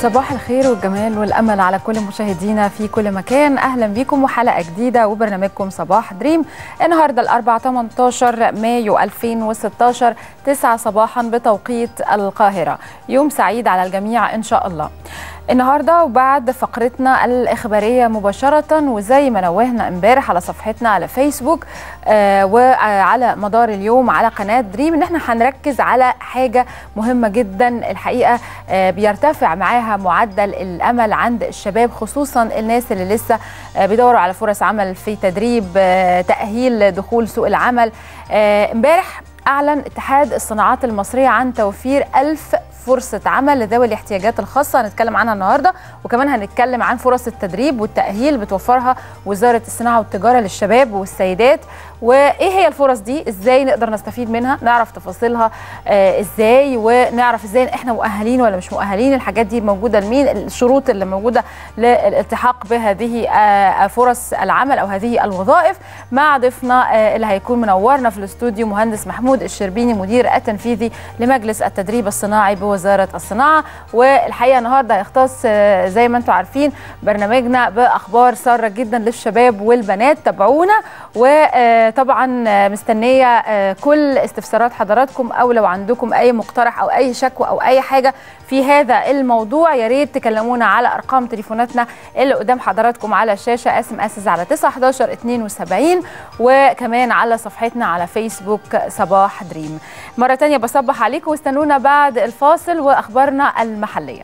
صباح الخير والجمال والامل على كل مشاهدينا في كل مكان اهلا بيكم وحلقه جديده وبرنامجكم صباح دريم النهارده الاربعاء 18 مايو 2016 9 صباحا بتوقيت القاهره يوم سعيد على الجميع ان شاء الله النهارده وبعد فقرتنا الاخباريه مباشره وزي ما نوهنا امبارح على صفحتنا على فيسبوك آه وعلى مدار اليوم على قناه دريم ان احنا هنركز على حاجه مهمه جدا الحقيقه آه بيرتفع معاها معدل الامل عند الشباب خصوصا الناس اللي لسه آه بيدوروا على فرص عمل في تدريب آه تاهيل دخول سوق العمل امبارح أعلن اتحاد الصناعات المصرية عن توفير ألف فرصة عمل لذوي الاحتياجات الخاصة هنتكلم عنها النهاردة وكمان هنتكلم عن فرص التدريب والتأهيل بتوفرها وزارة الصناعة والتجارة للشباب والسيدات وإيه هي الفرص دي إزاي نقدر نستفيد منها نعرف تفاصيلها آه إزاي ونعرف إزاي إحنا مؤهلين ولا مش مؤهلين الحاجات دي موجودة لمين الشروط اللي موجودة للالتحاق بهذه آه فرص العمل أو هذه الوظائف مع ضيفنا آه اللي هيكون منورنا في الاستوديو مهندس محمود الشربيني مدير التنفيذي لمجلس التدريب الصناعي بوزاره الصناعه والحقيقه النهارده هيختص زي ما انتم عارفين برنامجنا باخبار ساره جدا للشباب والبنات تابعونا وطبعا مستنيه كل استفسارات حضراتكم او لو عندكم اي مقترح او اي شكوى او اي حاجه في هذا الموضوع يا ريت تكلمونا على ارقام تليفوناتنا اللي قدام حضراتكم على الشاشه اس ام اس على 9 11 72 وكمان على صفحتنا على فيسبوك صباح دريم مره ثانيه بصبح عليكم واستنونا بعد الفاصل واخبارنا المحليه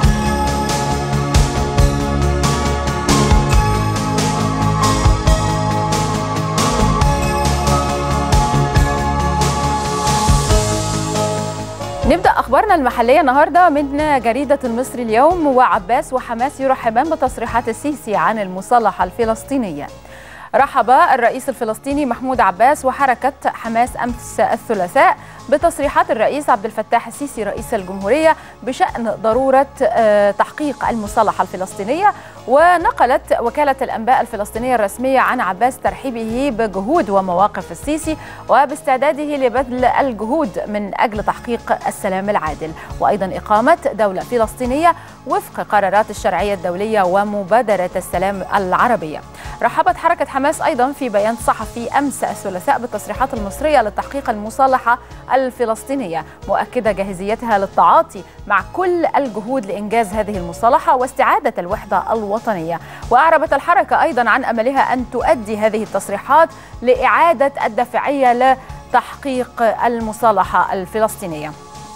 نبدا اخبارنا المحليه النهارده من جريده المصري اليوم وعباس وحماس يرحبان بتصريحات السيسي عن المصالحه الفلسطينيه رحب الرئيس الفلسطيني محمود عباس وحركة حماس أمس الثلاثاء بتصريحات الرئيس عبد الفتاح السيسي رئيس الجمهورية بشأن ضرورة تحقيق المصالحة الفلسطينية ونقلت وكالة الأنباء الفلسطينية الرسمية عن عباس ترحيبه بجهود ومواقف السيسي وباستعداده لبذل الجهود من أجل تحقيق السلام العادل وأيضا إقامة دولة فلسطينية وفق قرارات الشرعية الدولية ومبادرة السلام العربية رحبت حركة حماس أيضا في بيان صحفي أمس الثلاثاء بالتصريحات المصرية لتحقيق المصالحة الفلسطينية مؤكدة جاهزيتها للتعاطي مع كل الجهود لإنجاز هذه المصالحة واستعادة الوحدة الوطنية وأعربت الحركة أيضا عن أملها أن تؤدي هذه التصريحات لإعادة الدافعية لتحقيق المصالحة الفلسطينية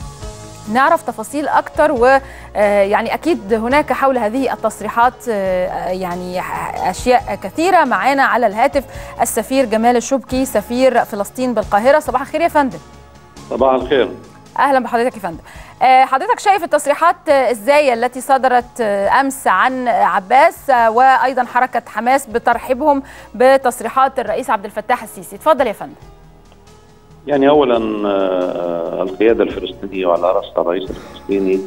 نعرف تفاصيل اكتر ويعني اكيد هناك حول هذه التصريحات يعني اشياء كثيره معانا على الهاتف السفير جمال الشبكي سفير فلسطين بالقاهره صباح الخير يا فندم صباح الخير اهلا بحضرتك يا فندم حضرتك شايف التصريحات ازاي التي صدرت امس عن عباس وايضا حركه حماس بترحيبهم بتصريحات الرئيس عبد الفتاح السيسي اتفضل يا فندم يعني اولا القياده الفلسطينيه وعلى راسها الرئيس الفلسطيني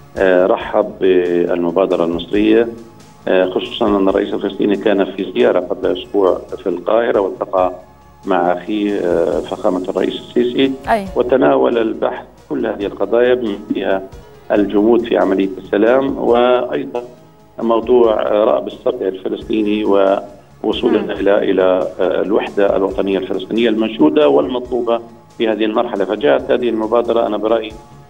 رحب بالمبادره المصريه خصوصا ان الرئيس الفلسطيني كان في زياره قبل اسبوع في القاهره والتقى مع اخيه فخامه الرئيس السيسي أي. وتناول البحث كل هذه القضايا بما فيها الجمود في عمليه السلام وايضا موضوع رأب السطع الفلسطيني و وصولنا الى الى الوحده الوطنيه الفلسطينيه المنشوده والمطلوبه في هذه المرحله فجاءت هذه المبادره انا برايي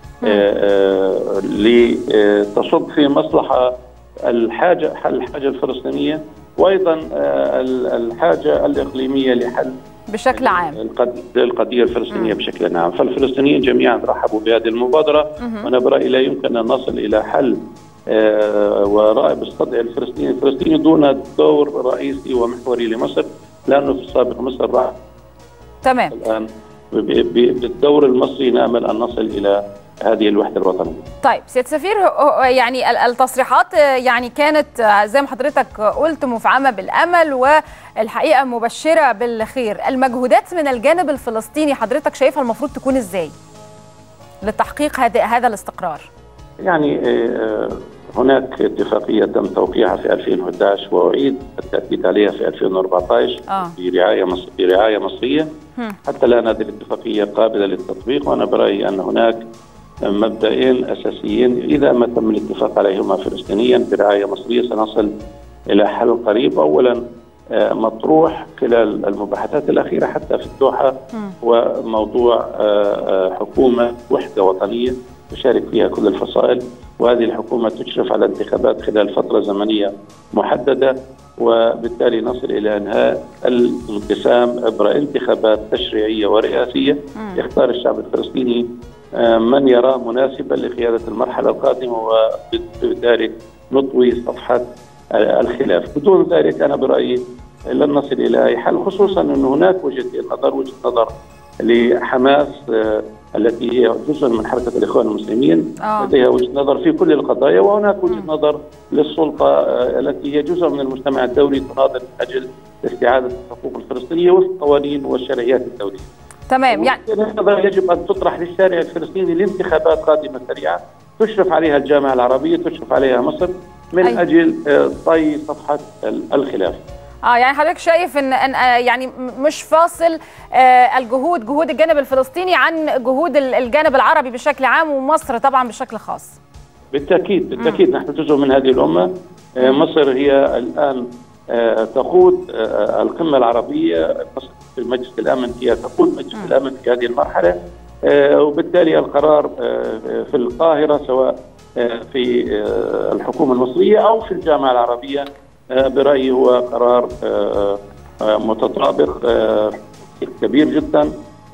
لتصب في مصلحه الحاجه حل الحاجه الفلسطينيه وايضا الحاجه الاقليميه لحل بشكل عام القضيه الفلسطينيه مم. بشكل عام فالفلسطينيين جميعا رحبوا بهذه المبادره مم. وانا برايي لا يمكن ان نصل الى حل آه ورائب الصدع الفلسطيني الفلسطيني دون دور رئيسي ومحوري لمصر لانه في السابق مصر راح تمام الان بالدور المصري نامل ان نصل الى هذه الوحده الوطنيه. طيب سياده السفير يعني التصريحات يعني كانت زي ما حضرتك قلت مفعمه بالامل والحقيقه مبشره بالخير، المجهودات من الجانب الفلسطيني حضرتك شايفها المفروض تكون ازاي؟ لتحقيق هذا الاستقرار. يعني هناك اتفاقية تم توقيعها في 2011 وأعيد التأكيد عليها في 2014 آه. برعاية مصر برعاية مصرية هم. حتى الآن هذه الاتفاقية قابلة للتطبيق وأنا برأيي أن هناك مبدئين اساسيين اذا ما تم الاتفاق عليهما فلسطينيا برعايه مصريه سنصل الى حل قريب اولا مطروح خلال المباحثات الاخيره حتى في الدوحه هو موضوع حكومه وحده وطنيه تشارك فيها كل الفصائل وهذه الحكومه تشرف على انتخابات خلال فتره زمنيه محدده وبالتالي نصل الى انهاء الانقسام عبر انتخابات تشريعيه ورئاسيه يختار الشعب الفلسطيني من يراه مناسبا لقياده المرحله القادمه وبذلك نطوي صفحه الخلاف بدون ذلك انا برايي لن نصل الى اي حل خصوصا ان هناك وجهه نظر وجهه نظر لحماس التي هي جزء من حركه الاخوان المسلمين آه. لديها وجهه نظر في كل القضايا وهناك وجهه نظر للسلطه التي هي جزء من المجتمع الدولي تناضل من اجل استعاده الحقوق الفلسطينيه وفق القوانين والشرعيات الدوليه. تمام يعني يجب ان تطرح للشارع الفلسطيني لانتخابات قادمه سريعه تشرف عليها الجامعه العربيه تشرف عليها مصر من أي. اجل طي صفحه الخلاف. اه يعني حضرتك شايف ان, إن آه يعني مش فاصل آه الجهود جهود الجانب الفلسطيني عن جهود الجانب العربي بشكل عام ومصر طبعا بشكل خاص بالتاكيد بالتاكيد م. نحن جزء من هذه الامه آه مصر هي الان تقود القمه العربيه مصر في مجلس الامن هي تقود مجلس م. الامن في هذه المرحله وبالتالي القرار في القاهره سواء في الحكومه المصريه او في الجامعه العربيه برايي هو قرار متطابق كبير جدا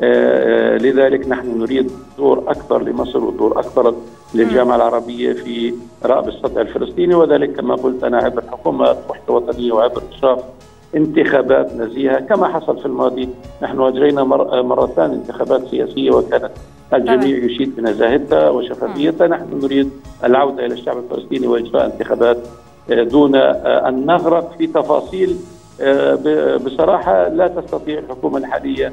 لذلك نحن نريد دور اكثر لمصر ودور اكثر للجامعه العربيه في رأب السطح الفلسطيني وذلك كما قلت انا عبر حكومه وحده وطنيه وعبر اشراف انتخابات نزيهه كما حصل في الماضي نحن اجرينا مر مرتان انتخابات سياسيه وكانت الجميع يشيد بنزاهتها وشفافيتها نحن نريد العوده الى الشعب الفلسطيني واجراء انتخابات دون ان نغرق في تفاصيل بصراحه لا تستطيع الحكومه الحاليه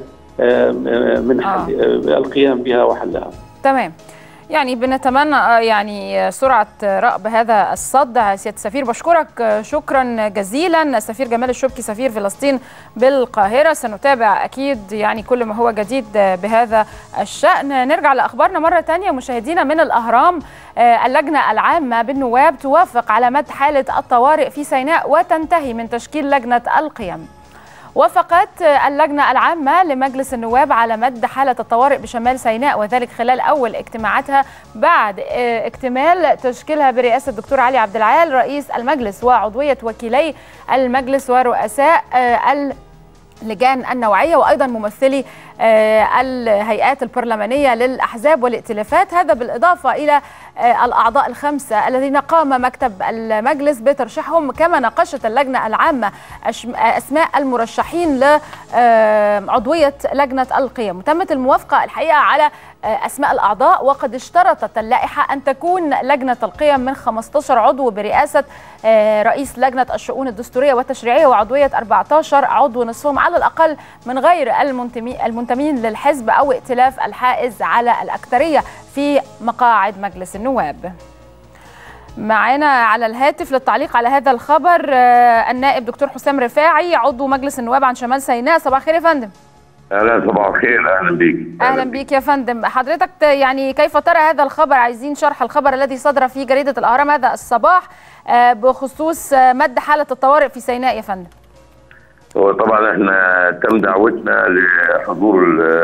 من حل آه. القيام بها وحلها. تمام. يعني بنتمنى يعني سرعة رأب هذا الصدع سيادة السفير بشكرك شكرا جزيلا السفير جمال الشبكي سفير فلسطين بالقاهرة سنتابع أكيد يعني كل ما هو جديد بهذا الشأن نرجع لأخبارنا مرة تانية مشاهدينا من الأهرام اللجنة العامة بالنواب توافق على مد حالة الطوارئ في سيناء وتنتهي من تشكيل لجنة القيم وافقت اللجنة العامة لمجلس النواب على مد حالة الطوارئ بشمال سيناء وذلك خلال أول اجتماعاتها بعد اكتمال تشكيلها برئاسة الدكتور علي عبد العال رئيس المجلس وعضوية وكيلي المجلس ورؤساء اللجان النوعية وأيضا ممثلي الهيئات البرلمانية للأحزاب والائتلافات هذا بالإضافة إلى الأعضاء الخمسة الذين قام مكتب المجلس بترشيحهم كما ناقشت اللجنة العامة أسماء المرشحين لعضوية لجنة القيم وتمت الموافقة الحقيقة على أسماء الأعضاء وقد اشترطت اللائحة أن تكون لجنة القيم من 15 عضو برئاسة رئيس لجنة الشؤون الدستورية والتشريعية وعضوية 14 عضو نصفهم على الأقل من غير المنتمين للحزب أو ائتلاف الحائز على الأكثرية في مقاعد مجلس النواب معنا على الهاتف للتعليق على هذا الخبر النائب دكتور حسام رفاعي عضو مجلس النواب عن شمال سيناء صباح الخير يا فندم اهلا صباح الخير اهلا بيك اهلا بيك يا فندم حضرتك يعني كيف ترى هذا الخبر عايزين شرح الخبر الذي صدر في جريده الاهرام هذا الصباح بخصوص مد حاله الطوارئ في سيناء يا فندم هو طبعا احنا تم دعوتنا لحضور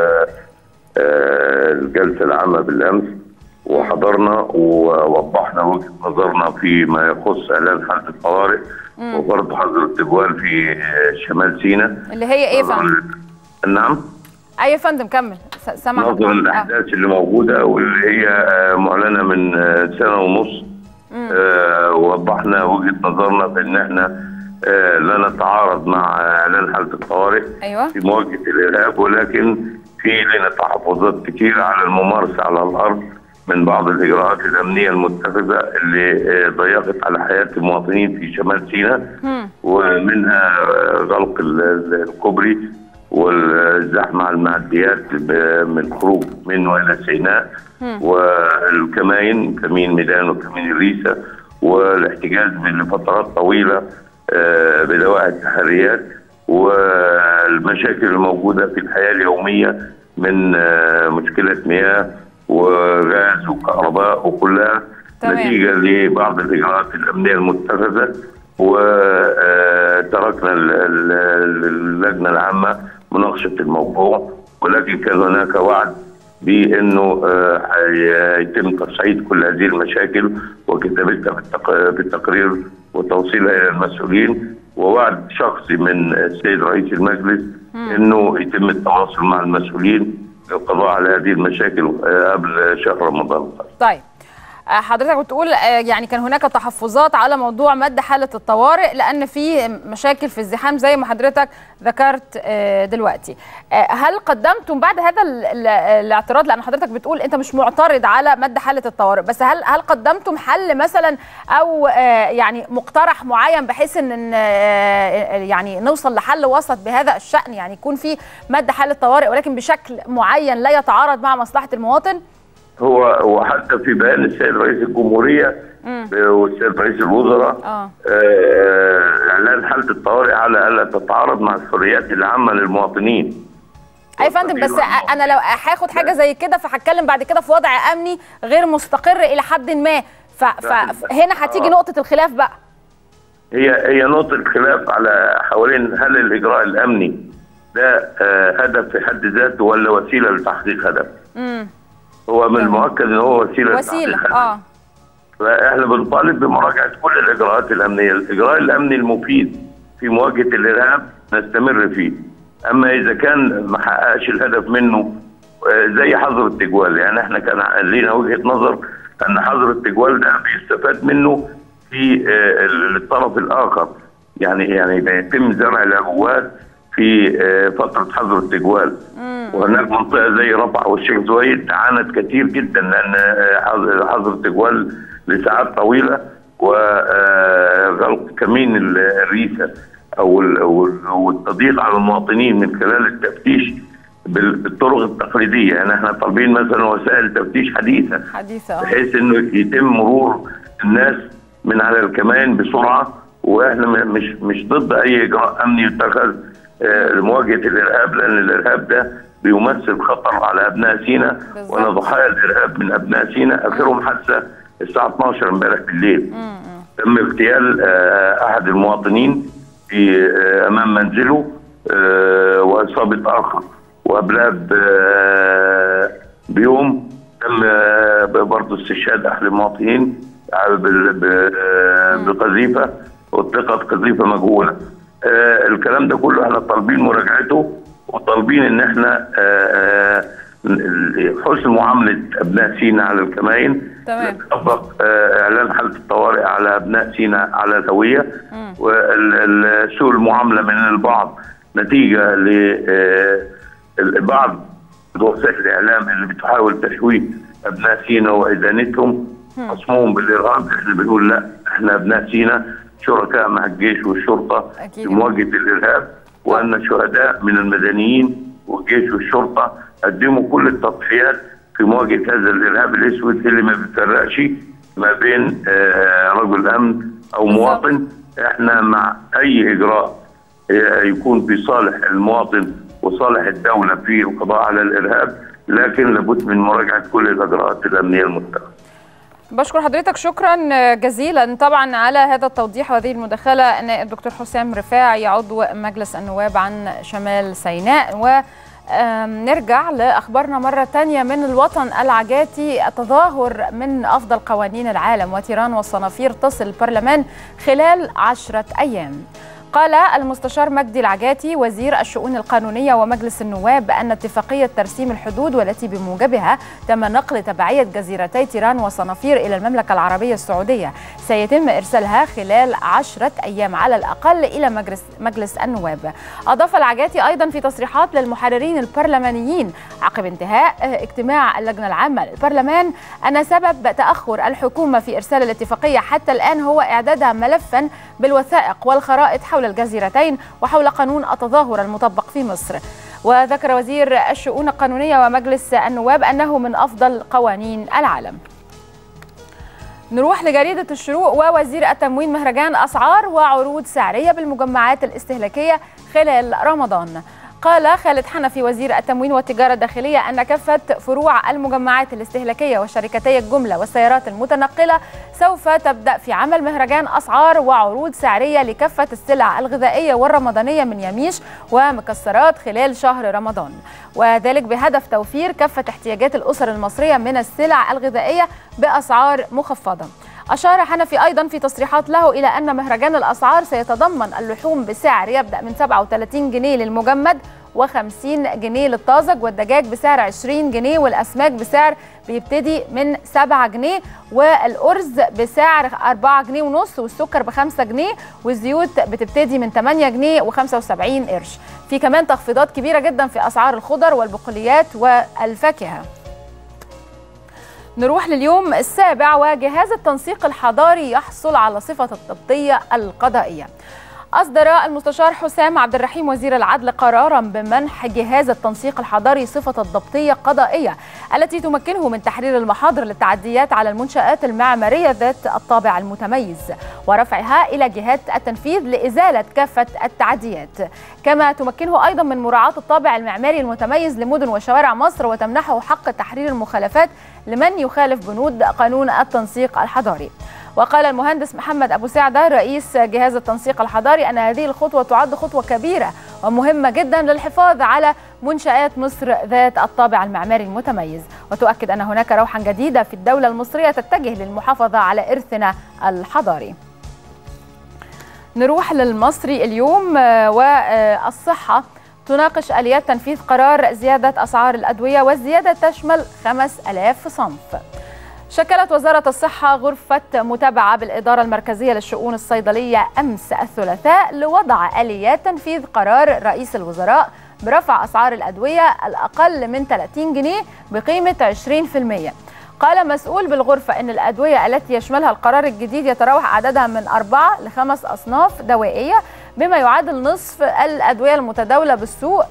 الجلسه العامه بالامس وحضرنا ووضحنا وجهه نظرنا فيما يخص اعلان حاله الطوارئ وبرضه حظر التجوال في شمال سيناء اللي هي ايه فندم؟ نعم اي يا فندم كمل سامع نظرا للاحداث اللي موجوده واللي هي معلنه من سنه ونص آه وضحنا وجهه نظرنا بان احنا آه لا نتعارض مع اعلان حاله الطوارئ أيوة. في مواجهه الارهاب ولكن في لنا تحفظات كثيره على الممارسه على الارض من بعض الاجراءات الامنيه المتخذه اللي آه ضيقت على حياه المواطنين في شمال سيناء ومنها غلق الكوبري والزحمه على المعديات من خروج من والى سيناء والكمائن كمين ميدان وكمين الريسه والاحتجاز لفترات طويله بدواعي التحريات والمشاكل الموجوده في الحياه اليوميه من مشكله مياه وغاز وكهرباء وكلها تمام. نتيجه لبعض الاجراءات الامنيه المتخذه وتركنا اللجنه العامه مناقشه الموضوع ولكن كان هناك وعد بانه آه، هيتم تصعيد كل هذه المشاكل وكتابتها بالتق- بالتقرير وتوصيلها الى المسؤولين ووعد شخصي من السيد رئيس المجلس انه يتم التواصل مع المسؤولين للقضاء على هذه المشاكل آه، قبل شهر رمضان طيب آه، حضرتك بتقول آه، يعني كان هناك تحفظات على موضوع مد حاله الطوارئ لان في مشاكل في الزحام زي ما حضرتك ذكرت آه، دلوقتي آه، هل قدمتم بعد هذا ال- ال- الاعتراض لان حضرتك بتقول انت مش معترض على مد حاله الطوارئ بس هل هل قدمتم حل مثلا او آه، يعني مقترح معين بحيث ان إن، آه، يعني نوصل لحل وسط بهذا الشان يعني يكون في مد حاله طوارئ ولكن بشكل معين لا يتعارض مع مصلحه المواطن هو وحتى في بيان السيد رئيس الجمهوريه والسيد رئيس الوزراء اه آه، اعلان حاله الطوارئ على الا تتعارض مع الحريات العامه للمواطنين اي فندم بس أ- انا لو هاخد حاجه زي كده فهتكلم بعد كده في وضع امني غير مستقر الى حد ما ف- ف- فهنا هتيجي آه. نقطه الخلاف بقى هي هي نقطه خلاف على حوالين هل الاجراء الامني ده آه، هدف في حد ذاته ولا وسيله لتحقيق هدف امم هو من المؤكد ان هو وسيله وسيله لتحقيق هدف. اه فاحنا بنطالب بمراجعه كل الاجراءات الامنيه، الاجراء الامني المفيد في مواجهه الارهاب نستمر فيه. اما اذا كان ما حققش الهدف منه آه، زي حظر التجوال، يعني احنا كان لينا وجهه نظر ان حظر التجوال ده بيستفاد منه في آه، الطرف الاخر. يعني يعني يتم زرع العبوات في آه، فتره حظر التجوال. وهناك منطقه زي رفح والشيخ زويد عانت كثير جدا لان آه، حظر حظر التجوال لساعات طويله وغلق كمين ال- الريسه او ال- او ال- أو التضييق على المواطنين من خلال التفتيش بال- بالطرق التقليديه يعني احنا طالبين مثلا وسائل تفتيش حديثه حديثه اه بحيث انه يتم مرور الناس من على الكمان بسرعه واحنا م- مش مش ضد اي اجراء امني يتخذ آه، لمواجهه الارهاب لان الارهاب ده بيمثل خطر على ابناء سيناء بالظبط. وانا ضحايا الارهاب من ابناء سيناء اخرهم حادثه الساعه 12 امبارح بالليل تم اغتيال آه، احد المواطنين في آه، امام منزله آه، واصابه اخر وقبلها ب- آه، بيوم تم آه، برضه استشهاد احد المواطنين آه، بال- ب- آه، بقذيفه اطلقت قذيفه مجهوله آه، الكلام ده كله احنا طالبين مراجعته وطالبين ان احنا آه، آه، حسن معامله ابناء سيناء على الكمائن تمام. طبق آه، اعلان حاله الطوارئ على ابناء سيناء على الهويه وسوء المعامله من البعض نتيجه لبعض وسائل الاعلام اللي بتحاول تشويه ابناء سيناء وادانتهم خصمهم بالارهاب احنا بنقول لا احنا ابناء سيناء شركاء مع الجيش والشرطه أكيد. في مواجهه الارهاب وان الشهداء من المدنيين والجيش والشرطه قدموا كل التضحيات في مواجهه هذا الارهاب الاسود اللي ما بيفرقش ما بين آه، رجل امن او بالظبط. مواطن احنا مع اي اجراء آه، يكون في صالح المواطن وصالح الدوله في القضاء على الارهاب لكن لابد من مراجعه كل الاجراءات الامنيه المتخذه بشكر حضرتك شكرا جزيلا طبعا على هذا التوضيح وهذه المداخله ان الدكتور حسام رفاعي عضو مجلس النواب عن شمال سيناء و آم، نرجع لاخبارنا مره تانية من الوطن العجاتي التظاهر من افضل قوانين العالم وتيران والصنافير تصل البرلمان خلال عشره ايام قال المستشار مجدي العجاتي وزير الشؤون القانونية ومجلس النواب أن اتفاقية ترسيم الحدود والتي بموجبها تم نقل تبعية جزيرتي تيران وصنافير إلى المملكة العربية السعودية سيتم إرسالها خلال عشرة أيام على الأقل إلى مجلس, مجلس النواب أضاف العجاتي أيضا في تصريحات للمحررين البرلمانيين عقب انتهاء اجتماع اللجنة العامة للبرلمان أن سبب تأخر الحكومة في إرسال الاتفاقية حتى الآن هو إعدادها ملفا بالوثائق والخرائط حول الجزيرتين وحول قانون التظاهر المطبق في مصر وذكر وزير الشؤون القانونية ومجلس النواب أنه من أفضل قوانين العالم نروح لجريدة الشروق ووزير التموين مهرجان أسعار وعروض سعرية بالمجمعات الاستهلاكية خلال رمضان وقال خالد حنفي وزير التموين والتجارة الداخلية أن كافة فروع المجمعات الاستهلاكية وشركتي الجملة والسيارات المتنقلة سوف تبدأ في عمل مهرجان أسعار وعروض سعرية لكافة السلع الغذائية والرمضانية من يميش ومكسرات خلال شهر رمضان وذلك بهدف توفير كافة احتياجات الأسر المصرية من السلع الغذائية بأسعار مخفضة أشار حنفي أيضا في تصريحات له إلى أن مهرجان الأسعار سيتضمن اللحوم بسعر يبدأ من 37 جنيه للمجمد و50 جنيه للطازج والدجاج بسعر 20 جنيه والأسماك بسعر بيبتدي من 7 جنيه والأرز بسعر 4 جنيه ونص والسكر ب 5 جنيه والزيوت بتبتدي من 8 جنيه و75 قرش في كمان تخفيضات كبيرة جدا في أسعار الخضر والبقوليات والفاكهة نروح لليوم السابع وجهاز التنسيق الحضاري يحصل على صفة الضبطية القضائية أصدر المستشار حسام عبد الرحيم وزير العدل قرارا بمنح جهاز التنسيق الحضاري صفة الضبطية قضائية التي تمكنه من تحرير المحاضر للتعديات على المنشآت المعمارية ذات الطابع المتميز ورفعها إلى جهات التنفيذ لإزالة كافة التعديات كما تمكنه أيضا من مراعاة الطابع المعماري المتميز لمدن وشوارع مصر وتمنحه حق تحرير المخالفات لمن يخالف بنود قانون التنسيق الحضاري وقال المهندس محمد أبو سعدة رئيس جهاز التنسيق الحضاري أن هذه الخطوة تعد خطوة كبيرة ومهمة جدا للحفاظ على منشآت مصر ذات الطابع المعماري المتميز وتؤكد أن هناك روحا جديدة في الدولة المصرية تتجه للمحافظة على إرثنا الحضاري نروح للمصري اليوم والصحة تناقش آليات تنفيذ قرار زيادة أسعار الأدوية والزيادة تشمل 5000 صنف شكلت وزارة الصحة غرفة متابعة بالإدارة المركزية للشؤون الصيدلية أمس الثلاثاء لوضع آليات تنفيذ قرار رئيس الوزراء برفع أسعار الأدوية الأقل من 30 جنيه بقيمة 20%. قال مسؤول بالغرفة أن الأدوية التي يشملها القرار الجديد يتراوح عددها من أربعة لخمس أصناف دوائية بما يعادل نصف الأدوية المتداولة بالسوق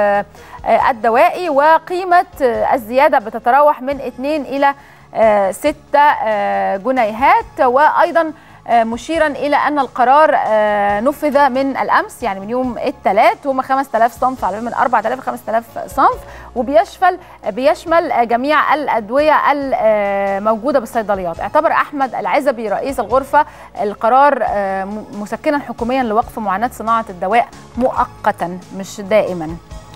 الدوائي وقيمة الزيادة بتتراوح من 2 إلى ستة جنيهات وأيضا مشيرا إلى أن القرار نفذ من الأمس يعني من يوم الثلاث هم 5000 صنف على من 4000 ل 5000 صنف وبيشمل بيشمل جميع الأدوية الموجودة بالصيدليات اعتبر أحمد العزبي رئيس الغرفة القرار مسكنا حكوميا لوقف معاناة صناعة الدواء مؤقتا مش دائما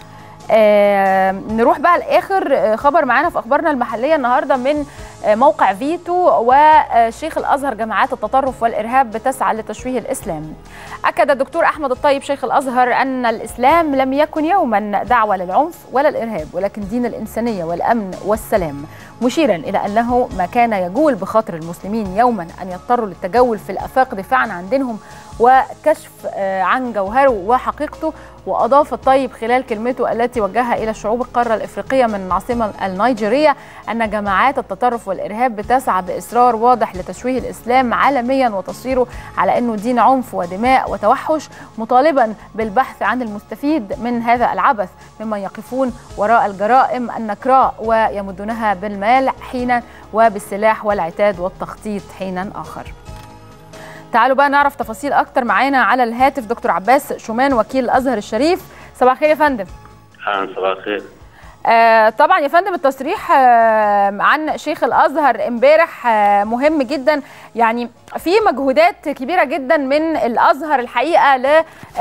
آه نروح بقى لاخر خبر معانا في اخبارنا المحليه النهارده من موقع فيتو وشيخ الازهر جماعات التطرف والارهاب بتسعى لتشويه الاسلام. اكد الدكتور احمد الطيب شيخ الازهر ان الاسلام لم يكن يوما دعوه للعنف ولا الارهاب ولكن دين الانسانيه والامن والسلام. مشيرا الى انه ما كان يجول بخاطر المسلمين يوما ان يضطروا للتجول في الافاق دفاعا عن دينهم وكشف عن جوهره وحقيقته واضاف الطيب خلال كلمته التي وجهها الى شعوب القاره الافريقيه من العاصمه النيجيريه ان جماعات التطرف والارهاب بتسعى باصرار واضح لتشويه الاسلام عالميا وتصويره على انه دين عنف ودماء وتوحش مطالبا بالبحث عن المستفيد من هذا العبث ممن يقفون وراء الجرائم النكراء ويمدونها بالمال حينا وبالسلاح والعتاد والتخطيط حينا اخر. تعالوا بقى نعرف تفاصيل اكتر معانا على الهاتف دكتور عباس شومان وكيل الازهر الشريف صباح الخير يا فندم اهلا صباح الخير آه طبعا يا فندم التصريح آه عن شيخ الازهر امبارح آه مهم جدا يعني في مجهودات كبيره جدا من الازهر الحقيقه ل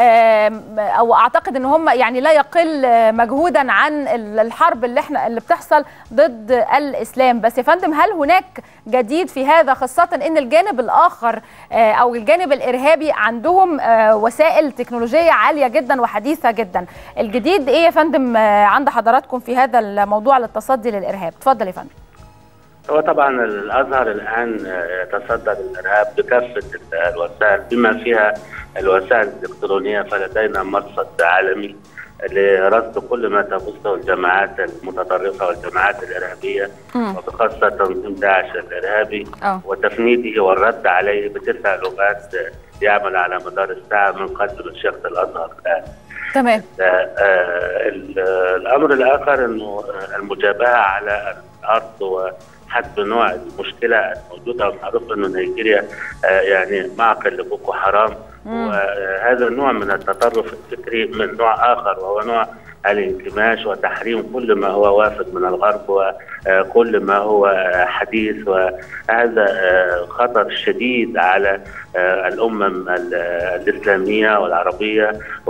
او اعتقد ان هم يعني لا يقل مجهودا عن الحرب اللي احنا اللي بتحصل ضد الاسلام بس يا فندم هل هناك جديد في هذا خاصه ان الجانب الاخر او الجانب الارهابي عندهم وسائل تكنولوجيه عاليه جدا وحديثه جدا الجديد ايه يا فندم عند حضراتكم في هذا الموضوع للتصدي للارهاب اتفضل يا فندم هو طبعا الازهر الان يتصدى للارهاب بكافه الوسائل بما فيها الوسائل الالكترونيه فلدينا مرصد عالمي لرصد كل ما تبثه الجماعات المتطرفه والجماعات الارهابيه وبخاصه تنظيم داعش الارهابي أوه. وتفنيده والرد عليه بتسع لغات يعمل على مدار الساعه من قلب شيخ الازهر الان. تمام الامر الاخر انه المجابهه على الارض وحد نوع المشكله الموجوده ومعروف انه نيجيريا يعني معقل لبوكو حرام وهذا النوع من التطرف الفكري من نوع اخر وهو نوع الانكماش وتحريم كل ما هو وافد من الغرب وكل ما هو حديث وهذا خطر شديد على الامم الاسلاميه والعربيه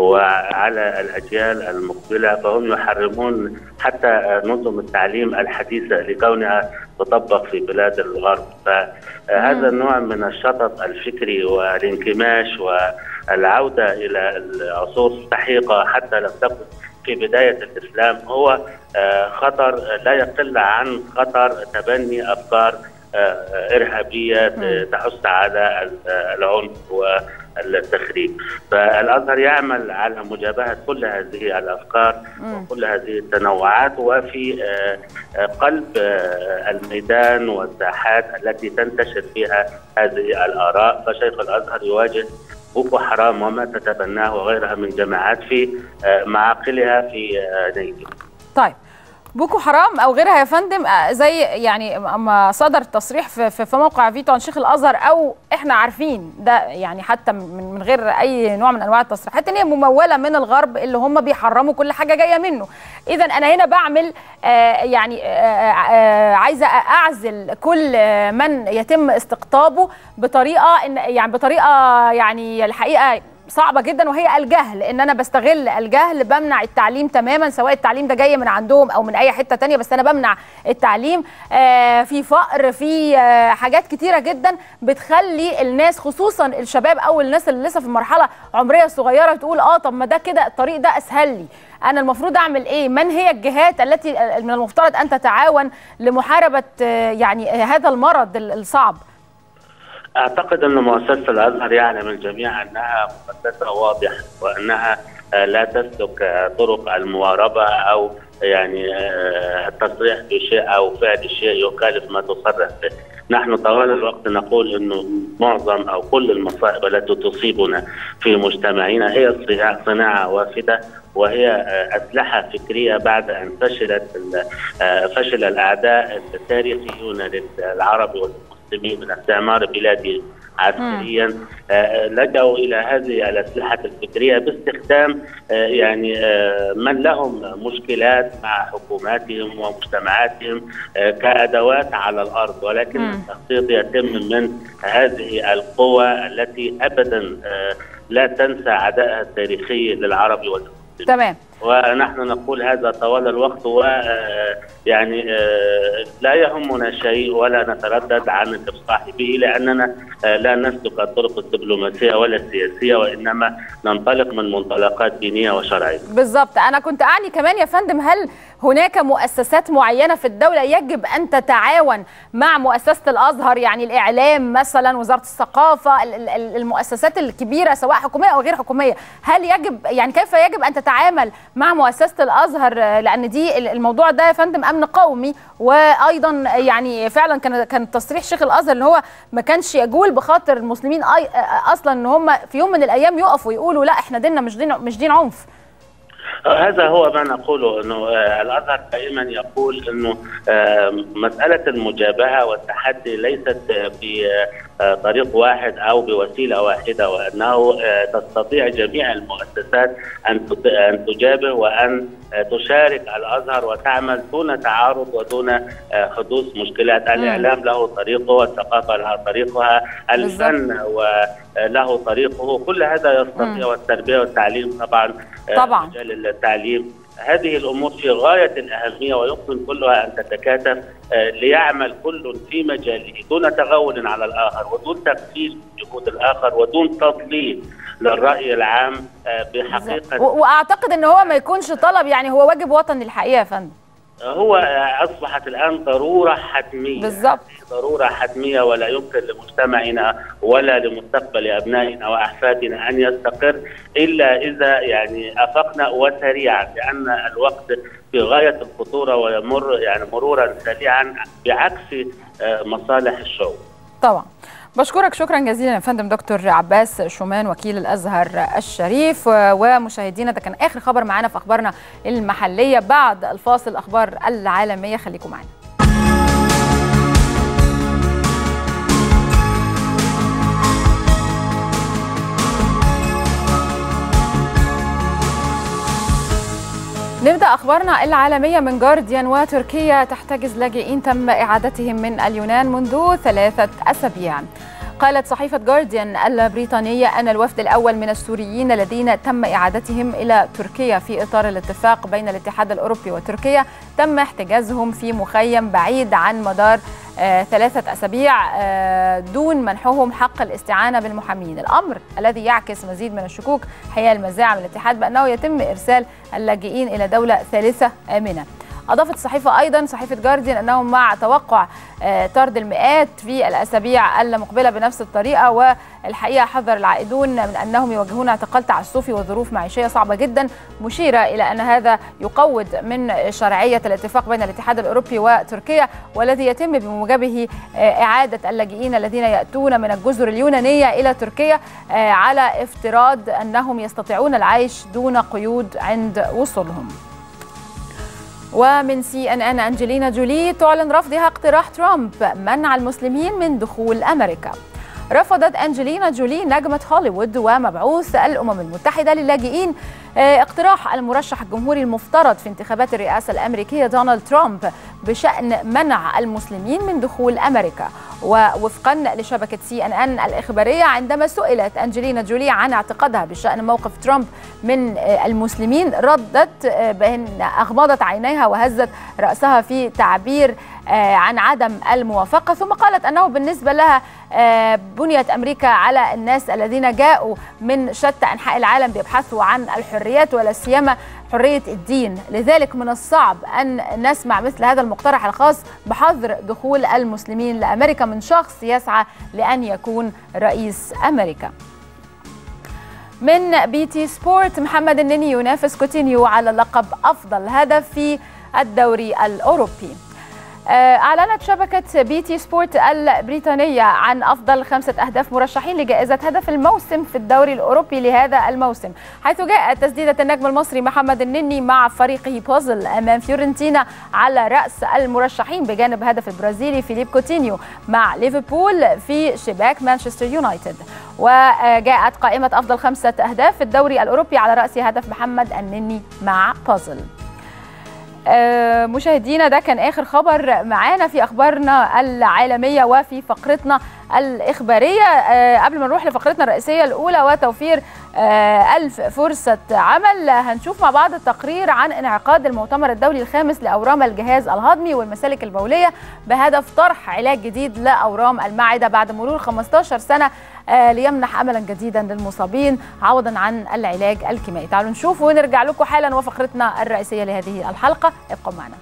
وعلى الاجيال المقبله فهم يحرمون حتى نظم التعليم الحديثه لكونها تطبق في بلاد الغرب فهذا النوع من الشطط الفكري والانكماش والعوده الى العصور السحيقه حتى لم تكن في بدايه الاسلام هو خطر لا يقل عن خطر تبني افكار ارهابيه تحث على العنف والتخريب فالازهر يعمل على مجابهه كل هذه الافكار وكل هذه التنوعات وفي قلب الميدان والساحات التي تنتشر فيها هذه الاراء فشيخ الازهر يواجه بوكو حرام وما تتبناه وغيرها من جماعات في معاقلها في نيجيريا. طيب بوكو حرام او غيرها يا فندم زي يعني اما صدر تصريح في, في موقع فيتو عن شيخ الازهر او احنا عارفين ده يعني حتى من, من غير اي نوع من انواع التصريحات ان هي مموله من الغرب اللي هم بيحرموا كل حاجه جايه منه اذا انا هنا بعمل آه يعني آه آه عايزه اعزل كل من يتم استقطابه بطريقه إن يعني بطريقه يعني الحقيقه صعبه جدا وهي الجهل ان انا بستغل الجهل بمنع التعليم تماما سواء التعليم ده جاي من عندهم او من اي حته تانية بس انا بمنع التعليم آه في فقر في آه حاجات كتيره جدا بتخلي الناس خصوصا الشباب او الناس اللي لسه في مرحله عمريه صغيره تقول اه طب ما ده كده الطريق ده اسهل لي انا المفروض اعمل ايه من هي الجهات التي من المفترض ان تتعاون لمحاربه آه يعني هذا المرض الصعب اعتقد ان مؤسسه الازهر يعلم الجميع انها مؤسسه واضحه وانها لا تسلك طرق المواربه او يعني التصريح بشيء او فعل شيء يخالف ما تصرح به. نحن طوال الوقت نقول انه معظم او كل المصائب التي تصيبنا في مجتمعنا هي صناعه وافده وهي اسلحه فكريه بعد ان فشلت فشل الاعداء التاريخيون للعرب والمسلمين المسلمين من استعمار بلادهم عسكريا آه لجأوا إلى هذه الأسلحة الفكرية باستخدام آه يعني آه من لهم مشكلات مع حكوماتهم ومجتمعاتهم كأدوات على الأرض ولكن التخطيط يتم من هذه القوى التي أبدا لا تنسى عدائها التاريخي للعرب والمسلمين تمام ونحن نقول هذا طوال الوقت و يعني لا يهمنا شيء ولا نتردد عن الافصاح به لاننا لا نسلك الطرق الدبلوماسيه ولا السياسيه وانما ننطلق من منطلقات دينيه وشرعيه. بالضبط انا كنت اعني كمان يا فندم هل هناك مؤسسات معينه في الدوله يجب ان تتعاون مع مؤسسه الازهر يعني الاعلام مثلا وزاره الثقافه المؤسسات الكبيره سواء حكوميه او غير حكوميه هل يجب يعني كيف يجب ان تتعامل مع مؤسسه الازهر لان دي الموضوع ده يا فندم امن قومي وايضا يعني فعلا كان كان تصريح شيخ الازهر اللي هو ما كانش يجول بخاطر المسلمين اصلا ان هم في يوم من الايام يقفوا يقولوا لا احنا ديننا مش دين مش دين عنف هذا هو ما نقوله انه الازهر دائما يقول انه مساله المجابهه والتحدي ليست في طريق واحد او بوسيله واحده وانه تستطيع جميع المؤسسات ان ان تجابه وان تشارك الازهر وتعمل دون تعارض ودون حدوث مشكلات، الاعلام له طريقه والثقافه لها طريقها، الفن وله طريقه، كل هذا يستطيع والتربيه والتعليم طبعا طبعا مجال التعليم هذه الامور في غايه الاهميه ويمكن كلها ان تتكاتف ليعمل كل في مجاله دون تغول على الاخر ودون تقليل جهود الاخر ودون تضليل للراي العام بحقيقه واعتقد ان هو ما يكونش طلب يعني هو واجب وطني الحقيقه يا فندم هو اصبحت الان ضروره حتميه بالظبط ضروره حتميه ولا يمكن لمجتمعنا ولا لمستقبل ابنائنا واحفادنا ان يستقر الا اذا يعني افقنا وسريعا لان الوقت في غايه الخطوره ويمر يعني مرورا سريعا بعكس مصالح الشعوب. طبعا. بشكرك شكرا جزيلا يا فندم دكتور عباس شومان وكيل الازهر الشريف ومشاهدينا ده كان اخر خبر معانا في اخبارنا المحليه بعد الفاصل الاخبار العالميه خليكم معانا أخبارنا العالمية من جارديان وتركيا تحتجز لاجئين تم إعادتهم من اليونان منذ ثلاثة أسابيع قالت صحيفة جارديان البريطانية أن الوفد الأول من السوريين الذين تم إعادتهم إلى تركيا في إطار الاتفاق بين الاتحاد الأوروبي وتركيا تم احتجازهم في مخيم بعيد عن مدار آه ثلاثة أسابيع آه دون منحهم حق الاستعانة بالمحامين الأمر الذي يعكس مزيد من الشكوك حيال مزاعم الاتحاد بأنه يتم إرسال اللاجئين إلى دولة ثالثة آمنة أضافت الصحيفة أيضا صحيفة جارديان أنهم مع توقع طرد المئات في الأسابيع المقبلة بنفس الطريقة والحقيقة حذر العائدون من أنهم يواجهون اعتقال تعسفي وظروف معيشية صعبة جدا مشيرة إلى أن هذا يقوض من شرعية الاتفاق بين الاتحاد الأوروبي وتركيا والذي يتم بموجبه إعادة اللاجئين الذين يأتون من الجزر اليونانية إلى تركيا على افتراض أنهم يستطيعون العيش دون قيود عند وصولهم ومن سي ان ان انجلينا جولي تعلن رفضها اقتراح ترامب منع المسلمين من دخول امريكا رفضت انجلينا جولي نجمه هوليوود ومبعوث الامم المتحده للاجئين اقتراح المرشح الجمهوري المفترض في انتخابات الرئاسه الامريكيه دونالد ترامب بشان منع المسلمين من دخول امريكا ووفقا لشبكه سي ان ان الاخباريه عندما سئلت انجلينا جولي عن اعتقادها بشان موقف ترامب من المسلمين ردت بان اغمضت عينيها وهزت راسها في تعبير عن عدم الموافقه ثم قالت انه بالنسبه لها بنيت امريكا على الناس الذين جاءوا من شتى انحاء العالم بيبحثوا عن الحريات ولا سيما حريه الدين، لذلك من الصعب ان نسمع مثل هذا المقترح الخاص بحظر دخول المسلمين لامريكا من شخص يسعى لان يكون رئيس امريكا. من بي تي سبورت محمد النني ينافس كوتينيو على لقب افضل هدف في الدوري الاوروبي. أعلنت شبكة بي تي سبورت البريطانية عن أفضل خمسة أهداف مرشحين لجائزة هدف الموسم في الدوري الأوروبي لهذا الموسم حيث جاءت تسديدة النجم المصري محمد النني مع فريقه بوزل أمام فيورنتينا على رأس المرشحين بجانب هدف البرازيلي فيليب كوتينيو مع ليفربول في شباك مانشستر يونايتد وجاءت قائمة أفضل خمسة أهداف في الدوري الأوروبي على رأس هدف محمد النني مع بوزل مشاهدينا ده كان اخر خبر معانا في اخبارنا العالميه وفي فقرتنا الاخباريه قبل ما نروح لفقرتنا الرئيسيه الاولى وتوفير ألف فرصة عمل هنشوف مع بعض التقرير عن انعقاد المؤتمر الدولي الخامس لأورام الجهاز الهضمي والمسالك البولية بهدف طرح علاج جديد لأورام المعدة بعد مرور 15 سنة ليمنح أملا جديدا للمصابين عوضا عن العلاج الكيميائي تعالوا نشوف ونرجع لكم حالا وفقرتنا الرئيسية لهذه الحلقة ابقوا معنا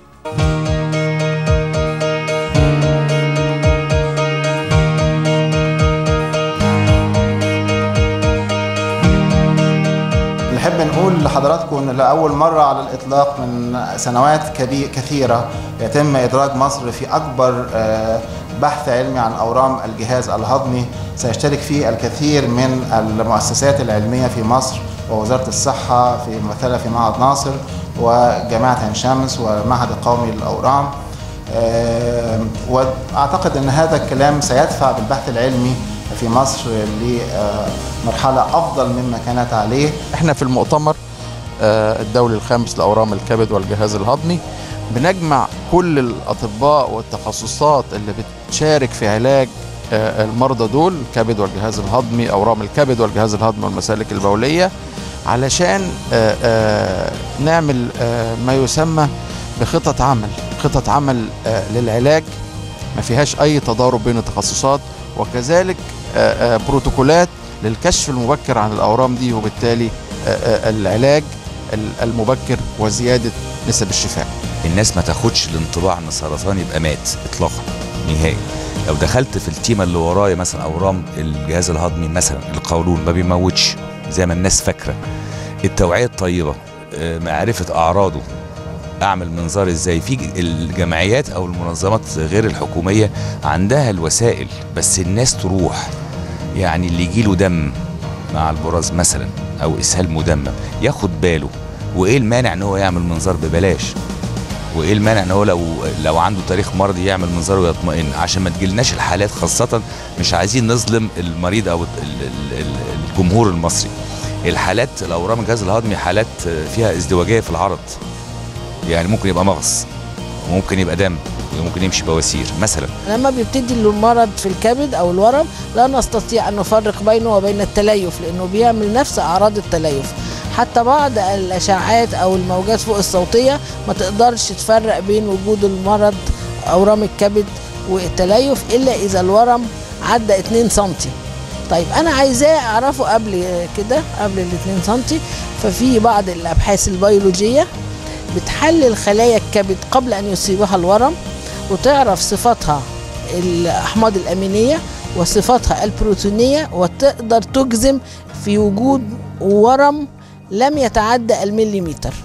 نحب نقول لحضراتكم ان لاول مره على الاطلاق من سنوات كثيره يتم ادراج مصر في اكبر بحث علمي عن اورام الجهاز الهضمي سيشترك فيه الكثير من المؤسسات العلميه في مصر ووزاره الصحه في ممثله في معهد ناصر وجامعه عين شمس والمعهد القومي للاورام واعتقد ان هذا الكلام سيدفع بالبحث العلمي في مصر لمرحلة أفضل مما كانت عليه احنا في المؤتمر الدولي الخامس لأورام الكبد والجهاز الهضمي بنجمع كل الأطباء والتخصصات اللي بتشارك في علاج المرضى دول الكبد والجهاز الهضمي أورام الكبد والجهاز الهضمي والمسالك البولية علشان نعمل ما يسمى بخطط عمل خطط عمل للعلاج ما فيهاش أي تضارب بين التخصصات وكذلك بروتوكولات للكشف المبكر عن الاورام دي وبالتالي العلاج المبكر وزياده نسب الشفاء. الناس ما تاخدش الانطباع ان السرطان يبقى مات اطلاقا نهائي. لو دخلت في التيمه اللي ورايا مثلا اورام الجهاز الهضمي مثلا القولون ما بيموتش زي ما الناس فاكره. التوعيه الطيبه معرفه اعراضه اعمل منظار ازاي في الجمعيات او المنظمات غير الحكوميه عندها الوسائل بس الناس تروح يعني اللي يجيله دم مع البراز مثلا او اسهال مدمم ياخد باله وايه المانع ان هو يعمل منظار ببلاش وايه المانع ان هو لو لو عنده تاريخ مرضي يعمل منظار ويطمئن عشان ما تجيلناش الحالات خاصه مش عايزين نظلم المريض او الجمهور المصري الحالات الاورام الجهاز الهضمي حالات فيها ازدواجيه في العرض يعني ممكن يبقى مغص وممكن يبقى دم وممكن يمشي بواسير مثلا لما بيبتدي المرض في الكبد او الورم لا نستطيع ان نفرق بينه وبين التليف لانه بيعمل نفس اعراض التليف حتى بعض الاشعاعات او الموجات فوق الصوتيه ما تقدرش تفرق بين وجود المرض اورام الكبد والتليف الا اذا الورم عدى 2 سم طيب انا عايزاه اعرفه قبل كده قبل ال 2 سم ففي بعض الابحاث البيولوجيه بتحلل خلايا الكبد قبل ان يصيبها الورم وتعرف صفاتها الاحماض الامينيه وصفاتها البروتينيه وتقدر تجزم في وجود ورم لم يتعدى المليمتر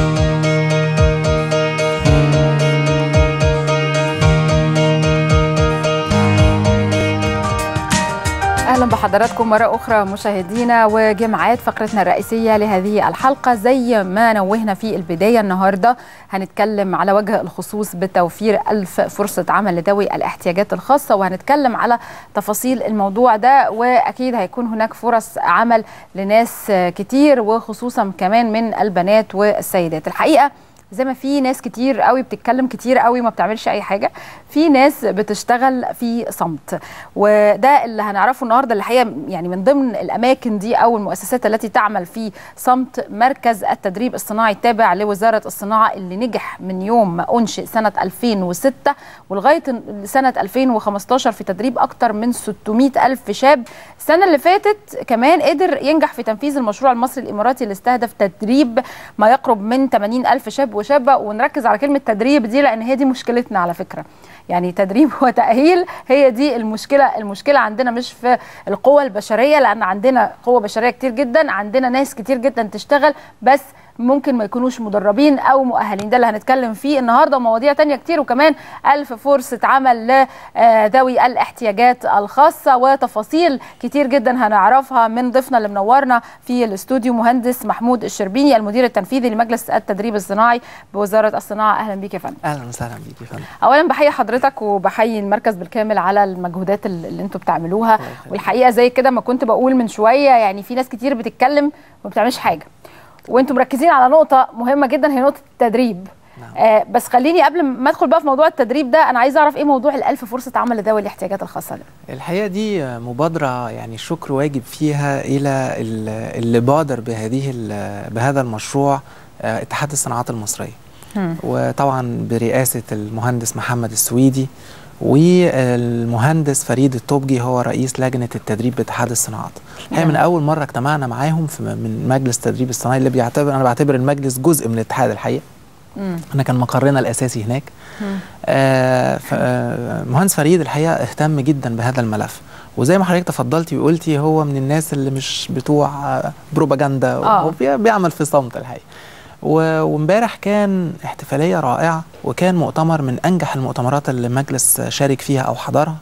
اهلا بحضراتكم مره اخرى مشاهدينا وجمعات فقرتنا الرئيسيه لهذه الحلقه زي ما نوهنا في البدايه النهارده هنتكلم على وجه الخصوص بتوفير ألف فرصه عمل لذوي الاحتياجات الخاصه وهنتكلم على تفاصيل الموضوع ده واكيد هيكون هناك فرص عمل لناس كتير وخصوصا كمان من البنات والسيدات الحقيقه زي ما في ناس كتير قوي بتتكلم كتير قوي ما بتعملش اي حاجه في ناس بتشتغل في صمت وده اللي هنعرفه النهارده الحقيقه يعني من ضمن الاماكن دي او المؤسسات التي تعمل في صمت مركز التدريب الصناعي التابع لوزاره الصناعه اللي نجح من يوم ما انشئ سنه 2006 ولغايه سنه 2015 في تدريب اكثر من 600 الف شاب السنه اللي فاتت كمان قدر ينجح في تنفيذ المشروع المصري الاماراتي اللي استهدف تدريب ما يقرب من 80 الف شاب وشابه ونركز على كلمه تدريب دي لان هي دي مشكلتنا على فكره يعني تدريب وتاهيل هي دي المشكله المشكله عندنا مش في القوى البشريه لان عندنا قوه بشريه كتير جدا عندنا ناس كتير جدا تشتغل بس ممكن ما يكونوش مدربين او مؤهلين ده اللي هنتكلم فيه النهارده ومواضيع تانية كتير وكمان ألف فرصة عمل لذوي الاحتياجات الخاصة وتفاصيل كتير جدا هنعرفها من ضيفنا اللي منورنا في الاستوديو مهندس محمود الشربيني المدير التنفيذي لمجلس التدريب الصناعي بوزارة الصناعة أهلا بيك يا فندم اهلا وسهلا بيك يا فندم اولا بحيي حضرتك وبحيي المركز بالكامل على المجهودات اللي انتوا بتعملوها الله يخليك. والحقيقه زي كده ما كنت بقول من شويه يعني في ناس كتير بتتكلم وما بتعملش حاجه وانتم مركزين على نقطه مهمه جدا هي نقطه التدريب نعم. آه بس خليني قبل ما ادخل بقى في موضوع التدريب ده انا عايزه اعرف ايه موضوع الألف فرصه عمل لذوي الاحتياجات الخاصه ده الحقيقه دي مبادره يعني الشكر واجب فيها الى ال- اللي بادر بهذه ال- بهذا المشروع آه، اتحاد الصناعات المصريه مم. وطبعا برئاسه المهندس محمد السويدي والمهندس فريد الطوبجي هو رئيس لجنه التدريب باتحاد الصناعات الحقيقه من نعم. اول مره اجتمعنا معاهم في من مجلس التدريب الصناعي اللي بيعتبر انا بعتبر المجلس جزء من الاتحاد الحقيقه مم. احنا كان مقرنا الاساسي هناك مم. آه ف- آه، مهندس فريد الحقيقه اهتم جدا بهذا الملف وزي ما حضرتك تفضلتي وقلتي هو من الناس اللي مش بتوع آه، بروباجندا آه. هو بي- بيعمل في صمت الحقيقه و- وامبارح كان احتفاليه رائعه وكان مؤتمر من انجح المؤتمرات اللي المجلس شارك فيها او حضرها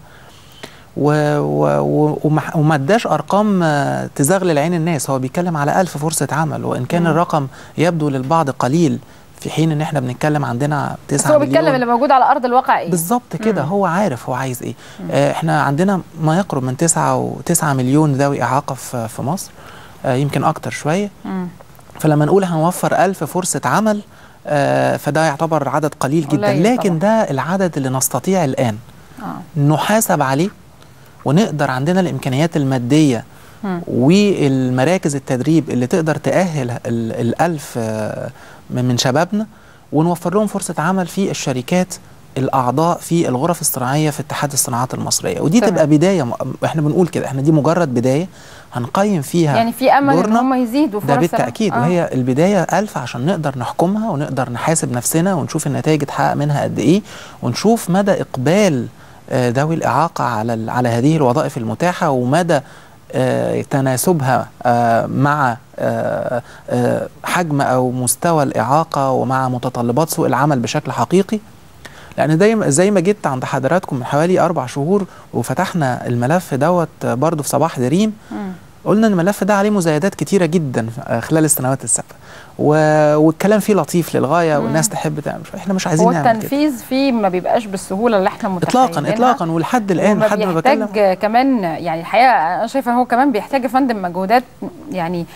و- و- و- وما- وما اداش ارقام آه، تزغلل عين الناس هو بيتكلم على ألف فرصه عمل وان كان مم. الرقم يبدو للبعض قليل في حين ان احنا بنتكلم عندنا 9 بس هو بيتكلم مليون اللي موجود على ارض الواقع ايه بالظبط كده مم. هو عارف هو عايز ايه آه احنا عندنا ما يقرب من 9 و 9 مليون ذوي اعاقه في في مصر آه يمكن اكتر شويه مم. فلما نقول هنوفر ألف فرصه عمل آه فده يعتبر عدد قليل جدا قليل لكن طبعاً. ده العدد اللي نستطيع الان اه نحاسب عليه ونقدر عندنا الامكانيات الماديه مم. والمراكز التدريب اللي تقدر تأهل ال- الألف آه، من من شبابنا ونوفر لهم فرصة عمل في الشركات الأعضاء في الغرف الصناعية في اتحاد الصناعات المصرية ودي تمام. تبقى بداية م- احنا بنقول كده احنا دي مجرد بداية هنقيم فيها يعني في امل ان دورنا هم يزيدوا ده فرص بالتأكيد آه. وهي البداية ألف عشان نقدر نحكمها ونقدر نحاسب نفسنا ونشوف النتائج اتحقق منها قد إيه ونشوف مدى إقبال آه، ذوي الإعاقة على ال- على هذه الوظائف المتاحة ومدى آه، تناسبها آه، مع آه، آه، حجم أو مستوى الإعاقة ومع متطلبات سوق العمل بشكل حقيقي لان زي ما زي ما جيت عند حضراتكم من حوالي اربع شهور وفتحنا الملف دوت برضه في صباح دريم مم. قلنا ان الملف ده عليه مزايدات كتيره جدا آه، خلال السنوات السابقه و... والكلام فيه لطيف للغايه مم. والناس تحب تعمل احنا مش عايزين هو نعمل كده التنفيذ فيه ما بيبقاش بالسهوله اللي احنا اطلاقا متخيلينها اطلاقا ولحد الان وما لحد ما بكلم بيحتاج كمان يعني الحقيقه انا شايفه ان هو كمان بيحتاج يا فندم مجهودات يعني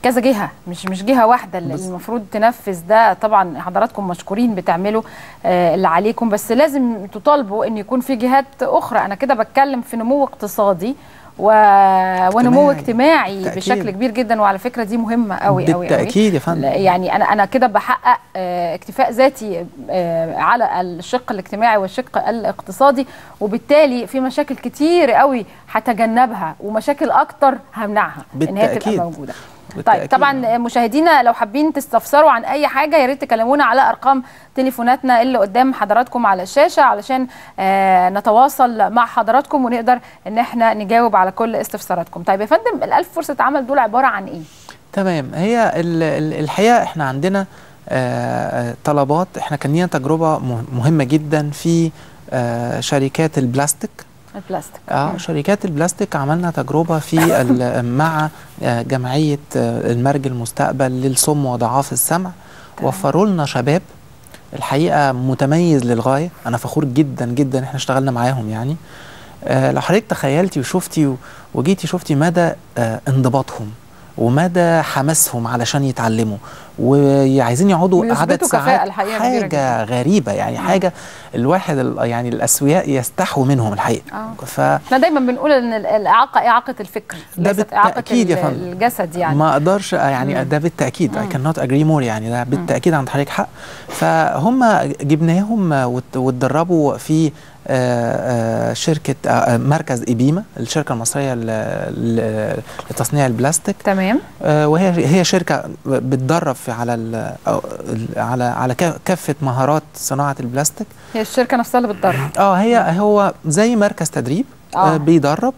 كذا جهه مش مش جهه واحده اللي المفروض تنفذ ده طبعا حضراتكم مشكورين بتعملوا آه، اللي عليكم بس لازم تطالبوا ان يكون في جهات اخرى انا كده بتكلم في نمو اقتصادي و... ونمو اجتماعي بالتأكيد. بشكل كبير جدا وعلى فكره دي مهمه قوي قوي قوي بالتأكيد يا فندم. لا، يعني انا انا كده بحقق آه، اكتفاء ذاتي آه، على الشق الاجتماعي والشق الاقتصادي وبالتالي في مشاكل كتير قوي هتجنبها ومشاكل اكتر همنعها ان هي تبقى بالتأكيد. موجوده طيب بالتأكيد. طبعا مشاهدينا لو حابين تستفسروا عن اي حاجه يا ريت تكلمونا على ارقام تليفوناتنا اللي قدام حضراتكم على الشاشه علشان آه نتواصل مع حضراتكم ونقدر ان احنا نجاوب على كل استفساراتكم طيب يا فندم الالف فرصه عمل دول عباره عن ايه تمام هي ال- ال- الحقيقه احنا عندنا آه، آه، طلبات احنا كان لينا تجربه مه- مهمه جدا في آه، شركات البلاستيك البلاستيك اه شركات البلاستيك عملنا تجربه في ال- مع آه، جمعيه آه، المرج المستقبل للصم وضعاف السمع وفروا لنا شباب الحقيقه متميز للغايه انا فخور جدا جدا احنا اشتغلنا معاهم يعني آه لو حضرتك تخيلتي وشفتي و- وجيتي شفتي مدى آه انضباطهم ومدى حماسهم علشان يتعلموا وعايزين يقعدوا ويثبتوا عدد كفاءة ساعات الحقيقة كبيرة حاجه غريبه يعني حاجه الواحد ال- يعني الاسوياء يستحوا منهم الحقيقه آه. ف احنا دايما بنقول ان ال- الاعاقه اعاقه الفكر ده ليست اعاقه بالتأكيد يا ال- فندم. الجسد يعني ما اقدرش يعني مم. ده بالتاكيد مم. I cannot agree more يعني ده بالتاكيد عند حضرتك حق فهم جبناهم وات- واتدربوا في آه، آه، شركه آه، آه، مركز ابيما الشركه المصريه ل- ل- لتصنيع البلاستيك تمام آه، وهي هي شركه بتدرب في على ال- أو ال- على على كا- كافه مهارات صناعه البلاستيك هي الشركه نفسها اللي بتدرب اه هي هو زي مركز تدريب آه. آه. بيدرب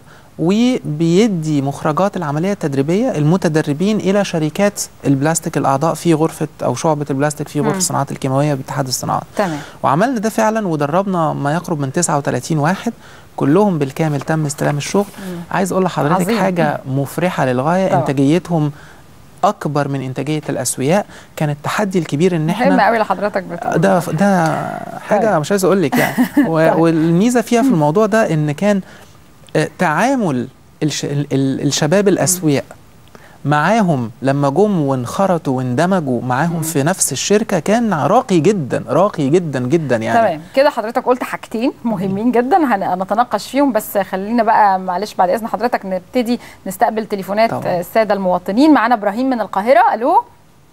وبيدي مخرجات العمليه التدريبيه المتدربين الى شركات البلاستيك الاعضاء في غرفه او شعبه البلاستيك في غرفه مم. الصناعات الكيماويه باتحاد الصناعات تمام وعملنا ده فعلا ودربنا ما يقرب من 39 واحد كلهم بالكامل تم استلام الشغل عايز اقول لحضرتك عظيم. حاجه مفرحه للغايه طبعا. انتاجيتهم اكبر من انتاجيه الاسوياء كان التحدي الكبير ان احنا مهم قوي اللي حضرتك بتقول ده ده حاجه طيب. مش عايز اقول لك يعني و- والميزه فيها في الموضوع ده ان كان آه، تعامل الش ال- ال- الشباب الاسوياء معاهم لما جم وانخرطوا واندمجوا معاهم في نفس الشركه كان راقي جدا راقي جدا جدا يعني تمام كده حضرتك قلت حاجتين مهمين جدا هن- هنتناقش فيهم بس خلينا بقى معلش بعد اذن حضرتك نبتدي نستقبل تليفونات طبعا. الساده المواطنين معانا ابراهيم من القاهره الو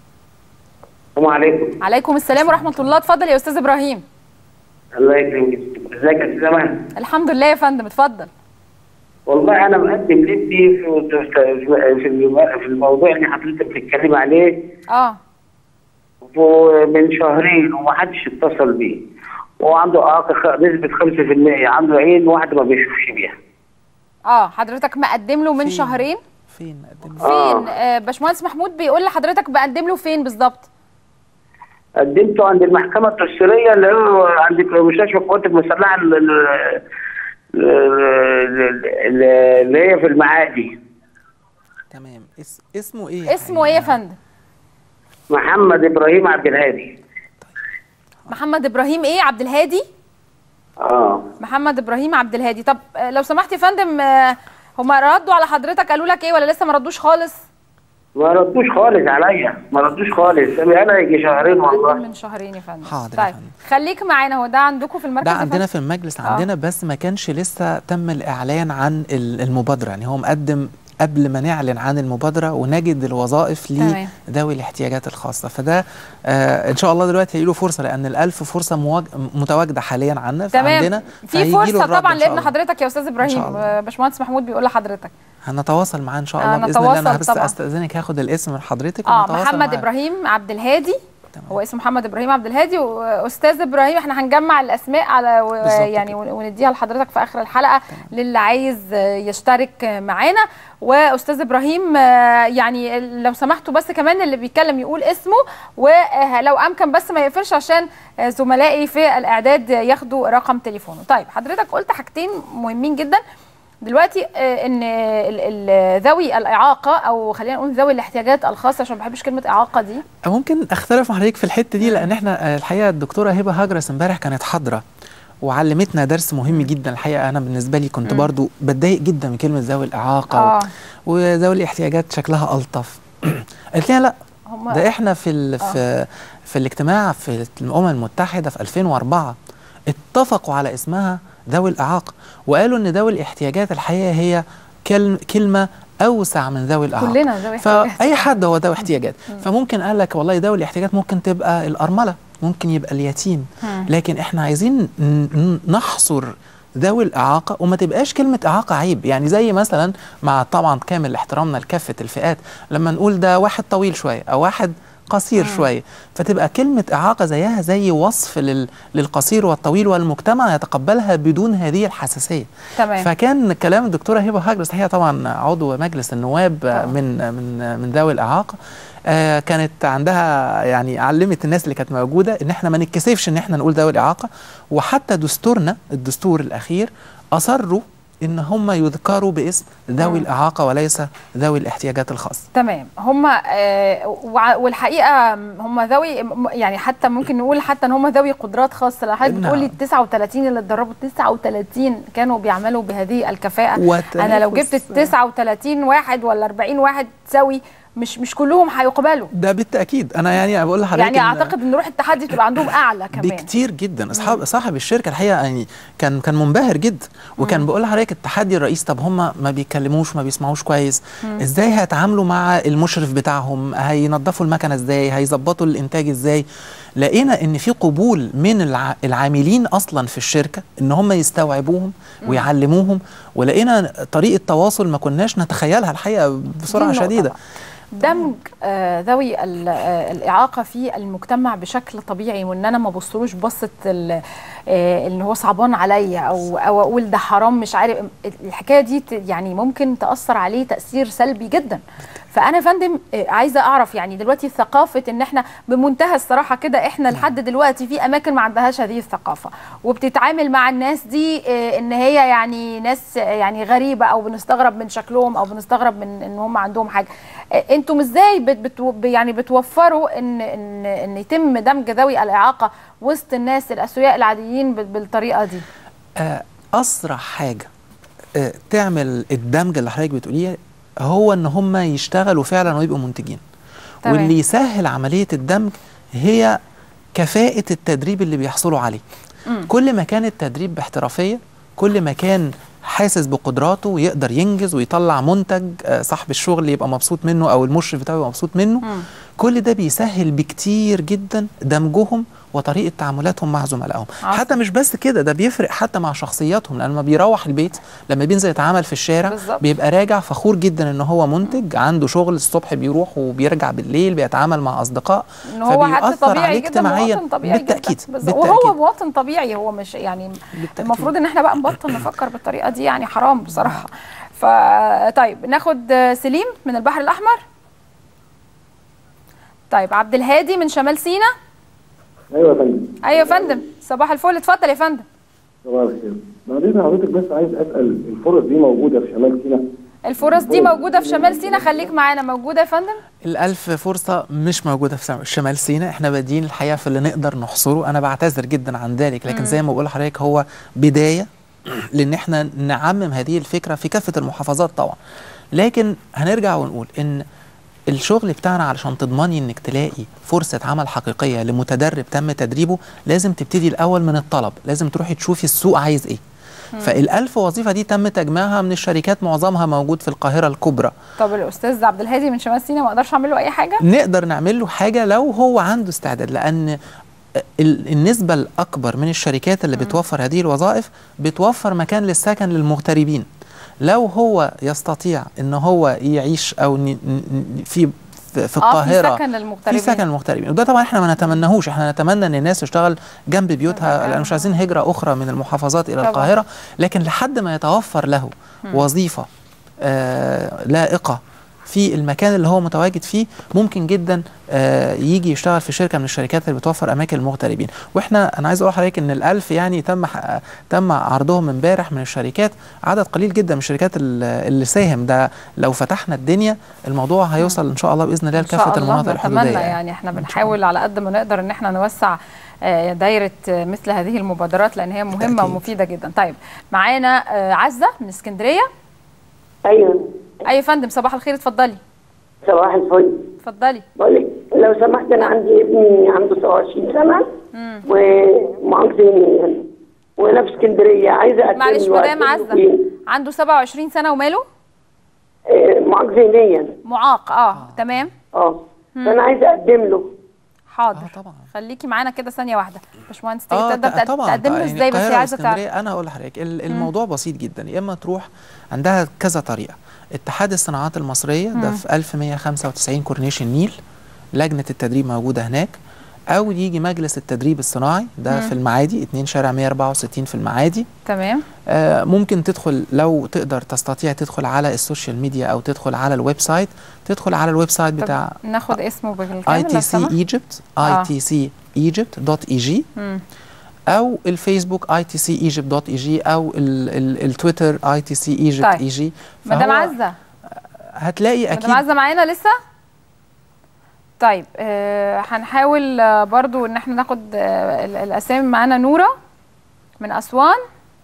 السلام عليكم عليكم السلام ورحمه الله اتفضل يا استاذ ابراهيم الله يكرمك ازيك يا استاذ امان الحمد لله يا فندم اتفضل والله انا مقدم لابني في في في الموضوع اللي حضرتك بتتكلم عليه اه من شهرين ومحدش اتصل بيه وهو عنده اعاقه خ- نسبه 5% عنده عين واحده ما بيشوفش بيها اه حضرتك مقدم له من فين؟ شهرين فين قدم فين آه باشمهندس محمود بيقول لحضرتك بقدم له فين بالظبط قدمته عند المحكمه التشريعيه اللي هو عند مستشفى القوات المسلحه ال- ال- ال- ال- اللي هي في المعادي تمام اس اسمه ايه اسمه ايه يا فندم محمد ابراهيم عبد الهادي محمد ابراهيم ايه عبد الهادي اه محمد ابراهيم عبد الهادي طب آه، لو سمحت يا فندم آه، هما ردوا على حضرتك قالوا لك ايه ولا لسه ما ردوش خالص ما ردوش خالص عليا ما ردوش خالص انا يجي شهرين مقدم والله من شهرين يا فندم حاضر يا طيب فندم. خليك معانا هو ده عندكم في المركز ده يا عندنا فندم؟ في المجلس آه. عندنا بس ما كانش لسه تم الاعلان عن ال- المبادره يعني هو مقدم قبل ما نعلن عن المبادره ونجد الوظائف تمام. لذوي الاحتياجات الخاصه فده آه ان شاء الله دلوقتي هيجي له فرصه لان الألف فرصه مواج... متواجده حاليا عنا تمام فعندنا في فهيجي له فرصه الرد طبعا إن شاء لابن الله. حضرتك يا استاذ ابراهيم الله. آه، باشمهندس محمود بيقول لحضرتك هنتواصل معاه ان شاء آه، الله باذن الله انا نتواصل بس طبعا. استاذنك هاخد الاسم من حضرتك اه ونتواصل محمد معاه. ابراهيم عبد الهادي هو اسمه محمد ابراهيم عبد الهادي واستاذ ابراهيم احنا هنجمع الاسماء على و- بالظبط يعني كده. ون- ونديها لحضرتك في اخر الحلقه للي عايز آه، يشترك آه، معانا واستاذ ابراهيم آه، يعني لو سمحتوا بس كمان اللي بيتكلم يقول اسمه ولو امكن بس ما يقفلش عشان آه، زملائي في الاعداد ياخدوا رقم تليفونه طيب حضرتك قلت حاجتين مهمين جدا دلوقتي آه، ان ال- ال- ذوي الاعاقه او خلينا نقول ذوي الاحتياجات الخاصه عشان ما بحبش كلمه اعاقه دي ممكن اختلف مع حضرتك في الحته دي لان احنا آه، الحقيقه الدكتوره هبه هجرس امبارح كانت حاضره وعلمتنا درس مهم جدا الحقيقه انا بالنسبه لي كنت مم. برضو بتضايق جدا من كلمه ذوي الاعاقه اه وذوي الاحتياجات شكلها الطف قالت لي لا هم ده احنا في ال... آه. في في الاجتماع في الامم المتحده في 2004 اتفقوا على اسمها ذوي الاعاقه وقالوا ان ذوي الاحتياجات الحقيقه هي كلم كلمه اوسع من ذوي الاعاقه كلنا ذوي احتياجات. فاي حد هو ذوي احتياجات فممكن قال لك والله ذوي الاحتياجات ممكن تبقى الارمله ممكن يبقى اليتيم مم. لكن احنا عايزين ن- ن- نحصر ذوي الإعاقة وما تبقاش كلمة إعاقة عيب يعني زي مثلا مع طبعا كامل احترامنا لكافة الفئات لما نقول ده واحد طويل شوية أو واحد قصير مم. شوية فتبقى كلمة إعاقة زيها زي وصف لل... للقصير والطويل والمجتمع يتقبلها بدون هذه الحساسية تمام فكان كلام الدكتورة هبة هاجرس هي طبعا عضو مجلس النواب آه، من من من ذوي الإعاقة آه، كانت عندها يعني علمت الناس اللي كانت موجودة إن احنا ما نتكسفش إن احنا نقول ذوي الإعاقة وحتى دستورنا الدستور الأخير أصروا إن هم يذكروا باسم ذوي مم. الإعاقة وليس ذوي الاحتياجات الخاصة تمام هم آه وع- والحقيقه هم ذوي م- يعني حتى ممكن نقول حتى ان هم ذوي قدرات خاصه لو حضرتك نعم. بتقولي ال 39 اللي اتدربوا 39 كانوا بيعملوا بهذه الكفاءه وتنافس- انا لو جبت ال 39 واحد ولا 40 واحد سوي مش مش كلهم هيقبلوا ده بالتأكيد أنا يعني بقول لحضرتك يعني إن- اعتقد ان روح التحدي تبقى عندهم اعلى كمان بكتير جدا اصحاب صاحب الشركه الحقيقه يعني كان كان منبهر جدا وكان بيقول لحضرتك التحدي الرئيس طب هم ما بيتكلموش ما بيسمعوش كويس ازاي هيتعاملوا مع المشرف بتاعهم هينظفوا المكنه ازاي هيظبطوا الانتاج ازاي لقينا ان في قبول من الع... العاملين اصلا في الشركه ان هم يستوعبوهم ويعلموهم ولقينا طريقه تواصل ما كناش نتخيلها الحقيقه بسرعه النقطة شديده بقى. دمج آه، ذوي ال- آه، الإعاقة في المجتمع بشكل طبيعي وإن أنا ما بصلوش بصة ال- آه، إن هو صعبان عليا أو أو أقول ده حرام مش عارف الحكاية دي ت- يعني ممكن تأثر عليه تأثير سلبي جدا فأنا يا فندم آه، عايزة أعرف يعني دلوقتي ثقافة إن إحنا بمنتهى الصراحة كده إحنا لحد دلوقتي في أماكن ما عندهاش هذه الثقافة وبتتعامل مع الناس دي آه، إن هي يعني ناس آه، يعني غريبة أو بنستغرب من شكلهم أو بنستغرب من إن هم عندهم حاجة آه، انتم ازاي بت بت يعني بتوفروا ان ان ان يتم دمج ذوي الاعاقه وسط الناس الاسوياء العاديين بال- بالطريقه دي آه، اسرع حاجه آه، تعمل الدمج اللي حضرتك بتقوليه هو ان هم يشتغلوا فعلا ويبقوا منتجين تمام. واللي يسهل عمليه الدمج هي كفاءه التدريب اللي بيحصلوا عليه مم. كل ما كان التدريب باحترافيه كل ما كان حاسس بقدراته ويقدر ينجز ويطلع منتج آه، صاحب الشغل يبقى مبسوط منه او المشرف بتاعه يبقى مبسوط منه مم. كل ده بيسهل بكتير جدا دمجهم وطريقه تعاملاتهم مع زملائهم عظيم. حتى مش بس كده ده بيفرق حتى مع شخصياتهم لما بيروح البيت لما بينزل يتعامل في الشارع بالظبط. بيبقى راجع فخور جدا ان هو منتج عنده شغل الصبح بيروح وبيرجع بالليل بيتعامل مع اصدقاء ان هو حد فبيأثر طبيعي عليه جدا اجتماعيا مواطن طبيعي بالتاكيد جدا بالظبط. بالتأكيد. وهو مواطن طبيعي هو مش يعني بالتأكيد. المفروض ان احنا بقى نبطل نفكر بالطريقه دي يعني حرام بصراحه فطيب ناخد آه، سليم من البحر الاحمر طيب عبد الهادي من شمال سينا ايوه يا فندم ايوه يا فندم صباح الفل اتفضل يا فندم صباح الخير بعدين حضرتك بس عايز اسال الفرص دي موجوده في شمال سيناء الفرص دي موجوده في شمال سينا خليك معانا موجوده يا فندم الألف فرصة مش موجودة في سم- شمال سيناء احنا بادئين الحقيقة في اللي نقدر نحصره أنا بعتذر جدا عن ذلك لكن زي ما بقول لحضرتك هو بداية لأن احنا نعمم هذه الفكرة في كافة المحافظات طبعا لكن هنرجع ونقول إن الشغل بتاعنا علشان تضمني انك تلاقي فرصة عمل حقيقية لمتدرب تم تدريبه لازم تبتدي الأول من الطلب لازم تروحي تشوفي السوق عايز ايه فالألف وظيفة دي تم تجميعها من الشركات معظمها موجود في القاهرة الكبرى طب الاستاذ عبد الهادي من شمال سينا ما اقدرش اعمل له اي حاجه نقدر نعمل له حاجه لو هو عنده استعداد لان ال- النسبة الأكبر من الشركات اللي بتوفر هذه الوظائف بتوفر مكان للسكن للمغتربين لو هو يستطيع ان هو يعيش او ن- ن- في في في اه القاهرة في سكن للمغتربين في سكن المغتربين وده طبعا احنا ما نتمناهوش احنا نتمنى ان الناس تشتغل جنب بيوتها لان مش عايزين هجرة أخرى من المحافظات إلى طبعاً. القاهرة لكن لحد ما يتوفر له وظيفة آه لائقة في المكان اللي هو متواجد فيه ممكن جدا آه يجي يشتغل في شركه من الشركات اللي بتوفر اماكن المغتربين واحنا انا عايز اقول لحضرتك ان الالف يعني تم ح- تم عرضهم امبارح من الشركات عدد قليل جدا من الشركات ال- اللي ساهم ده لو فتحنا الدنيا الموضوع هيوصل ان شاء الله باذن الله ان شاء لكافه الله المناطق نتمنى الحدوديه يعني احنا بنحاول على قد ما نقدر ان احنا نوسع آه، دايره آه، مثل هذه المبادرات لان هي مهمه بالتأكيد. ومفيده جدا طيب معانا آه، عزه من اسكندريه ايوه اي فندم صباح الخير اتفضلي صباح الفل اتفضلي بقول لك لو سمحت انا عندي ابني عنده 27 سنه مم. ومعاق ذهنيا وانا في اسكندريه عايزه اقدم معلش له مدام أقدم له عزه فين؟ عنده 27 سنه وماله آه، معاق ذهنيا معاق اه تمام اه مم. فانا عايزه اقدم له حاضر طبعا خليكي معانا كده ثانيه واحده باشمهندس تيجي اه تقدر ت- طبعا تقدم له يعني ازاي بس هي القاهرة عايزه تعرف واسكندرية انا هقول لحضرتك ال- الموضوع بسيط جدا يا اما تروح عندها كذا طريقه اتحاد الصناعات المصريه ده مم. في 1195 كورنيش النيل لجنه التدريب موجوده هناك او يجي مجلس التدريب الصناعي ده مم. في المعادي 2 شارع 164 في المعادي تمام آه، ممكن تدخل لو تقدر تستطيع تدخل على السوشيال ميديا او تدخل على الويب سايت تدخل على الويب سايت طب بتاع ناخد اسمه بالكامل اي لو تي سمحت. سي ايجيبت آه. اي تي سي ايجيبت دوت اي جي مم. او الفيسبوك اي تي سي ايجيبت دوت اي جي او ال ال التويتر اي تي سي ايجيبت طيب. اي جي مدام عزه هتلاقي مدام اكيد عزه معانا لسه طيب آه هنحاول آه برضو ان احنا ناخد آه ال- الاسامي معانا نوره من اسوان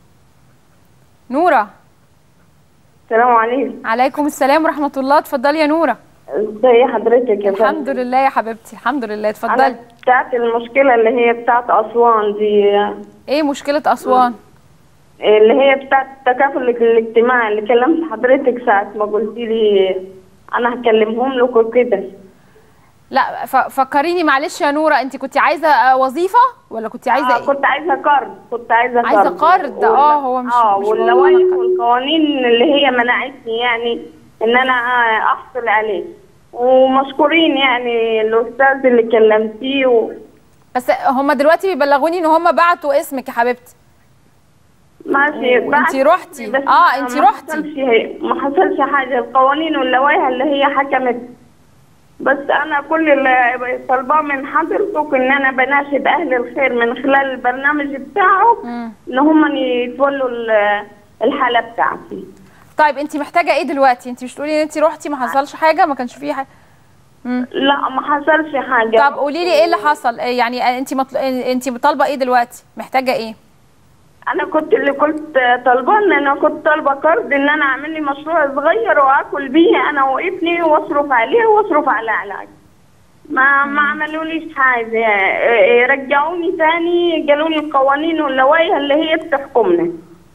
نوره السلام عليكم عليكم السلام ورحمه الله اتفضلي يا نوره ازي حضرتك يا فندم الحمد لله يا حبيبتي الحمد لله انا اتفضلي بتاعت المشكله اللي هي بتاعت اسوان دي ايه مشكله اسوان اللي هي بتاعت التكافل الاجتماعي اللي كلمت حضرتك ساعه ما قلت لي انا هكلمهم لكم كده لا ف- فكريني معلش يا نوره انت كنت عايزه آه، وظيفه ولا كنت عايزه آه ايه كنت عايزه قرض كنت عايزه قرض عايزة قرض، اه، هو مش- اه مش واللوائح موضوعنا والقوانين اللي هي منعتني يعني ان انا آه، احصل عليه ومشكورين يعني الاستاذ اللي كلمتيه و... بس هم دلوقتي بيبلغوني ان هم بعتوا اسمك يا حبيبتي ماشي وانتي بعد- روحتي. بس اه، انتي ما روحتي. حصلش ما حصلش حاجه القوانين واللوائح اللي هي حكمت بس انا كل اللي طالباه من حضرتك ان انا بناشد اهل الخير من خلال البرنامج بتاعه ان هم يتولوا ال- الحاله بتاعتي طيب انت محتاجه ايه دلوقتي انت مش تقولي ان انت روحتي ما حصلش حاجه ما كانش فيه حاجه مم. لا ما حصلش حاجه طب قولي لي ايه اللي حصل إيه يعني انت مطل... انت طالبه ايه دلوقتي محتاجه ايه انا كنت اللي كنت طالباه ان انا كنت طالبه قرض ان انا اعمل لي مشروع صغير واكل بيه انا وابني واصرف عليه واصرف على علاج ما ما عملوليش حاجه إيه، رجعوني تاني قالوا لي القوانين واللوائح اللي هي بتحكمنا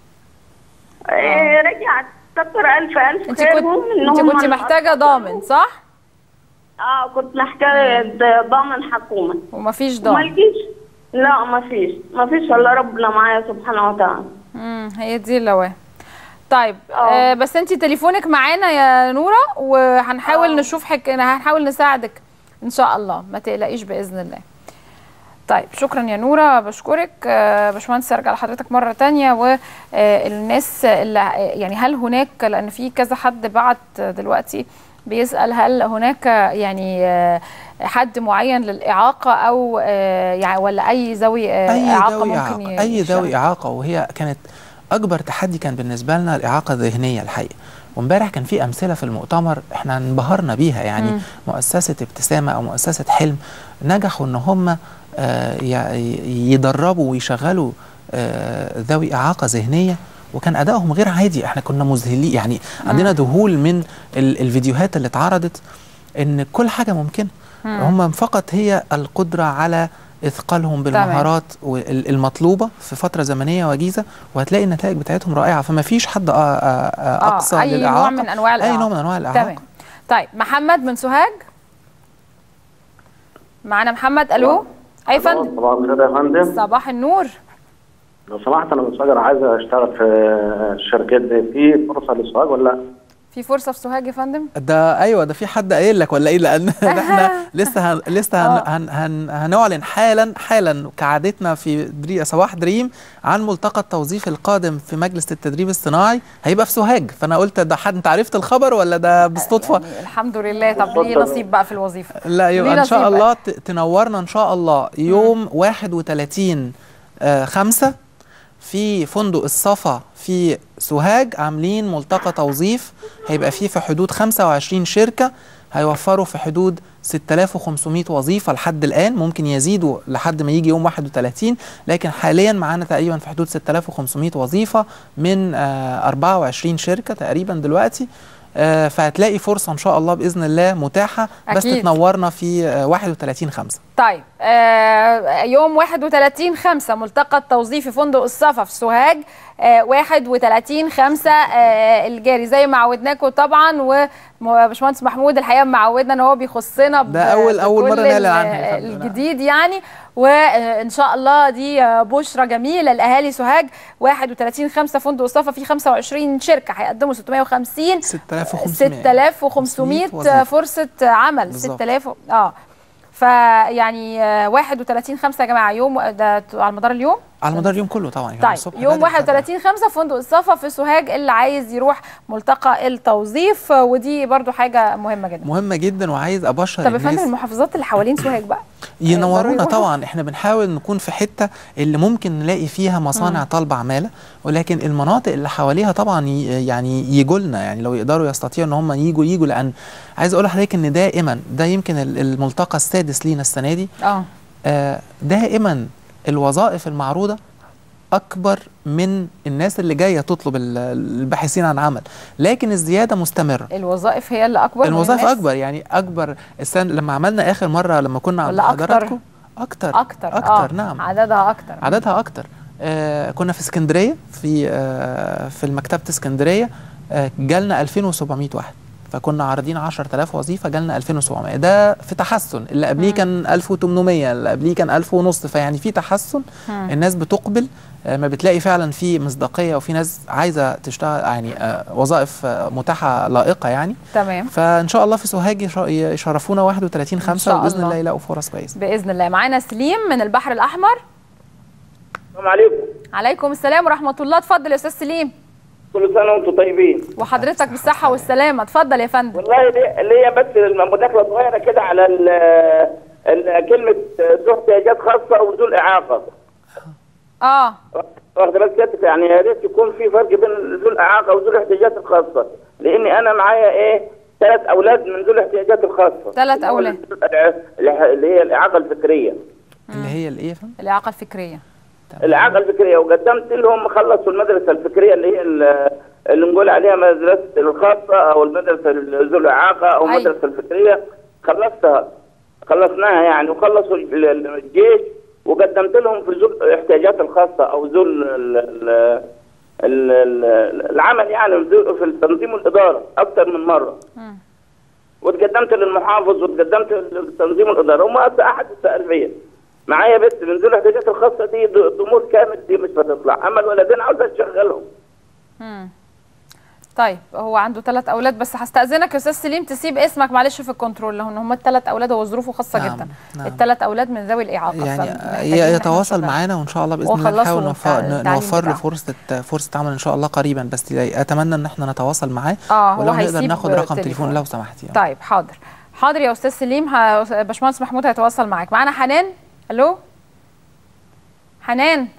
إيه، رجعت كتر الف الف انت خيرهم كنت إن انت هم كنت محتاجه ضامن صح اه كنت محتاجه ضامن حكومه ومفيش ما ضامن لقيش لا ما فيش ما فيش الا ربنا معايا سبحانه وتعالى امم هي دي اللوائح طيب آه بس انت تليفونك معانا يا نوره وهنحاول نشوف حك... هنحاول نساعدك ان شاء الله ما تقلقيش باذن الله طيب شكرا يا نوره بشكرك آه، باشمهندس ارجع لحضرتك مره تانية والناس اللي يعني هل هناك لان في كذا حد بعت دلوقتي بيسال هل هناك يعني آه، حد معين للاعاقه او آه، يعني ولا اي ذوي آه، اي اعاقه ذوي ممكن اعاقه ي- اي يشتغل؟ ذوي اعاقه وهي كانت اكبر تحدي كان بالنسبه لنا الاعاقه الذهنيه الحقيقه وامبارح كان في امثله في المؤتمر احنا انبهرنا بيها يعني مم. مؤسسه ابتسامه او مؤسسه حلم نجحوا ان هم آه، ي- يدربوا ويشغلوا آه، ذوي اعاقه ذهنيه وكان ادائهم غير عادي احنا كنا مذهلين يعني عندنا ذهول من ال- الفيديوهات اللي اتعرضت ان كل حاجه ممكنه مم. هم فقط هي القدره على اثقالهم بالمهارات وال- المطلوبه في فتره زمنيه وجيزه وهتلاقي النتائج بتاعتهم رائعه فما فيش حد آه، آه، آه، اقصى آه اي للاعاقه نوع من انواع اي الاعاقه نوع من انواع الاعاقه تمام طيب محمد من سوهاج معانا محمد الو اي فندم صباح الخير يا فندم صباح النور لو سمحت انا من ساجر عايز اشتغل في الشركات دي في فرصه للسواق ولا لا؟ في فرصه في سوهاج يا فندم ده ايوه ده في حد قايل لك ولا ايه لان احنا لسه هن لسه هن هن هن هنعلن حالا حالا كعادتنا في دري صباح دريم عن ملتقى التوظيف القادم في مجلس التدريب الصناعي هيبقى في سوهاج فانا قلت ده حد انت عرفت الخبر ولا ده بالصدفه الحمد لله طب ليه نصيب بقى في الوظيفه لا ليه يبقى ان شاء نصيب الله ت- تنورنا ان شاء الله يوم 31 آه، خمسة في فندق الصفا في سوهاج عاملين ملتقى توظيف هيبقى فيه في حدود 25 شركة هيوفروا في حدود 6500 وظيفة لحد الآن ممكن يزيدوا لحد ما يجي يوم 31 لكن حاليا معانا تقريبا في حدود 6500 وظيفة من آه، 24 شركة تقريبا دلوقتي آه، فهتلاقي فرصه ان شاء الله باذن الله متاحه بس أكيد. تنورنا في آه، 31 5 طيب آه يوم 31 5 ملتقى التوظيف في فندق الصفا في سوهاج آه 31 5 آه الجاري زي ما عودناكم طبعا وباشمهندس محمود الحقيقه معودنا ان هو بيخصنا ب- ده أول- أول بكل مرة نعلن ال- عنها يا فندم. الجديد يعني وان شاء الله دي آه، بشرى جميله لاهالي سوهاج 31 5 فندق الصفا فيه 25 شركه هيقدموا 650 6500 6500 وظيفة. فرصه عمل بالظبط. 6000 اه فيعني آه، 31 5 يا جماعه يوم ده على مدار اليوم على مدار اليوم كله طبعا يعني طيب الصبح يوم بدري لحد 31 5 فندق الصفا في سوهاج اللي عايز يروح ملتقى التوظيف آه، ودي برضو حاجه مهمه جدا مهمه جدا وعايز ابشر طب يا فندم الناس المحافظات اللي حوالين سوهاج بقى ينورونا يروحوا. طبعا احنا بنحاول نكون في حته اللي ممكن نلاقي فيها مصانع مم. طالبه عماله ولكن المناطق اللي حواليها طبعا ي- يعني يجوا لنا يعني لو يقدروا يستطيعوا ان هم يجوا يجوا لان عايز اقول لحضرتك ان دائما ده يمكن ال- الملتقى السادس لينا السنه دي اه آه، دائما الوظائف المعروضه اكبر من الناس اللي جايه تطلب ال- الباحثين عن عمل لكن الزياده مستمره الوظائف هي اللي اكبر من الوظائف الناس؟ اكبر يعني اكبر السنه لما عملنا اخر مره لما كنا عند ولا أكتر؟ حضراتكم اكتر اكتر اكتر آه. نعم عددها اكتر عددها اكتر آه كنا في اسكندريه في آه في مكتبه اسكندريه آه جالنا 2700 واحد فكنا عارضين 10000 وظيفه جالنا 2700 ده في تحسن اللي قبليه مم. كان 1800 اللي قبليه كان 1000 ونص فيعني في تحسن مم. الناس بتقبل آه ما بتلاقي فعلا في مصداقيه وفي ناس عايزه تشتغل يعني آه وظائف آه متاحه لائقه يعني تمام فان شاء الله في سوهاج يش- يشرفونا 31 5 شاء وباذن الله. الله يلاقوا فرص كويسه باذن الله معانا سليم من البحر الاحمر السلام عليكم عليكم السلام ورحمه الله اتفضل يا استاذ سليم كل سنه وانتم طيبين وحضرتك بالصحه والسلامه اتفضل يا فندم والله ليه- ليا بس مداخله صغيره كده على ال ال- كلمه ذو احتياجات خاصه وذو الاعاقه اه واخد بالك سيادتك يعني يا ريت يكون في فرق بين ذو الاعاقه وذو الاحتياجات الخاصه لاني انا معايا ايه ثلاث اولاد من ذو الاحتياجات الخاصه ثلاث أولاد. اللي هي الاعاقه الفكريه اللي هي الايه يا فندم؟ الاعاقه الفكريه الاعاقه الفكريه وقدمت لهم خلصوا المدرسه الفكريه اللي هي ال- اللي نقول عليها مدرسه الخاصه او المدرسه ذو الاعاقه او أي. المدرسه الفكريه خلصتها خلصناها يعني وخلصوا ال- ال- الجيش وقدمت لهم في ذو الاحتياجات الخاصه او ذو ال- ال- ال- ال- ال- العمل يعني ذو- في التنظيم والاداره اكثر من مره وتقدمت للمحافظ وتقدمت لتنظيم الاداره وما احد سال فيا معايا بنت من ذو الاحتياجات الخاصه دي د- ضمور كامل دي مش هتطلع اما الولدين عاوز اشغلهم مم. طيب هو عنده ثلاث اولاد بس هستاذنك يا استاذ سليم تسيب اسمك معلش في الكنترول لان هم الثلاث اولاد هو ظروفه خاصه نعم، جدا نعم. الثلاث اولاد من ذوي الاعاقه يعني فمحتاجين ي- إن يتواصل إحنا معانا وان شاء الله باذن الله وخلصوا نحاول التع- نوفر, التعليم نوفر له بتاعهم. فرصه فرصه عمل ان شاء الله قريبا بس اتمنى ان احنا نتواصل معاه آه، هو ولو نقدر هيسيب ناخد رقم تليفون. تليفون لو سمحتي طيب حاضر حاضر يا استاذ سليم ه- باشمهندس محمود هيتواصل معاك معانا حنان الو حنان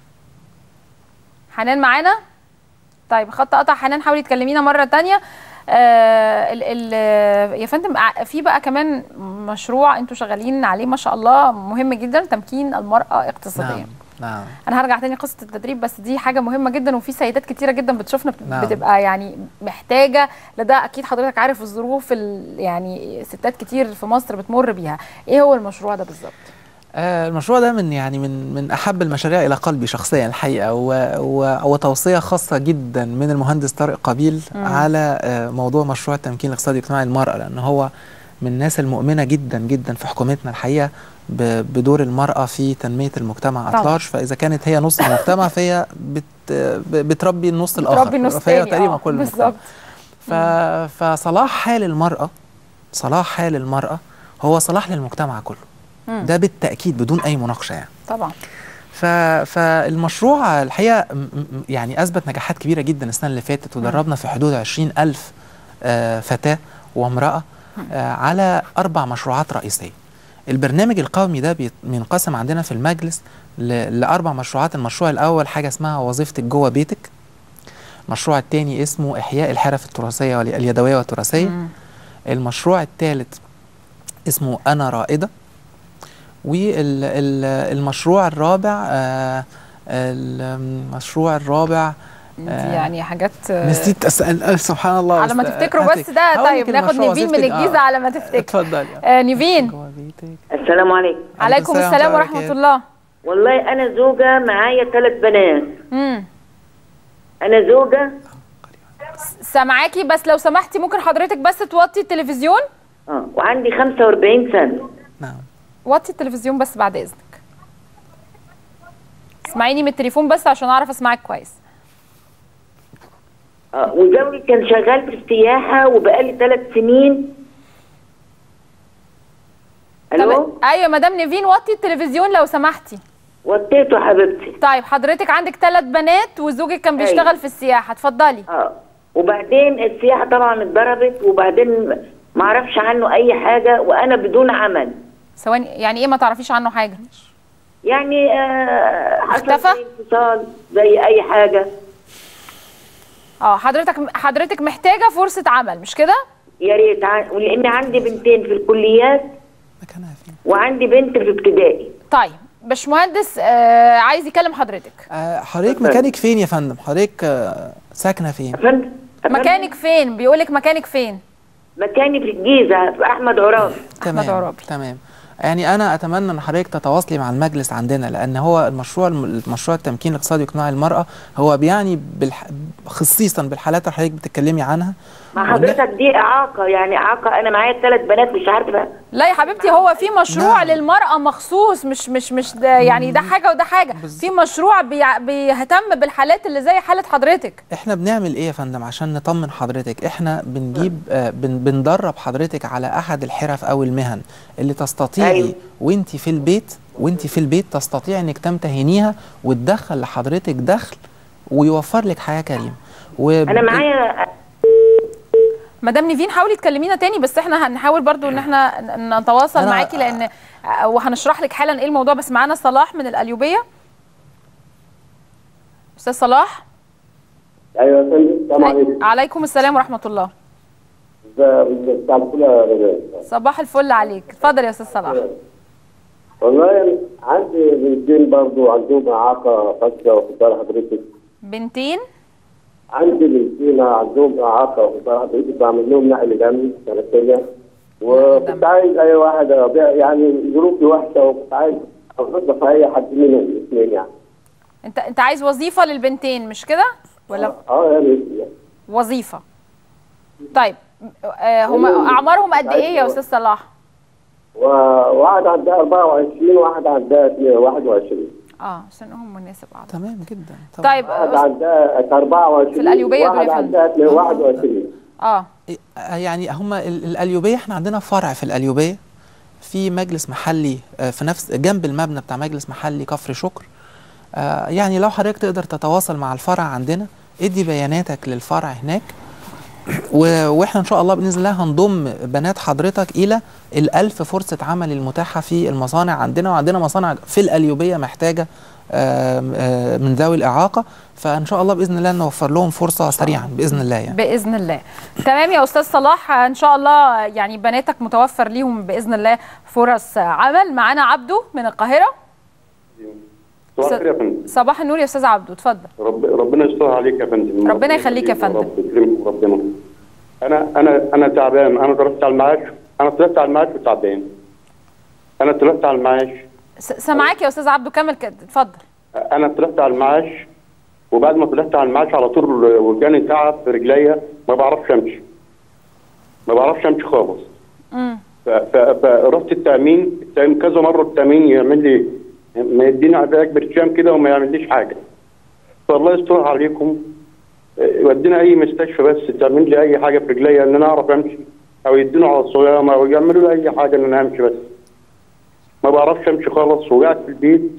حنان معانا طيب خط قطع حنان حاولي تكلمينا مره تانية آه ال ال يا فندم ع- في بقى كمان مشروع انتوا شغالين عليه ما شاء الله مهم جدا تمكين المراه اقتصاديا نعم نعم انا هرجع تاني قصه التدريب بس دي حاجه مهمه جدا وفي سيدات كتيره جدا بتشوفنا بت- نعم. بتبقى يعني محتاجه لده اكيد حضرتك عارف الظروف ال- يعني ستات كتير في مصر بتمر بيها ايه هو المشروع ده بالظبط آه، المشروع ده من يعني من من احب المشاريع الى قلبي شخصيا الحقيقه و- و- وتوصيه خاصه جدا من المهندس طارق قبيل مم. على آه، موضوع مشروع التمكين الاقتصادي والاجتماعي للمراه لان هو من الناس المؤمنه جدا جدا في حكومتنا الحقيقه ب- بدور المراه في تنميه المجتمع طبعا. اطلاج فاذا كانت هي نص المجتمع فهي بت ب- بتربي النص الاخر بتربي النص فهي تاني، تقريبا آه، كل المجتمع بالظبط. ف... فصلاح حال المراه صلاح حال المراه هو صلاح للمجتمع كله مم. ده بالتاكيد بدون اي مناقشه يعني طبعا ف... فالمشروع الحقيقه م- م- يعني اثبت نجاحات كبيره جدا السنه اللي فاتت ودربنا في حدود 20 الف آه، فتاه وامراه آه، على اربع مشروعات رئيسيه البرنامج القومي ده بيت- بينقسم عندنا في المجلس ل... لاربع مشروعات المشروع الاول حاجه اسمها وظيفتك جوه بيتك المشروع الثاني اسمه احياء الحرف التراثيه واليدويه والتراثيه مم. المشروع الثالث اسمه انا رائده والمشروع الرابع آه، المشروع الرابع دي آه. يعني حاجات نسيت اسال سبحان الله على ما أست- تفتكروا بس هفتك- ده هقول لك طيب ناخد المشروع نيفين من وظيفتك. الجيزه آه. على ما تفتكر اتفضلي آه نيفين السلام عليكم عليكم السلام ورحمه الله والله انا زوجه معايا ثلاث بنات امم انا زوجه سامعاكي بس لو سمحتي ممكن حضرتك بس توطي التلفزيون اه وعندي 45 سنه وطي التلفزيون بس بعد اذنك اسمعيني من التليفون بس عشان اعرف اسمعك كويس اه وزوجي كان شغال في السياحه وبقالي ثلاث سنين الو ايوه مدام نيفين وطي التلفزيون لو سمحتي وطيته حبيبتي طيب حضرتك عندك ثلاث بنات وزوجك كان أيوة. بيشتغل في السياحه اتفضلي اه وبعدين السياحه طبعا اتضربت وبعدين ما اعرفش عنه اي حاجه وانا بدون عمل ثواني يعني ايه ما تعرفيش عنه حاجه يعني آه حصل اختفى؟ زي انفصال زي اي حاجه اه حضرتك حضرتك محتاجه فرصه عمل مش كده يا ريت ع- ولان عندي بنتين في الكليات وعندي بنت في ابتدائي طيب باشمهندس آه عايز يكلم حضرتك آه، حضرتك مكانك فين يا فندم حضرتك آه، ساكنه فين مكانك فين بيقولك مكانك فين مكاني في الجيزه في احمد عرابي تمام عرابي. تمام يعني انا اتمنى ان حضرتك تتواصلي مع المجلس عندنا لان هو المشروع المشروع التمكين الاقتصادي واجتماعي للمراه هو بيعني بالح... خصيصا بالحالات اللي حضرتك بتتكلمي عنها مع حضرتك دي اعاقه يعني اعاقه انا معايا ثلاث بنات مش عارفه لا يا حبيبتي هو في مشروع نعم. للمرأة مخصوص مش مش مش ده يعني ده حاجة وده حاجة في مشروع بيع- بيهتم بالحالات اللي زي حالة حضرتك احنا بنعمل ايه يا فندم عشان نطمن حضرتك احنا بنجيب آه بن بندرب حضرتك على احد الحرف او المهن اللي تستطيعي أيوة. أيوه. وانت في البيت وانت في البيت تستطيعي انك تمتهنيها وتدخل لحضرتك دخل ويوفر لك حياه كريمه و... انا معايا مدام نيفين حاولي تكلمينا تاني بس احنا هنحاول برضو ان احنا ن- نتواصل أنا- معاكي لان وهنشرح لك حالا ايه الموضوع بس معانا صلاح من القليوبية استاذ صلاح ايوه يا فندم السلام عليكم عليكم السلام ورحمة الله بتاع الفول يا رجال. صباح الفل عليك اتفضل يا استاذ صلاح والله يعني عندي بنتين برضو عندهم اعاقه فجاه واخد بال حضرتك بنتين عندي بنتين عندهم اعاقه واخد بال حضرتك بعمل لهم نقل دم سنتيه وكنت عايز اي واحد أبيع يعني ظروفي وحشه وكنت عايز اوظف اي حد منهم الاثنين يعني انت انت عايز وظيفة للبنتين مش كده ولا اه يا ريت يعني. وظيفة طيب آه هم اعمارهم قد ايه يا استاذ صلاح وواحد عندها 24 وواحد عندها 21 اه سنهم مناسب عادة. تمام جدا طيب واحد عندها 24 في القليوبية دول يا واحد فندم. عندها 21 اه آه، يعني هما ال- القليوبيه احنا عندنا فرع في القليوبيه في مجلس محلي آه، في نفس جنب المبنى بتاع مجلس محلي كفر شكر آه، يعني لو حضرتك تقدر تتواصل مع الفرع عندنا ادي بياناتك للفرع هناك و- واحنا ان شاء الله باذن الله هنضم بنات حضرتك الى الالف فرصه عمل المتاحه في المصانع عندنا وعندنا مصانع في القليوبيه محتاجه آم، آه، من ذوي الاعاقه فان شاء الله باذن الله نوفر لهم فرصه سريعا باذن الله يعني باذن الله تمام يا استاذ صلاح ان شاء الله يعني بناتك متوفر ليهم باذن الله فرص عمل معانا عبده من القاهره صباح الخير يا فندم صباح النور يا استاذ عبده اتفضل رب ربنا يستر عليك يا فندم ربنا يخليك يا فندم. رب يكرمك ربنا انا انا انا تعبان انا طلعت على المعاش انا طلعت على المعاش وتعبان انا طلعت على المعاش س- سامعاك يا استاذ عبده كمل كده اتفضل انا طلعت على المعاش وبعد ما طلعت على المعاش على طول وجاني تعب في رجليا ما بعرفش امشي ما بعرفش امشي خالص امم ف- ف- فرحت التامين التامين كذا مره التامين يعمل لي ما يديني علاج برشام كده وما يعمليش حاجه فالله يسترها عليكم إيه، يودينا اي مستشفى بس تعمل لي اي حاجه في رجليا ان انا اعرف امشي او يديني على الصيامه او يعملوا لي اي حاجه ان انا امشي بس ما بعرفش امشي خالص وقاعد في البيت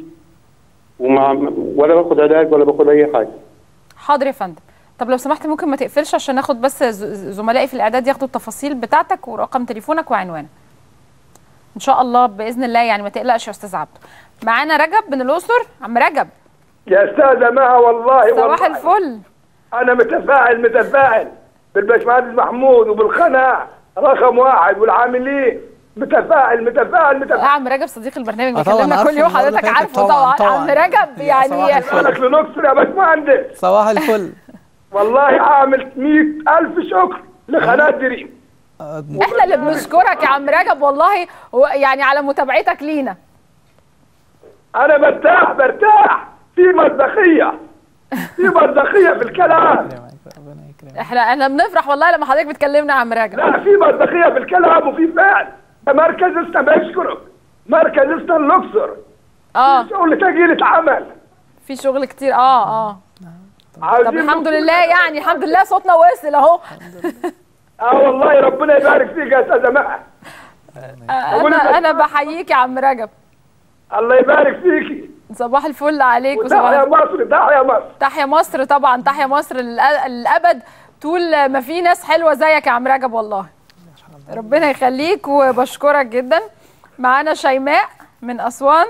وما ولا باخد علاج ولا باخد اي حاجه حاضر يا فندم طب لو سمحت ممكن ما تقفلش عشان ناخد بس ز- زملائي في الاعداد ياخدوا التفاصيل بتاعتك ورقم تليفونك وعنوانك ان شاء الله باذن الله يعني ما تقلقش يا استاذ عبده معانا رجب من الاقصر عم رجب يا استاذه مها والله صباح والله الفل انا متفائل متفائل بالباشمهندس محمود وبالقناه رقم واحد والعاملين متفائل متفائل اه متفائل عم رجب صديق البرنامج آه طبعاً بيكلمنا عارفه كل يوم المرة اللي حضرتك فاتت عارفه طبعاً، طبعا طبعاً. عم رجب يا يعني صباح الفل. لك لنكسر يا باشمهندس صباح الفل والله عامل مئة ألف شكر لقناة دريم احنا اللي بنشكرك يا عم رجب والله و- يعني على متابعتك لينا أنا برتاح برتاح في مصداقية في مصداقية في الكلام احنا احنا بنفرح والله لما حضرتك بتكلمنا يا عم رجب لا في مصداقية في الكلام وفي فعل ده مركز اسنا بيشكرك مركز اسنا الأقصر اه شغل تجيلة عمل في شغل كتير اه اه طب عاوزين الحمد لله يعني الحمد لله صوتنا وصل اهو اه والله ربنا يبارك فيك يا استاذه مها انا انا بحييك يا عم رجب الله يبارك فيكي صباح الفل عليك وصباح وتحيا الفل. مصر تحيا مصر تحيا مصر طبعا تحيا مصر للأ- للابد طول ما في ناس حلوه زيك يا عم رجب والله ربنا يخليك وبشكرك جدا معانا شيماء من اسوان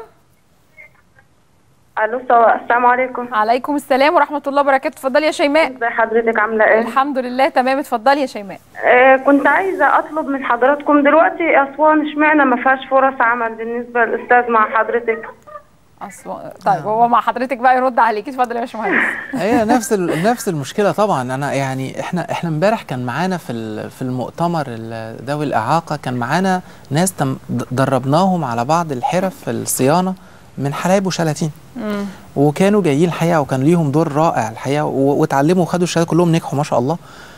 الو سوا- السلام عليكم عليكم السلام ورحمه الله وبركاته اتفضلي يا شيماء ازي حضرتك عامله ايه الحمد لله تمام اتفضلي يا شيماء آه كنت عايزه اطلب من حضراتكم دلوقتي اسوان اشمعنى ما فيهاش فرص عمل بالنسبه للاستاذ مع حضرتك اسوان طيب هو مع حضرتك بقى يرد عليكي اتفضلي يا باشمهندس هي نفس ال- نفس المشكله طبعا انا يعني احنا احنا امبارح كان معانا في ال- في المؤتمر ال- ذوي الاعاقه كان معانا ناس تم د- دربناهم على بعض الحرف في الصيانه من حلايب وشلاتين وكانوا جايين الحقيقه وكان ليهم دور رائع الحقيقه و- واتعلموا وخدوا الشهاده كلهم نجحوا ما شاء الله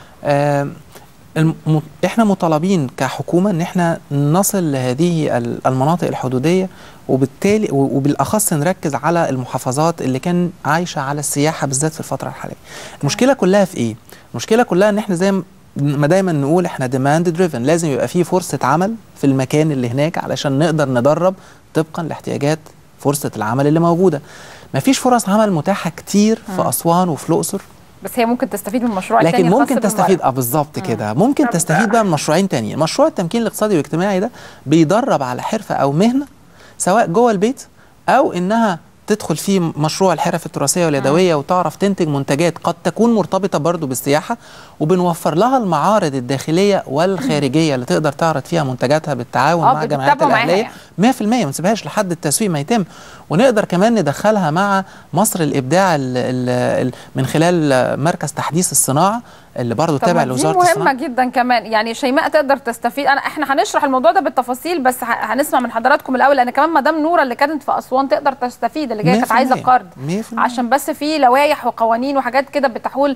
آم، الم... احنا مطالبين كحكومه ان احنا نصل لهذه ال- المناطق الحدوديه وبالتالي و- وبالاخص نركز على المحافظات اللي كان عايشه على السياحه بالذات في الفتره الحاليه. المشكله كلها في ايه؟ المشكله كلها ان احنا زي ما- ما دايما نقول احنا ديماند دريفن لازم يبقى في فرصه عمل في المكان اللي هناك علشان نقدر ندرب طبقا لاحتياجات فرصه العمل اللي موجوده. مفيش فرص عمل متاحه كتير في مم. اسوان وفي الاقصر بس هي ممكن تستفيد من المشروع لكن التاني الخاص ممكن بالمرأة. تستفيد اه بالظبط كده ممكن تستفيد بقى من مشروعين تانيين مشروع التمكين الاقتصادي والاجتماعي ده بيدرب على حرفه او مهنه سواء جوه البيت او انها تدخل في مشروع الحرف التراثيه واليدويه وتعرف تنتج منتجات قد تكون مرتبطه برضو بالسياحه وبنوفر لها المعارض الداخليه والخارجيه اللي تقدر تعرض فيها منتجاتها بالتعاون آه، مع الجمعيات بتتابعوا معاها الاهليه 100% ما نسيبهاش لحد التسويق ما يتم ونقدر كمان ندخلها مع مصر الابداع ال ال ال من خلال مركز تحديث الصناعه اللي برضه طب تابع ما دي لوزاره مهمة الصناعه جدا كمان يعني شيماء تقدر تستفيد انا احنا هنشرح الموضوع ده بالتفاصيل بس ه- هنسمع من حضراتكم الاول لان كمان مدام نوره اللي كانت في اسوان تقدر تستفيد اللي جايه كانت عايزه 100%. قرض 100% عشان بس في لوائح وقوانين وحاجات كده بتحول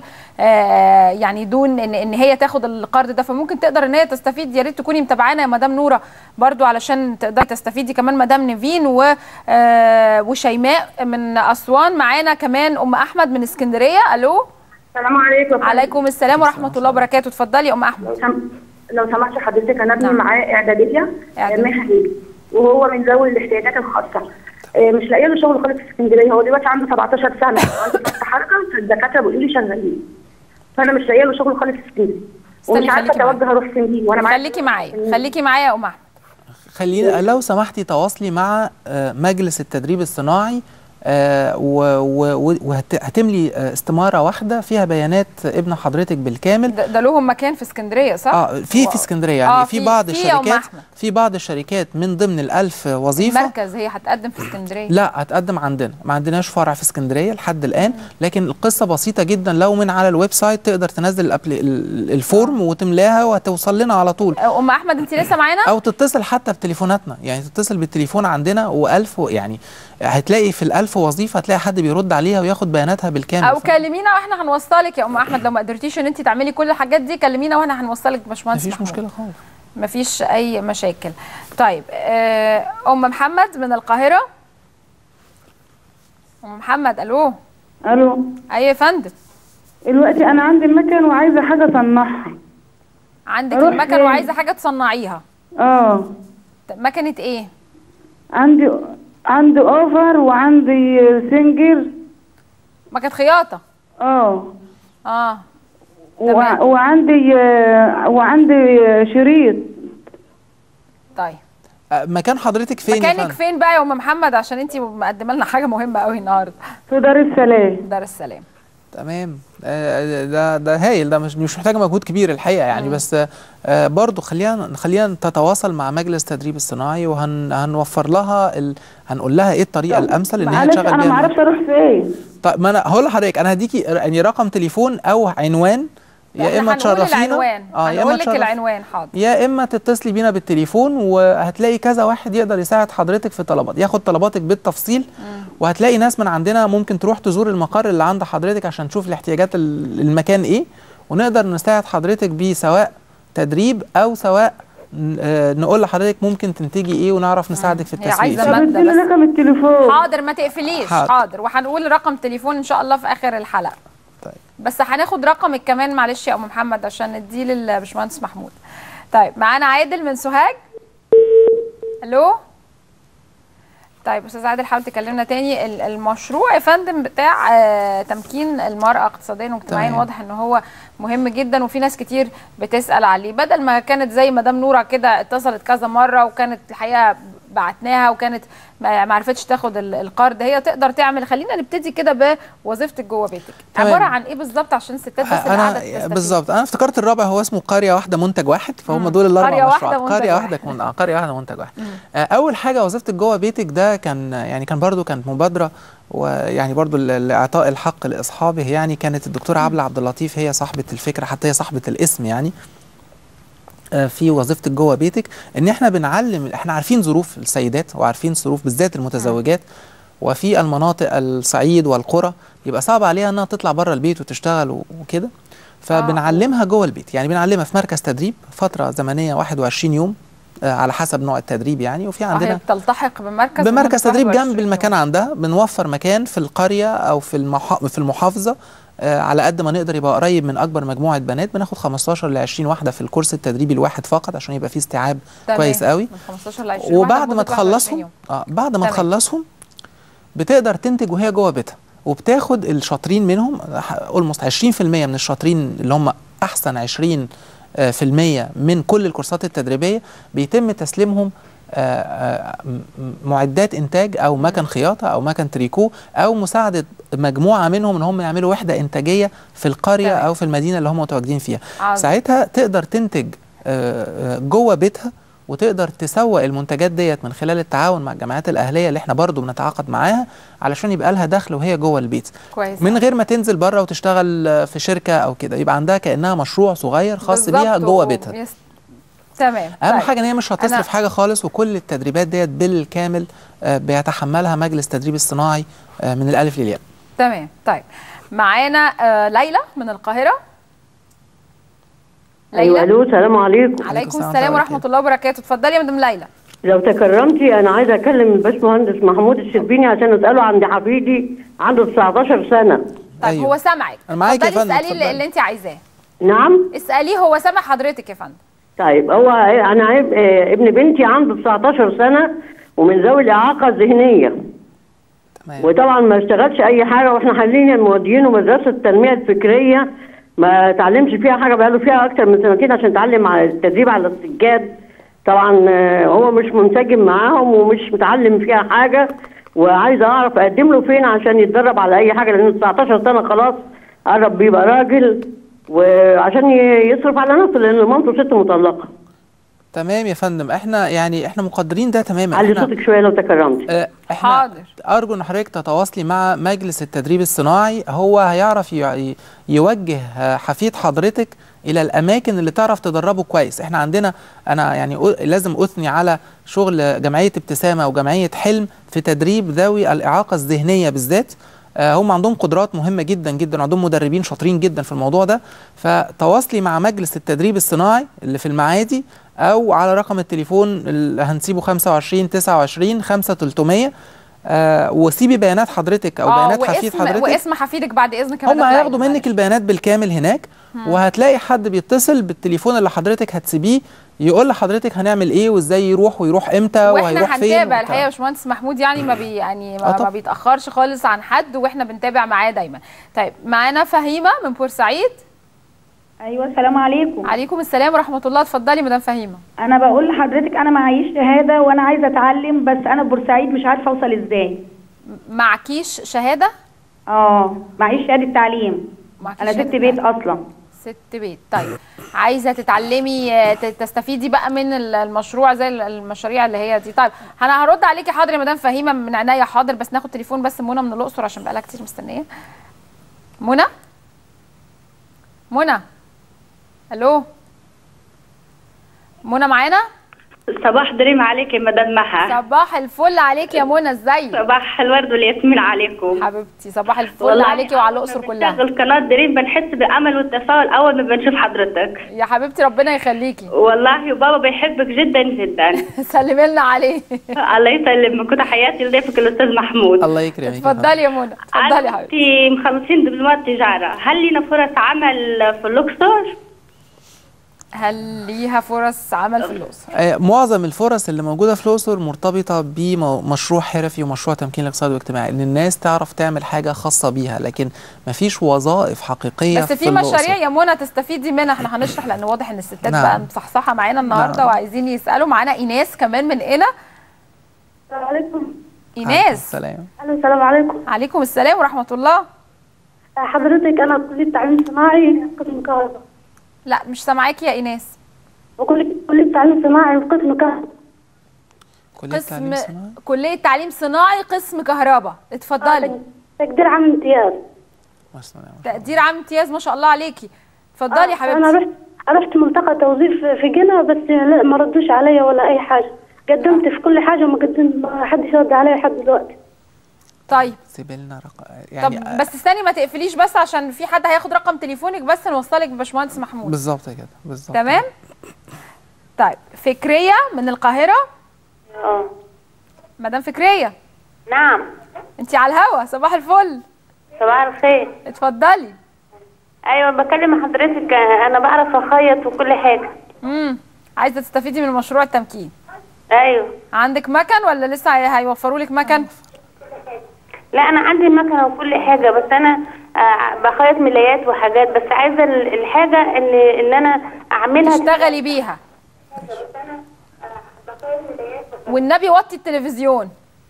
آه يعني دون ان ان هي تاخد القرض ده فممكن تقدر ان هي تستفيد يا ريت تكوني متابعانا يا مدام نوره برضو علشان تقدري تستفيدي كمان مدام نيفين و آه وشيماء من اسوان معانا كمان ام احمد من اسكندريه الو السلام عليكم عليكم السلام ورحمه الله وبركاته اتفضلي يا ام احمد لو سمحت حضرتك انا ابني نعم. معاه اعداديه إعدادية. مهني وهو من ذوي الاحتياجات الخاصه آه، مش لاقيه له شغل خالص في اسكندريه هو دلوقتي عنده 17 سنه عنده ضغط حركه فالدكاتره بيقولوا لي شغالين فانا مش لاقيه له شغل خالص في اسكندريه استني، ومش عارفه خليكي معايا. اتوجه اروح فين وانا معايا خليكي معايا خليكي معايا يا ام احمد خلينا لو سمحتي تواصلي مع آه، مجلس التدريب الصناعي آه، و- و- وهتملي آه، استماره واحده فيها بيانات ابن حضرتك بالكامل ده, ده لهم مكان في اسكندريه صح؟ اه في في اسكندريه يعني آه، في في- بعض في يا أم الشركات أحمد. في بعض الشركات من ضمن الألف وظيفه مركز هي هتقدم في اسكندريه لا هتقدم عندنا ما عندناش فرع في اسكندريه لحد الان لكن القصه بسيطه جدا لو من على الويب سايت تقدر تنزل الأبل- ال- الفورم وتملاها وهتوصل لنا على طول ام احمد انت لسه معانا؟ او تتصل حتى بتليفوناتنا يعني تتصل بالتليفون عندنا و1000 يعني هتلاقي في الألف وظيفه هتلاقي حد بيرد عليها وياخد بياناتها بالكامل او كلمينا واحنا هنوصلك يا ام احمد لو ما قدرتيش ان انت تعملي كل الحاجات دي كلمينا واحنا هنوصلك باشمهندس مفيش محمود. مشكله خالص مفيش اي مشاكل طيب آه، ام محمد من القاهره ام محمد الو الو اي يا فندم دلوقتي انا عندي المكن وعايزه حاجه اصنعها عندك أروح المكن فين؟ وعايزه حاجه تصنعيها اه طب مكنه ايه عندي عندي اوفر وعندي سنجر مكنه خياطه اه اه وع- وعندي آه، وعندي شريط طيب آه، مكان حضرتك فين يا مكانك فندم؟ فين بقى يا ام محمد عشان انت مقدمه لنا حاجه مهمه قوي النهارده في دار السلام دار السلام تمام آه، ده ده هايل ده مش مش محتاجه مجهود كبير الحقيقه يعني بس آه، برضو خلينا خلينا تتواصل مع مجلس التدريب الصناعي وهنوفر لها ال... هنقول لها ايه الطريقه الامثل ان هي معلش تشغل انا بيها ما اعرفش اروح فين طيب ما انا هقول لحضرتك انا هديكي يعني رقم تليفون او عنوان يا احنا اما هنقول تشرفينا العنوان اه يا هنقول اما لك تشرف- العنوان حاضر يا اما تتصلي بينا بالتليفون وهتلاقي كذا واحد يقدر يساعد حضرتك في طلبات ياخد طلباتك بالتفصيل وهتلاقي ناس من عندنا ممكن تروح تزور المقر اللي عند حضرتك عشان تشوف الاحتياجات ال- المكان ايه ونقدر نساعد حضرتك بيه سواء تدريب او سواء ن- آه، نقول لحضرتك ممكن تنتجي ايه ونعرف نساعدك في هي التسويق عايزه فيه. ماده بس رقم التليفون حاضر ما تقفليش حاضر. حاضر وهنقول رقم تليفون ان شاء الله في اخر الحلقه طيب. بس هناخد رقمك كمان معلش يا ام محمد عشان نديه للباشمهندس محمود طيب معانا عادل من سوهاج الو طيب استاذ عادل حاول تكلمنا تاني ال- المشروع يا فندم بتاع آه، تمكين المراه اقتصاديا واجتماعيا تمام. واضح ان هو مهم جدا وفي ناس كتير بتسال عليه بدل ما كانت زي مدام نوره كده اتصلت كذا مره وكانت الحقيقه بعتناها وكانت ما ما عرفتش تاخد ال- القرض هي تقدر تعمل خلينا نبتدي كده بوظيفتك جوه بيتك تمام. عباره عن ايه بالظبط عشان الستات بس اللي قاعده انا تستفيد. بالظبط انا افتكرت الرابع هو اسمه قريه واحده منتج واحد فهم دول الاربع قرية واحدة مشروعات منتج قريه واحد. واحده من... آه، قريه واحده منتج واحد آه، اول حاجه وظيفتك جوه بيتك ده كان يعني كان برضو كانت مبادره ويعني برضو ل- لاعطاء الحق لاصحابه يعني كانت الدكتوره عبله عبد اللطيف هي صاحبه الفكره حتى هي صاحبه الاسم يعني آه، في وظيفتك جوه بيتك ان احنا بنعلم احنا عارفين ظروف السيدات وعارفين ظروف بالذات المتزوجات وفي المناطق الصعيد والقرى بيبقى صعب عليها انها تطلع بره البيت وتشتغل و- وكده فبنعلمها جوه البيت يعني بنعلمها في مركز تدريب فتره زمنيه 21 يوم آه، على حسب نوع التدريب يعني وفي آه، عندنا هي بتلتحق بمركز بمركز لمدة تدريب 21 جنب المكان عندها بنوفر مكان في القريه او في المح... في المحافظه آه على قد ما نقدر يبقى قريب من اكبر مجموعه بنات بناخد 15 ل 20 واحده في الكورس التدريبي الواحد فقط عشان يبقى فيه استيعاب تمام. كويس قوي من 15 ل 20 وبعد واحدة ما لمدة 21 تخلصهم يوم. اه بعد ما تمام. تخلصهم بتقدر تنتج وهي جوه بيتها وبتاخد الشاطرين منهم اولموست 20% من الشاطرين اللي هم احسن 20 آه، في المية من كل الكورسات التدريبيه بيتم تسليمهم آه، آه، م- م- معدات انتاج او مكن خياطه او مكن تريكو او مساعده مجموعه منهم ان هم يعملوا وحده انتاجيه في القريه او في المدينه اللي هم متواجدين فيها عظيم. ساعتها تقدر تنتج آه، آه، جوه بيتها وتقدر تسوق المنتجات ديت من خلال التعاون مع الجمعيات الاهليه اللي احنا برضو بنتعاقد معاها علشان يبقى لها دخل وهي جوه البيت كويس من غير ما تنزل بره وتشتغل آه، في شركه او كده يبقى عندها كانها مشروع صغير خاص بيها بالظبط جوه و- بيتها يس- تمام اهم طيب. حاجه ان هي مش هتصرف أنا- حاجه خالص وكل التدريبات ديت بالكامل آه، بيتحملها مجلس التدريب الصناعي آه، من الالف للياء تمام طيب معانا آه ليلى من القاهره ايوه الو السلام عليكم عليكم السلام ورحمه الله وبركاته اتفضلي يا مدام ليلى لو تكرمتي انا عايزه اكلم الباشمهندس محمود الشربيني عشان اساله عن حفيدي عنده 19 سنه طيب هو سامعك أنا معاك يا اتفضلي فندم، اسالي اللي, اتفضلي. اللي انت عايزاه نعم اساليه هو سامع حضرتك يا فندم طيب هو انا عيب آه، ابن بنتي عنده 19 سنه ومن ذوي الاعاقه الذهنيه وطبعا ما اشتغلش اي حاجه واحنا حاليا مودينه مدرسه التنميه الفكريه ما تعلمش فيها حاجه بقاله فيها اكتر من سنتين عشان يتعلم على التدريب على السجاد طبعا آه، هو مش منسجم معاهم ومش متعلم فيها حاجه وعايزه اعرف اقدم له فين عشان يتدرب على اي حاجه لانه 19 سنه خلاص قرب بيبقى راجل وعشان ي- يصرف على نفسه لان مامته ست مطلقه تمام يا فندم احنا يعني احنا مقدرين ده تماما علي احنا صوتك شويه لو تكرمت آه، احنا حاضر ارجو ان حضرتك تتواصلي مع مجلس التدريب الصناعي هو هيعرف ي- يوجه آه، حفيد حضرتك الى الاماكن اللي تعرف تدربه كويس احنا عندنا انا يعني أ- لازم اثني على شغل جمعيه ابتسامه وجمعيه حلم في تدريب ذوي الاعاقه الذهنيه بالذات آه، هم عندهم قدرات مهمه جدا جدا عندهم مدربين شاطرين جدا في الموضوع ده فتواصلي مع مجلس التدريب الصناعي اللي في المعادي او على رقم التليفون اللي هنسيبه 25 29 5300 آه وسيبي بيانات حضرتك او آه، بيانات حفيد واسم حضرتك واسم حفيدك بعد اذنك يا هم مدام هياخدوا ليلى. منك البيانات بالكامل هناك مم. وهتلاقي حد بيتصل بالتليفون اللي حضرتك هتسيبيه يقول لحضرتك هنعمل ايه وازاي يروح ويروح امتى وهيروح واحنا فين هنتابع وبتاع. الحقيقه يا باشمهندس محمود يعني ما بي يعني آه ما, طبعا. ما بيتاخرش خالص عن حد واحنا بنتابع معاه دايما طيب معانا فهيمه من بورسعيد ايوه السلام عليكم عليكم السلام ورحمه الله اتفضلي مدام فهيمه انا بقول لحضرتك انا معيش شهاده وانا عايزه اتعلم بس انا في بورسعيد مش عارفه اوصل ازاي معكيش شهاده اه معيش شهاده تعليم معكيش انا ست شهادة بيت تعليم. اصلا ست بيت طيب عايزه تتعلمي آه، ت- تستفيدي بقى من ال- المشروع زي ال- المشاريع اللي هي دي طيب انا هرد عليكي حاضر يا مدام فهيمه من عينيا حاضر بس ناخد تليفون بس منى من الاقصر عشان بقالها كتير مستنيه منى منى الو منى معانا صباح دريم عليك يا مدام محا صباح الفل عليك يا منى ازيك صباح الورد والياسمين عليكم حبيبتي صباح الفل والله عليكي وعلى الاقصر كلها بشتغل قناة دريم بنحس بأمل والتفاؤل أول ما بنشوف حضرتك يا حبيبتي ربنا يخليكي والله وبابا بيحبك جدا جدا سلمي لنا عليه الله يسلمك كنت حياتي لضيفك الأستاذ محمود الله يكرمك اتفضلي يا منى اتفضلي يا حبيبتي أنت مخلصين دبلومات تجارة هل لينا فرص عمل في الأقصر؟ هل ليها فرص عمل في الاقصر آه، معظم الفرص اللي موجوده في الاقصر مرتبطه بمشروع حرفي ومشروع تمكين الاقتصاد والاجتماعي ان الناس تعرف تعمل حاجه خاصه بيها لكن مفيش وظائف حقيقيه بس في الأقصر. مشاريع يا منى تستفيدي منها احنا هنشرح لان واضح ان الستات نعم. بقى مصحصحه معانا النهارده نعم. وعايزين يسالوا معانا ايناس كمان من هنا السلام عليكم ايناس سلام الو السلام عليكم عليكم السلام ورحمه الله حضرتك انا كليه تعليم صناعي قسم كهرباء لا مش سامعاكي يا ايناس وكليه كليه تعليم صناعي قسم كهرباء قسم كليه تعليم صناعي قسم كهرباء اتفضلي تقدير عام امتياز تقدير عام امتياز ما شاء الله عليكي اتفضلي يا انا حبيبتي رحت رحت ملتقى توظيف في جنة بس لا ما ردوش عليا ولا اي حاجه قدمت في كل حاجه وما قدمت ما حدش رد عليا لحد دلوقتي طيب سيبي لنا رقم طب يعني بس استني ما تقفليش بس عشان في حد هياخد رقم تليفونك بس نوصلك بباشمهندس محمود بالظبط كده بالظبط تمام طيب فكريه من القاهره اه مدام فكريه نعم انت على الهوا صباح الفل صباح الخير اتفضلي ايوه بكلم حضرتك انا بعرف اخيط وكل حاجه امم عايزه تستفيدي من مشروع التمكين ايوه عندك مكن ولا لسه هي- هيوفروا لك مكن لا انا عندي مكنه وكل حاجه بس انا آه، بخيط ملايات وحاجات بس عايزه ال- الحاجه اللي اللي انا اعملها تشتغلي بيها والنبي وطي التلفزيون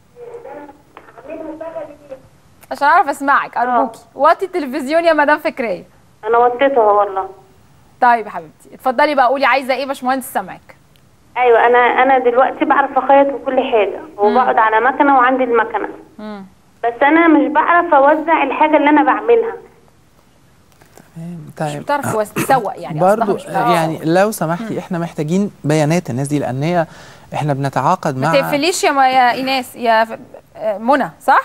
عشان اعرف اسمعك ارجوكي وطي التلفزيون يا مدام فكريه انا وطيتها والله طيب يا حبيبتي اتفضلي بقى قولي عايزه ايه يا باشمهندس سامعك ايوه انا انا دلوقتي بعرف اخيط وكل حاجه وبقعد على مكنه وعندي المكنه مم. بس انا مش بعرف اوزع الحاجه اللي انا بعملها طيب بتعرف توز- تسوق يعني قصدها برضو مش بتعرف يعني لو سمحتي احنا محتاجين بيانات الناس دي لان هي احنا بنتعاقد ما مع تقفليش يا ما- يا ايناس يا ف- آه، منى صح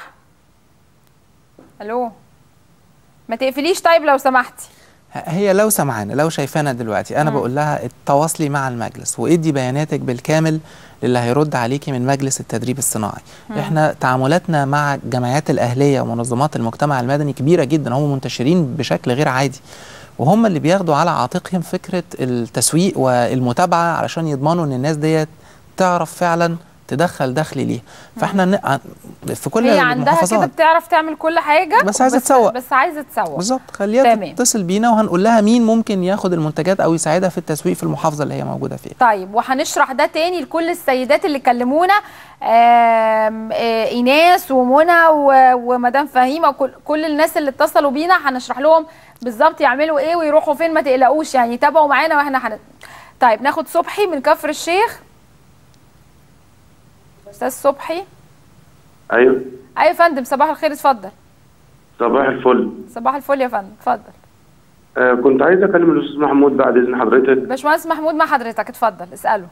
الو ما تقفليش طيب لو سمحتي هي لو سمعانا لو شايفانا دلوقتي انا مم. بقول لها تواصلي مع المجلس وادي بياناتك بالكامل للي هيرد عليكي من مجلس التدريب الصناعي مم. احنا تعاملاتنا مع الجمعيات الاهليه ومنظمات المجتمع المدني كبيره جدا هم منتشرين بشكل غير عادي وهم اللي بياخدوا على عاتقهم فكره التسويق والمتابعه علشان يضمنوا ان الناس ديت تعرف فعلا تدخل دخل ليها فاحنا ن- في كل هي عندها كده المحافظات بتعرف تعمل كل حاجه بس عايزة تسوق. بس عايزه تسوق بالظبط خليها تمام. تتصل بينا وهنقول لها مين ممكن ياخد المنتجات او يساعدها في التسويق في المحافظه اللي هي موجوده فيها طيب وهنشرح ده تاني لكل السيدات اللي كلمونا آم، آه، ايناس ومنى و- ومدام فهيمه وكل كل الناس اللي اتصلوا بينا هنشرح لهم بالظبط يعملوا ايه ويروحوا فين ما تقلقوش يعني تابعوا معانا واحنا هن... طيب ناخد صبحي من كفر الشيخ استاذ صبحي ايوه ايوه يا فندم صباح الخير اتفضل صباح الفل صباح الفل يا فندم اتفضل آه كنت عايز اكلم الاستاذ محمود بعد اذن حضرتك باشمهندس محمود مع حضرتك اتفضل اساله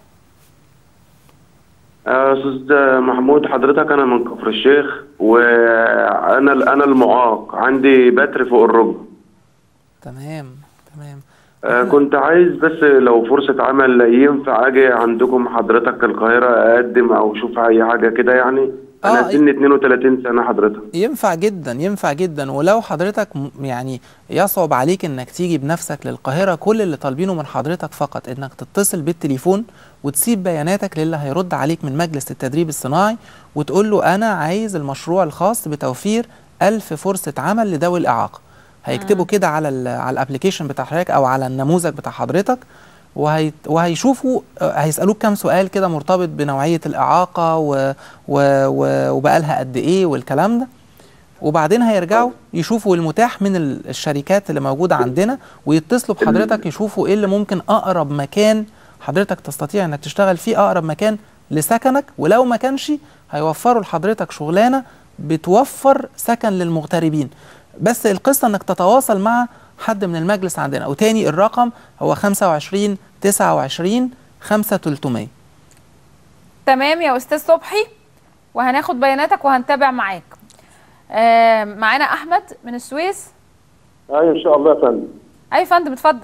آه، استاذ محمود حضرتك انا من كفر الشيخ وانا انا المعاق عندي بتر فوق الركبه تمام تمام آه كنت عايز بس لو فرصة عمل ينفع اجي عندكم حضرتك القاهرة اقدم او اشوف اي حاجة كده يعني انا آه، سني 32 سنة حضرتك ينفع جدا ينفع جدا ولو حضرتك م- يعني يصعب عليك انك تيجي بنفسك للقاهره كل اللي طالبينه من حضرتك فقط انك تتصل بالتليفون وتسيب بياناتك للي هيرد عليك من مجلس التدريب الصناعي وتقول له انا عايز المشروع الخاص بتوفير ألف فرصه عمل لذوي الاعاقه هيكتبوا كده على ال على الابلكيشن بتاع حضرتك او على النموذج بتاع حضرتك وهي وهيشوفوا آه، هيسالوك كام سؤال كده مرتبط بنوعيه الاعاقه و و و وبقالها قد ايه والكلام ده وبعدين هيرجعوا يشوفوا المتاح من ال- الشركات اللي موجوده عندنا ويتصلوا بحضرتك يشوفوا ايه اللي ممكن اقرب مكان حضرتك تستطيع انك تشتغل فيه اقرب مكان لسكنك ولو ما كانش هيوفروا لحضرتك شغلانه بتوفر سكن للمغتربين بس القصه انك تتواصل مع حد من المجلس عندنا وتاني الرقم هو 25 29 5300 تمام يا استاذ صبحي وهناخد بياناتك وهنتابع معاك آه معانا احمد من السويس ايوه ان شاء الله يا فندم اي فندم اتفضل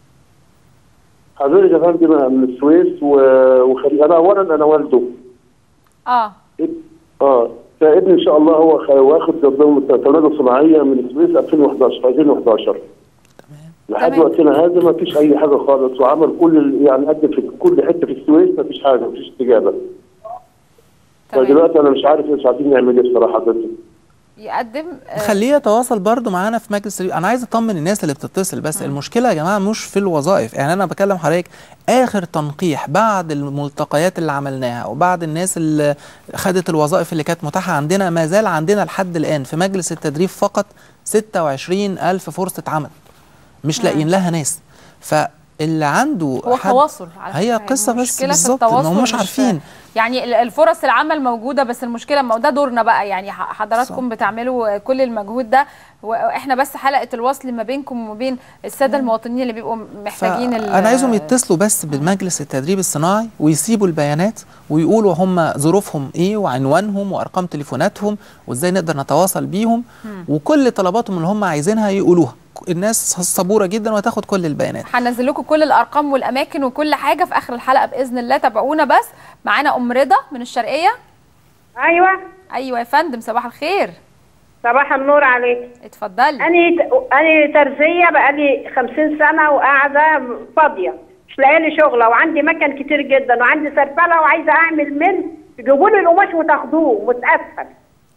حضرتك يا فندم من السويس و- وخريج انا اولا انا والده اه اه فابني ان شاء الله هو خ- واخد دبلومه توليد صناعيه من السويس 2011 2011 لحد تمام. وقتنا هذا ما فيش اي حاجه خالص وعمل كل ال- يعني قدم في كل حته في السويس ما فيش حاجه ما فيش استجابه فدلوقتي انا مش عارف مش عارفين نعمل ايه بصراحه حضرتك يقدم آه خليه يتواصل برضو معانا في مجلس الرئيس. انا عايز اطمن الناس اللي بتتصل بس المشكله يا جماعه مش في الوظائف يعني انا بكلم حضرتك اخر تنقيح بعد الملتقيات اللي عملناها وبعد الناس اللي خدت الوظائف اللي كانت متاحه عندنا ما زال عندنا لحد الان في مجلس التدريب فقط 26 الف فرصه عمل مش لاقيين لها ناس فاللي عنده هو حد- تواصل على هي فكرة. قصه بس المشكلة في بالظبط ان التواصل هم مش مش- عارفين يعني ال- الفرص العمل موجوده بس المشكله ما هو ده دورنا بقى يعني ح- حضراتكم بتعملوا كل المجهود ده واحنا بس حلقه الوصل ما بينكم وما بين الساده المواطنين اللي بيبقوا محتاجين ال- انا عايزهم يتصلوا بس بالمجلس التدريب الصناعي ويسيبوا البيانات ويقولوا هم ظروفهم ايه وعنوانهم وارقام تليفوناتهم وازاي نقدر نتواصل بيهم مم. وكل طلباتهم اللي هم عايزينها يقولوها الناس صبوره جدا وهتاخد كل البيانات هنزل لكم كل الارقام والاماكن وكل حاجه في اخر الحلقه باذن الله تابعونا بس معانا ام رضا من الشرقيه ايوه ايوه يا فندم صباح الخير صباح النور عليك اتفضلي انا انا ترزيه بقالي 50 سنه وقاعده فاضيه مش لاقيه لي شغله وعندي مكن كتير جدا وعندي سرفله وعايزه اعمل مل يجيبوا لي القماش وتاخدوه متقفل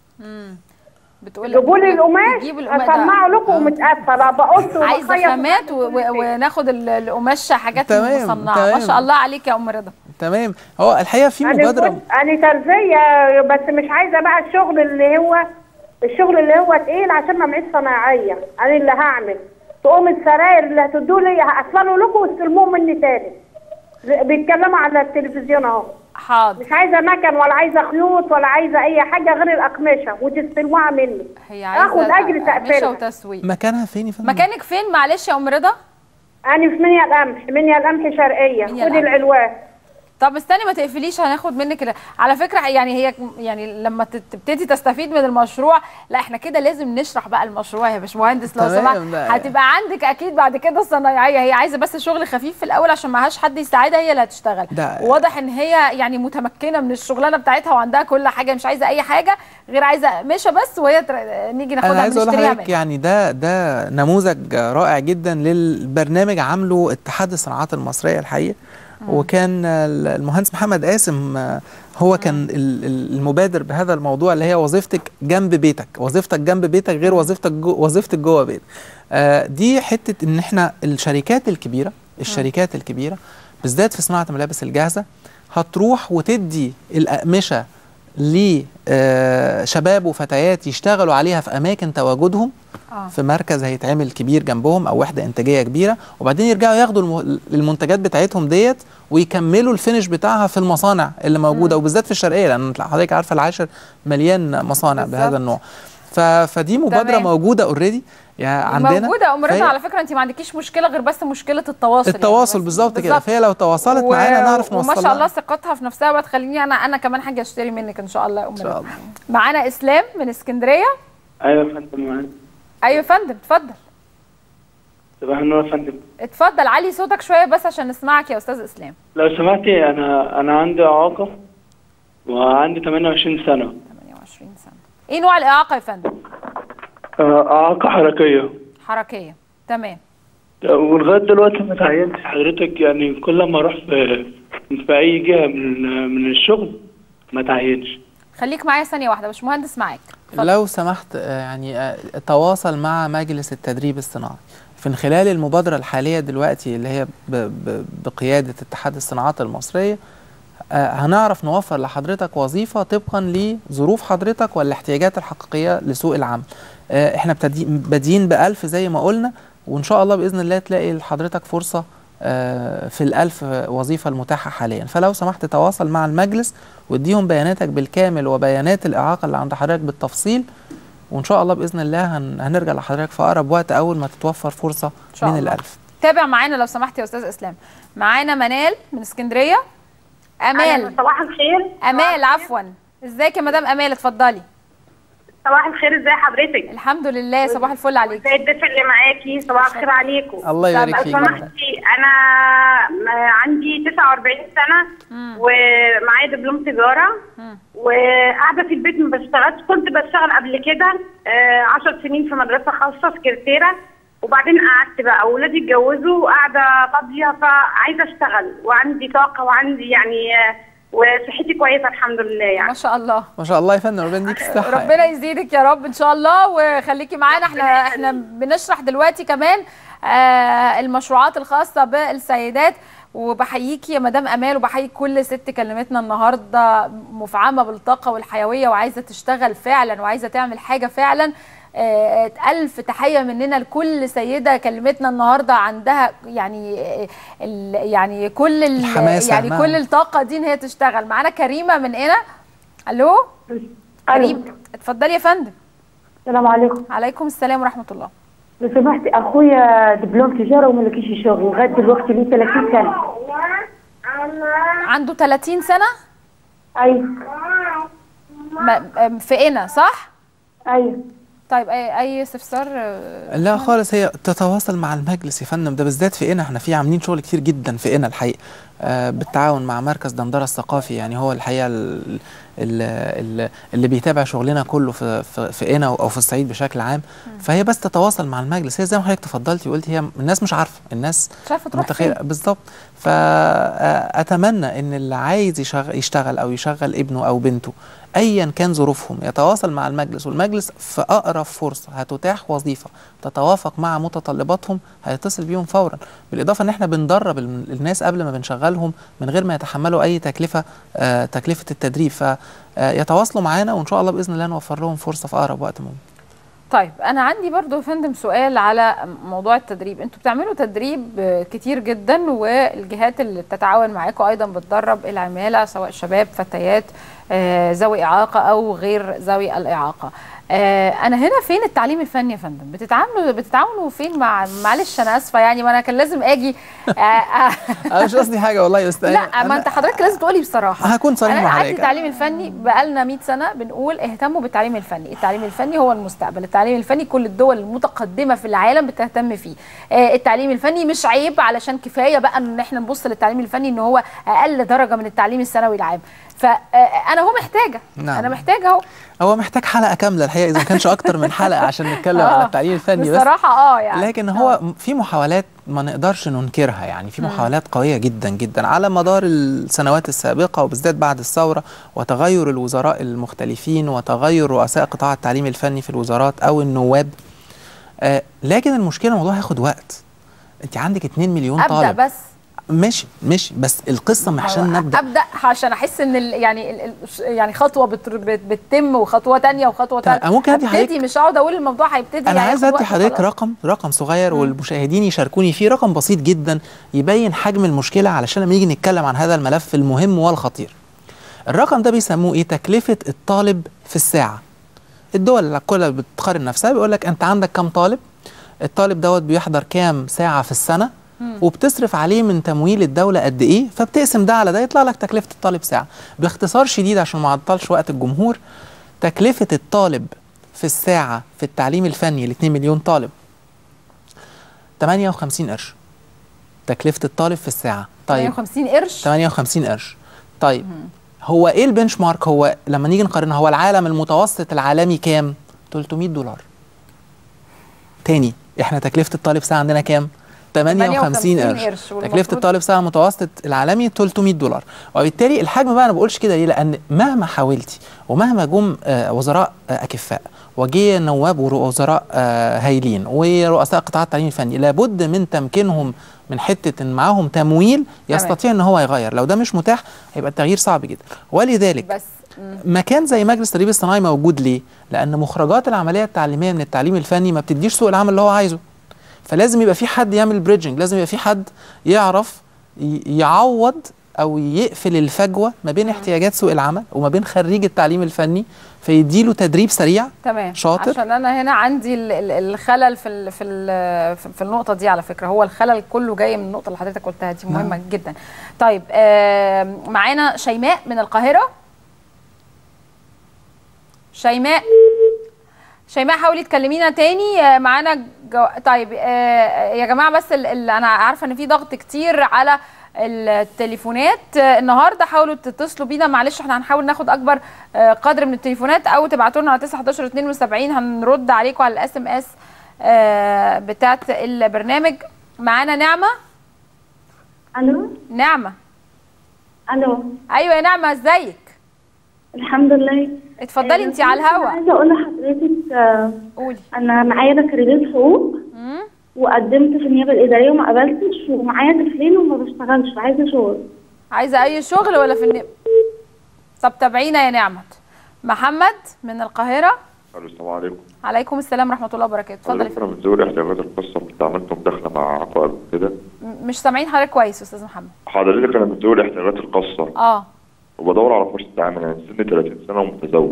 بتقول جيبوا لي القماش بتجيبوا القماش ده. اصنعه لكم متقفل بقص عايزه وبخيط خامات و- و- وناخد ال- القماش حاجات تمام، مصنعه ما تمام. شاء الله عليك يا ام رضا تمام هو الحقيقه في أنا مبادره بص- انا ترزيه بس مش عايزه بقى الشغل اللي هو الشغل اللي هو تقيل عشان ما معيش صناعيه انا اللي هعمل تقوم السراير اللي هتدوا لي هقفلوا لكم واستلموهم مني تاني بيتكلموا على التلفزيون اهو حاضر مش عايزه مكن ولا عايزه خيوط ولا عايزه اي حاجه غير الاقمشه وتستلموها مني هي عايزه اخد اجر قماشة تقفيلها وتسويق مكانها فين يا فندم مكانك فين معلش يا ام رضا انا في منيا القمح منيا القمح شرقيه منيا خدي القمح. العلوان طب استني ما تقفليش هناخد منك ال- على فكره يعني هي يعني لما تت- تبتدي تستفيد من المشروع لا احنا كده لازم نشرح بقى المشروع يا باشمهندس لو تمام، سمحت لا. هتبقى عندك اكيد بعد كده الصنايعيه هي عايزه بس شغل خفيف في الاول عشان معهاش حد يساعدها هي اللي هتشتغل ده- واضح ان هي يعني متمكنه من الشغلانه بتاعتها وعندها كل حاجه مش عايزه اي حاجه غير عايزه قماشه بس وهي تر- نيجي انا ناخدها عايز اقول نشتريها لحضرتك يعني ده ده نموذج رائع جدا للبرنامج عامله اتحاد الصناعات المصريه الحقيقه وكان ال- المهندس محمد قاسم آه، هو كان ال- ال- المبادر بهذا الموضوع اللي هي وظيفتك جنب بيتك وظيفتك جنب بيتك غير وظيفتك جو وظيفتك جوه بيتك آه، دي حته ان احنا الشركات الكبيره الشركات الكبيره بالذات في صناعه الملابس الجاهزه هتروح وتدي الاقمشه لشباب وفتيات يشتغلوا عليها في اماكن تواجدهم آه. في مركز هيتعمل كبير جنبهم او وحده انتاجيه كبيره وبعدين يرجعوا ياخدوا الم- المنتجات بتاعتهم ديت ويكملوا الفينش بتاعها في المصانع اللي موجوده وبالذات في الشرقيه لان حضرتك عارفه العاشر مليان مصانع بالظبط. بهذا النوع ف... فدي مبادره تمام. موجوده اوريدي يعني عندنا موجوده يا ام رضا فهي- على فكره انت ما عندكيش مشكله غير بس مشكله التواصل التواصل بالظبط كده فهي لو تواصلت و- معانا نعرف وما نوصل شاء الله لها. ثقتها في نفسها بقى تخليني انا انا كمان حاجه اشتري منك ان شاء الله يا ام ان شاء رضا الله معانا اسلام من اسكندريه ايوه يا فندم معاك. ايوه يا فندم اتفضل صباح النور يا فندم اتفضل علي صوتك شويه بس عشان نسمعك يا استاذ اسلام لو سمحتي انا انا عندي اعاقه وعندي 28 سنه 28 سنه ايه نوع الاعاقه يا فندم آه، اعاقه حركيه حركيه تمام ولغايه دلوقتي ما تعينتش حضرتك يعني كل ما اروح في في اي جهه من من الشغل ما تعينش خليك معايا ثانيه واحده باش مهندس معاك لو سمحت آه، يعني آه، تواصل مع مجلس التدريب الصناعي في خلال المبادرة الحالية دلوقتي اللي هي ب- ب- بقيادة اتحاد الصناعات المصرية آه، هنعرف نوفر لحضرتك وظيفه طبقا لظروف حضرتك والاحتياجات الحقيقيه لسوق العمل آه، احنا بتدي- بادئين بألف زي ما قلنا وان شاء الله باذن الله تلاقي لحضرتك فرصه آه، في الألف وظيفة المتاحة حاليا فلو سمحت تواصل مع المجلس واديهم بياناتك بالكامل وبيانات الإعاقة اللي عند حضرتك بالتفصيل وإن شاء الله بإذن الله هن- هنرجع لحضرتك في أقرب وقت أول ما تتوفر فرصة شاء من الله. الألف تابع معانا لو سمحت يا استاذ اسلام معانا منال من اسكندريه امال أهلاً، صباح الخير امال عفوا ازيك يا مدام امال اتفضلي صباح الخير ازي حضرتك الحمد لله صباح الفل عليك ازي الدفء اللي معاكي صباح الخير عليكم الله يبارك لو فيك. سمحتي انا م- عندي 49 سنه ومعايا دبلوم تجاره وقاعده في البيت ما بشتغلش كنت بشتغل قبل كده 10 سنين في مدرسه خاصه سكرتيره وبعدين قعدت بقى اولادي اتجوزوا وقاعده فاضيه فعايزه اشتغل وعندي طاقه وعندي يعني آه، وصحتي كويسه الحمد لله يعني ما شاء الله ما شاء الله يا فندم ربنا يديك الصحة ربنا يزيدك يا رب ان شاء الله وخليكي معانا احنا احنا بنشرح دلوقتي كمان آه المشروعات الخاصه بالسيدات وبحييكي يا مدام امال وبحيي كل ست كلمتنا النهارده مفعمه بالطاقه والحيويه وعايزه تشتغل فعلا وعايزه تعمل حاجه فعلا آه، ألف تحية مننا لكل سيدة كلمتنا النهاردة عندها يعني آه، ال- يعني كل ال- الحماسة، يعني نعم. كل الطاقة دي إن هي تشتغل معانا كريمة من هنا ألو كريم اتفضلي يا فندم السلام عليكم عليكم السلام ورحمة الله لو سمحت اخويا دبلوم تجاره وما لقيش شغل لغايه دلوقتي ليه 30 سنه عنده 30 سنة ايوه ما- في هنا صح؟ ايوه طيب أي أي استفسار آه، لا خالص هي تتواصل مع المجلس يا فندم ده بالذات في إنا احنا في عاملين شغل كتير جدا في إنا الحقيقة آه بالتعاون مع مركز دندرة الثقافي يعني هو الحقيقة ال- ال- ال- اللي بيتابع شغلنا كله في في, في إنا أو في الصعيد بشكل عام فهي بس تتواصل مع المجلس هي زي ما حضرتك تفضلتي وقلتي هي الناس مش عارفة الناس مش عارفة تروح متخيلة فين. بالظبط فأتمنى إن اللي عايز يشغل, يشتغل أو يشغل ابنه أو بنته ايا كان ظروفهم يتواصل مع المجلس والمجلس في اقرب فرصه هتتاح وظيفه تتوافق مع متطلباتهم هيتصل بيهم فورا بالاضافه ان احنا بندرب الم- الناس قبل ما بنشغلهم من غير ما يتحملوا اي تكلفه آه تكلفه التدريب فيتواصلوا معانا وان شاء الله باذن الله نوفر لهم فرصه في اقرب وقت ممكن طيب انا عندي برضو يا فندم سؤال على موضوع التدريب انتوا بتعملوا تدريب آه، كتير جدا والجهات اللي بتتعاون معاكم ايضا بتدرب العماله سواء شباب فتيات آه، ذوي اعاقه او غير ذوي الاعاقه آه، انا هنا فين التعليم الفني يا فندم بتتعاملوا بتتعاونوا فين مع معلش انا اسفه يعني ما انا كان لازم اجي آه، آه، انا مش قصدي حاجه والله بس لا ما انت حضرتك لازم تقولي بصراحه هكون صريح انا مع عندي حضرتك. التعليم الفني بقالنا 100 سنه بنقول اهتموا بالتعليم الفني التعليم الفني هو المستقبل التعليم الفني كل الدول المتقدمه في العالم بتهتم فيه آه التعليم الفني مش عيب علشان كفايه بقى ان احنا نبص للتعليم الفني ان هو اقل درجه من التعليم الثانوي العام فانا هو محتاجه نعم. انا محتاجه اهو هو محتاج حلقه كامله الحقيقه اذا ما كانش اكتر من حلقه عشان نتكلم آه، على التعليم الفني بس بصراحه اه يعني لكن هو في محاولات ما نقدرش ننكرها يعني في مم. محاولات قوية جدا جدا على مدار السنوات السابقة وبالذات بعد الثورة وتغير الوزراء المختلفين وتغير رؤساء قطاع التعليم الفني في الوزارات أو النواب آه لكن المشكلة الموضوع هياخد وقت انت عندك 2 مليون ابدا طالب بس ماشي ماشي بس القصة مش عشان نبدأ ابدا عشان احس ان ال يعني ال ال يعني خطوه بت بت بتتم وخطوه تانية وخطوه طيب، ثالثه ممكن أدي ابتدي مش هقعد اقول الموضوع هيبتدي انا عايز هياخد ادي وقت حضرتك خلاص. رقم رقم صغير والمشاهدين يشاركوني فيه رقم بسيط جدا يبين حجم المشكله علشان لما نيجي نتكلم عن هذا الملف المهم والخطير الرقم ده بيسموه ايه تكلفه الطالب في الساعه الدول اللي كلها بتقارن نفسها بيقول لك انت عندك كام طالب الطالب دوت بيحضر كام ساعه في السنه وبتصرف عليه من تمويل الدولة قد إيه فبتقسم ده على ده يطلع لك تكلفة الطالب ساعة باختصار شديد عشان ما اعطلش وقت الجمهور تكلفة الطالب في الساعة في التعليم الفني ل 2 مليون طالب 58 قرش تكلفة الطالب في الساعة طيب 58 قرش 58 قرش طيب هو ايه البنش مارك هو لما نيجي نقارنها هو العالم المتوسط العالمي كام 300 دولار تاني احنا تكلفة الطالب ساعة عندنا كام 58 58 قرش قرش، تكلفة والمفروض- الطالب ساعة متوسط العالمي 300 دولار وبالتالي الحجم بقى انا بقولش كده ليه لان مهما حاولتي ومهما جم آه، وزراء آه، اكفاء وجه نواب ووزراء آه، هايلين ورؤساء قطاع التعليم الفني لابد من تمكينهم من حته ان معاهم تمويل يستطيع ان هو يغير لو ده مش متاح هيبقى التغيير صعب جدا ولذلك بس مم. مكان زي مجلس التدريب الصناعي موجود ليه؟ لأن مخرجات العملية التعليمية من التعليم الفني ما بتديش سوق العمل اللي هو عايزه. فلازم يبقى في حد يعمل بريدجنج، لازم يبقى في حد يعرف ي- يعوض أو يقفل الفجوة ما بين احتياجات سوق العمل وما بين خريج التعليم الفني فيديله تدريب سريع تمام شاطر. عشان انا هنا عندي ال- ال- الخلل في ال في ال في- في النقطه دي على فكره هو الخلل كله جاي من النقطه اللي حضرتك قلتها دي مهمه نعم. جدا طيب آه معانا شيماء من القاهره شيماء شيماء حاولي تكلمينا تاني آه، معانا جو... طيب آه، يا جماعه بس ال... ال... انا عارفه ان في ضغط كتير على التليفونات آه، النهارده حاولوا تتصلوا بينا معلش احنا هنحاول ناخد اكبر آه، قدر من التليفونات او تبعتوا لنا على 9 11 72 هنرد عليكم على الاس ام اس بتاعت البرنامج معانا نعمه الو نعمه الو ايوه يا نعمه ازيك الحمد لله اتفضلي انت على الهوا انا عايزه اقول لحضرتك آه، قولي انا معايا بكالوريوس حقوق وقدمت في النيابه الاداريه وما قبلتش ومعايا طفلين وما بشتغلش عايزه شغل عايزه اي شغل ولا في الن... طب تابعينا يا نعمه محمد من القاهره الو السلام عليكم عليكم السلام ورحمه الله وبركاته اتفضل يا حضرتك انا من ذوي الاحتياجات الخاصه كنت عملت مداخله مع عقائد كده فندم. مش سامعين حضرتك كويس يا استاذ محمد حضرتك انا من ذوي الاحتياجات الخاصه اه وبدور على فرصه عمل يعني سني 30 سنه ومتزوج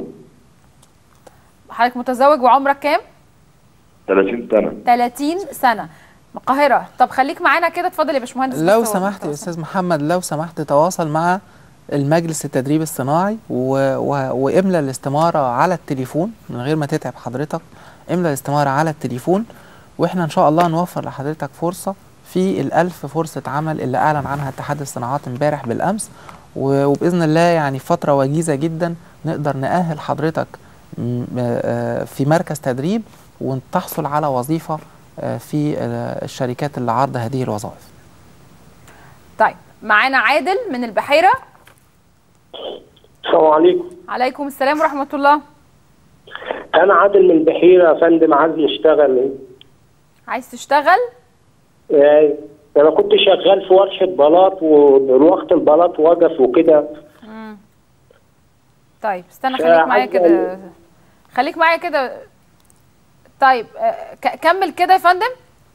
حضرتك متزوج وعمرك كام 30 سنه 30 سنه من القاهره طب خليك معانا كده اتفضل يا باشمهندس لو بس هو- سمحت يا استاذ محمد لو سمحت تواصل مع المجلس التدريب الصناعي و... و... واملى الاستماره على التليفون من غير ما تتعب حضرتك املى الاستماره على التليفون واحنا ان شاء الله نوفر لحضرتك فرصه في الألف فرصة عمل اللي أعلن عنها اتحاد الصناعات امبارح بالأمس و- وبإذن الله يعني فترة وجيزة جدا نقدر نأهل حضرتك م- آه، في مركز تدريب وتحصل على وظيفة آه، في آه، الشركات اللي عارضة هذه الوظائف طيب معانا عادل من البحيره السلام عليكم عليكم السلام ورحمه الله انا عادل من البحيره يا فندم عايز اشتغل عايز تشتغل آه، انا كنت شغال في ورشه بلاط والوقت البلاط وقف وكده مم. طيب استنى ف- خليك معايا عايزة- كده خليك معايا كده طيب آه، ك- كمل كده يا فندم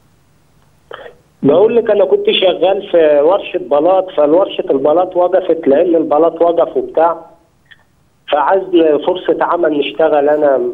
بقول لك انا كنت شغال في ورشه بلاط فالورشه البلاط وقفت لان البلاط وقف وبتاع فعايز فرصه عمل نشتغل انا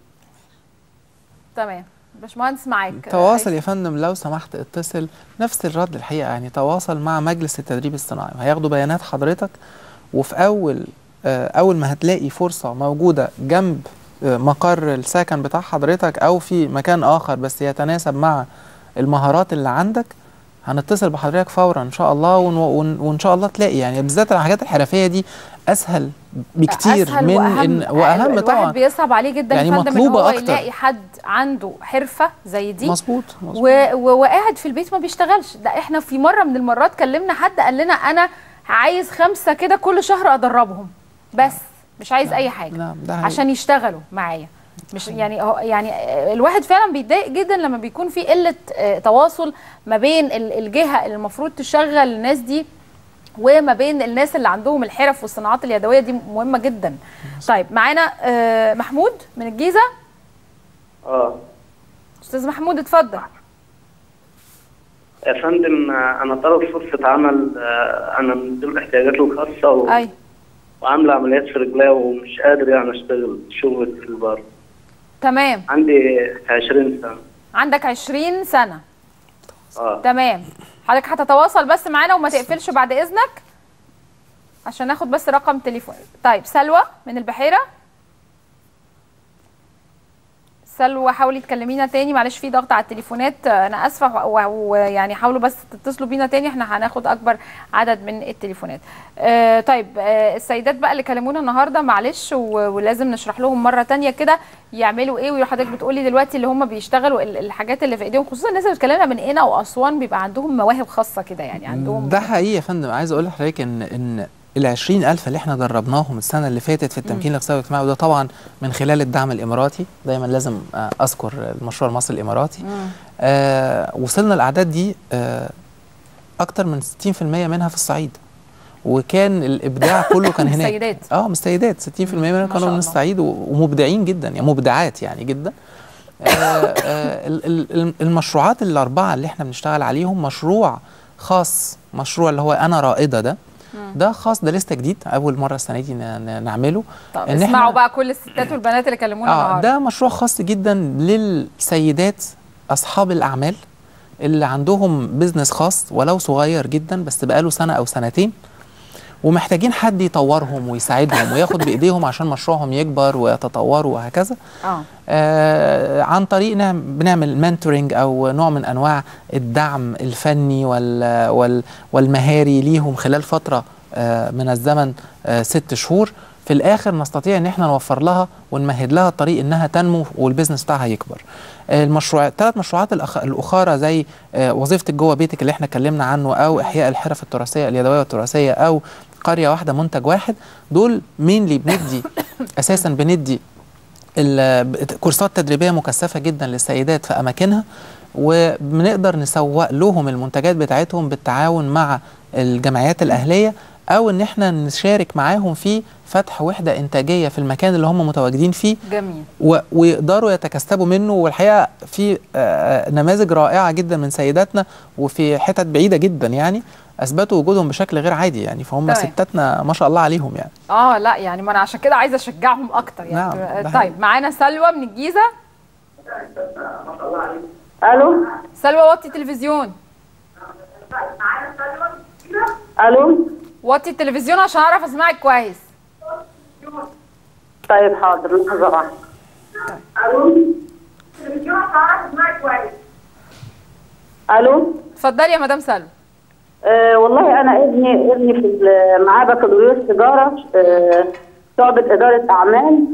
تمام باشمهندس معاك تواصل يا فندم لو سمحت اتصل نفس الرد الحقيقه يعني تواصل مع مجلس التدريب الصناعي هياخدوا بيانات حضرتك وفي اول آه، اول ما هتلاقي فرصه موجوده جنب آه، مقر السكن بتاع حضرتك او في مكان اخر بس يتناسب مع المهارات اللي عندك هنتصل بحضرتك فورا ان شاء الله ون ون وان شاء الله تلاقي يعني بالذات الحاجات الحرفيه دي اسهل بكتير أسهل من وأهم إن واهم الواحد طبعا بيصعب عليه جدا يعني يا فندم ان مطلوبة هو أكتر. يلاقي حد عنده حرفه زي دي مظبوط و... و... وقاعد في البيت ما بيشتغلش ده احنا في مره من المرات كلمنا حد قال لنا انا عايز خمسه كده كل شهر ادربهم بس مش عايز اي حاجه نعم ده حقيقي. عشان يشتغلوا معايا مش يعني هو يعني آه، الواحد فعلا بيتضايق جدا لما بيكون في قله آه، تواصل ما بين ال- الجهه اللي المفروض تشغل الناس دي وما بين الناس اللي عندهم الحرف والصناعات اليدويه دي مهمه جدا طيب معانا آه، محمود من الجيزه اه استاذ محمود اتفضل يا فندم آه، انا طالب فرصه عمل آه، انا من ذوي الاحتياجات الخاصه و... اي وعامله عمليات في رجلي ومش قادر يعني اشتغل شغل في البر تمام عندي 20 سنه عندك 20 سنه اه تمام حضرتك هتتواصل بس معانا وما تقفلش بعد اذنك عشان ناخد بس رقم تليفون طيب سلوى من البحيره سلوى حاولي تكلمينا تاني معلش في ضغط على التليفونات آه، انا اسفه و- ويعني حاولوا بس تتصلوا بينا تاني احنا هناخد اكبر عدد من التليفونات آه طيب آه السيدات بقى اللي كلمونا النهارده معلش و- ولازم نشرح لهم مره تانية كده يعملوا ايه وحضرتك بتقولي دلوقتي اللي هم بيشتغلوا ال- الحاجات اللي في ايديهم خصوصا الناس اللي بتكلمنا من قنا واسوان بيبقى عندهم مواهب خاصه كده يعني عندهم ده حقيقي يا فندم عايز اقول لحضرتك ان ان ال 20000 اللي احنا دربناهم السنه اللي فاتت في التمكين الاقتصادي والاجتماعي وده طبعا من خلال الدعم الاماراتي دايما لازم آه، اذكر المشروع المصري الاماراتي آه وصلنا الاعداد دي آه اكتر من 60% منها في الصعيد وكان الابداع كله كان هناك السيدات. اه من السيدات 60% منهم ما كانوا شاء من الله. الصعيد و- ومبدعين جدا يعني مبدعات يعني جدا آه، آه، ال- ال- ال- المشروعات الاربعه اللي احنا بنشتغل عليهم مشروع خاص مشروع اللي هو انا رائده ده ده خاص ده لسه جديد اول مره السنه دي ن- ن- نعمله طب إن اسمعوا إحنا- بقى كل الستات والبنات اللي كلمونا اه النهارده ده مشروع خاص جدا للسيدات اصحاب الاعمال اللي عندهم بيزنس خاص ولو صغير جدا بس بقاله سنه او سنتين ومحتاجين حد يطورهم ويساعدهم وياخد بايديهم عشان مشروعهم يكبر ويتطوروا وهكذا اه آه عن طريق نعم بنعمل منتورنج او نوع من انواع الدعم الفني وال وال والمهاري ليهم خلال فتره آه من الزمن آه ست شهور في الاخر نستطيع ان احنا نوفر لها ونمهد لها الطريق انها تنمو والبيزنس بتاعها يكبر. آه المشروع الثلاث مشروعات الأخ... الاخرى زي آه وظيفتك جوه بيتك اللي احنا اتكلمنا عنه او احياء الحرف التراثيه اليدويه والتراثيه او قريه واحده منتج واحد دول مينلي بندي اساسا بندي ال- كورسات تدريبيه مكثفه جدا للسيدات في اماكنها وبنقدر نسوق لهم المنتجات بتاعتهم بالتعاون مع الجمعيات الاهليه او ان احنا نشارك معاهم في فتح وحده انتاجيه في المكان اللي هم متواجدين فيه جميل و- ويقدروا يتكسبوا منه والحقيقه في آه، نماذج رائعه جدا من سيداتنا وفي حتت بعيده جدا يعني اثبتوا وجودهم بشكل غير عادي يعني فهم تمام. ستاتنا ما شاء الله عليهم يعني اه لا يعني ما انا عشان كده عايزه اشجعهم اكتر يعني نعم، آه، ده طيب معانا سلوى من الجيزه الو سلوى وطي التلفزيون الو وطي التلفزيون عشان اعرف اسمعك كويس طيب حاضر لحظه واحده الو الو اتفضلي يا مدام سلوى آه والله انا ابني ابني في ال- معاه بكالوريوس تجاره آه شعبة إدارة أعمال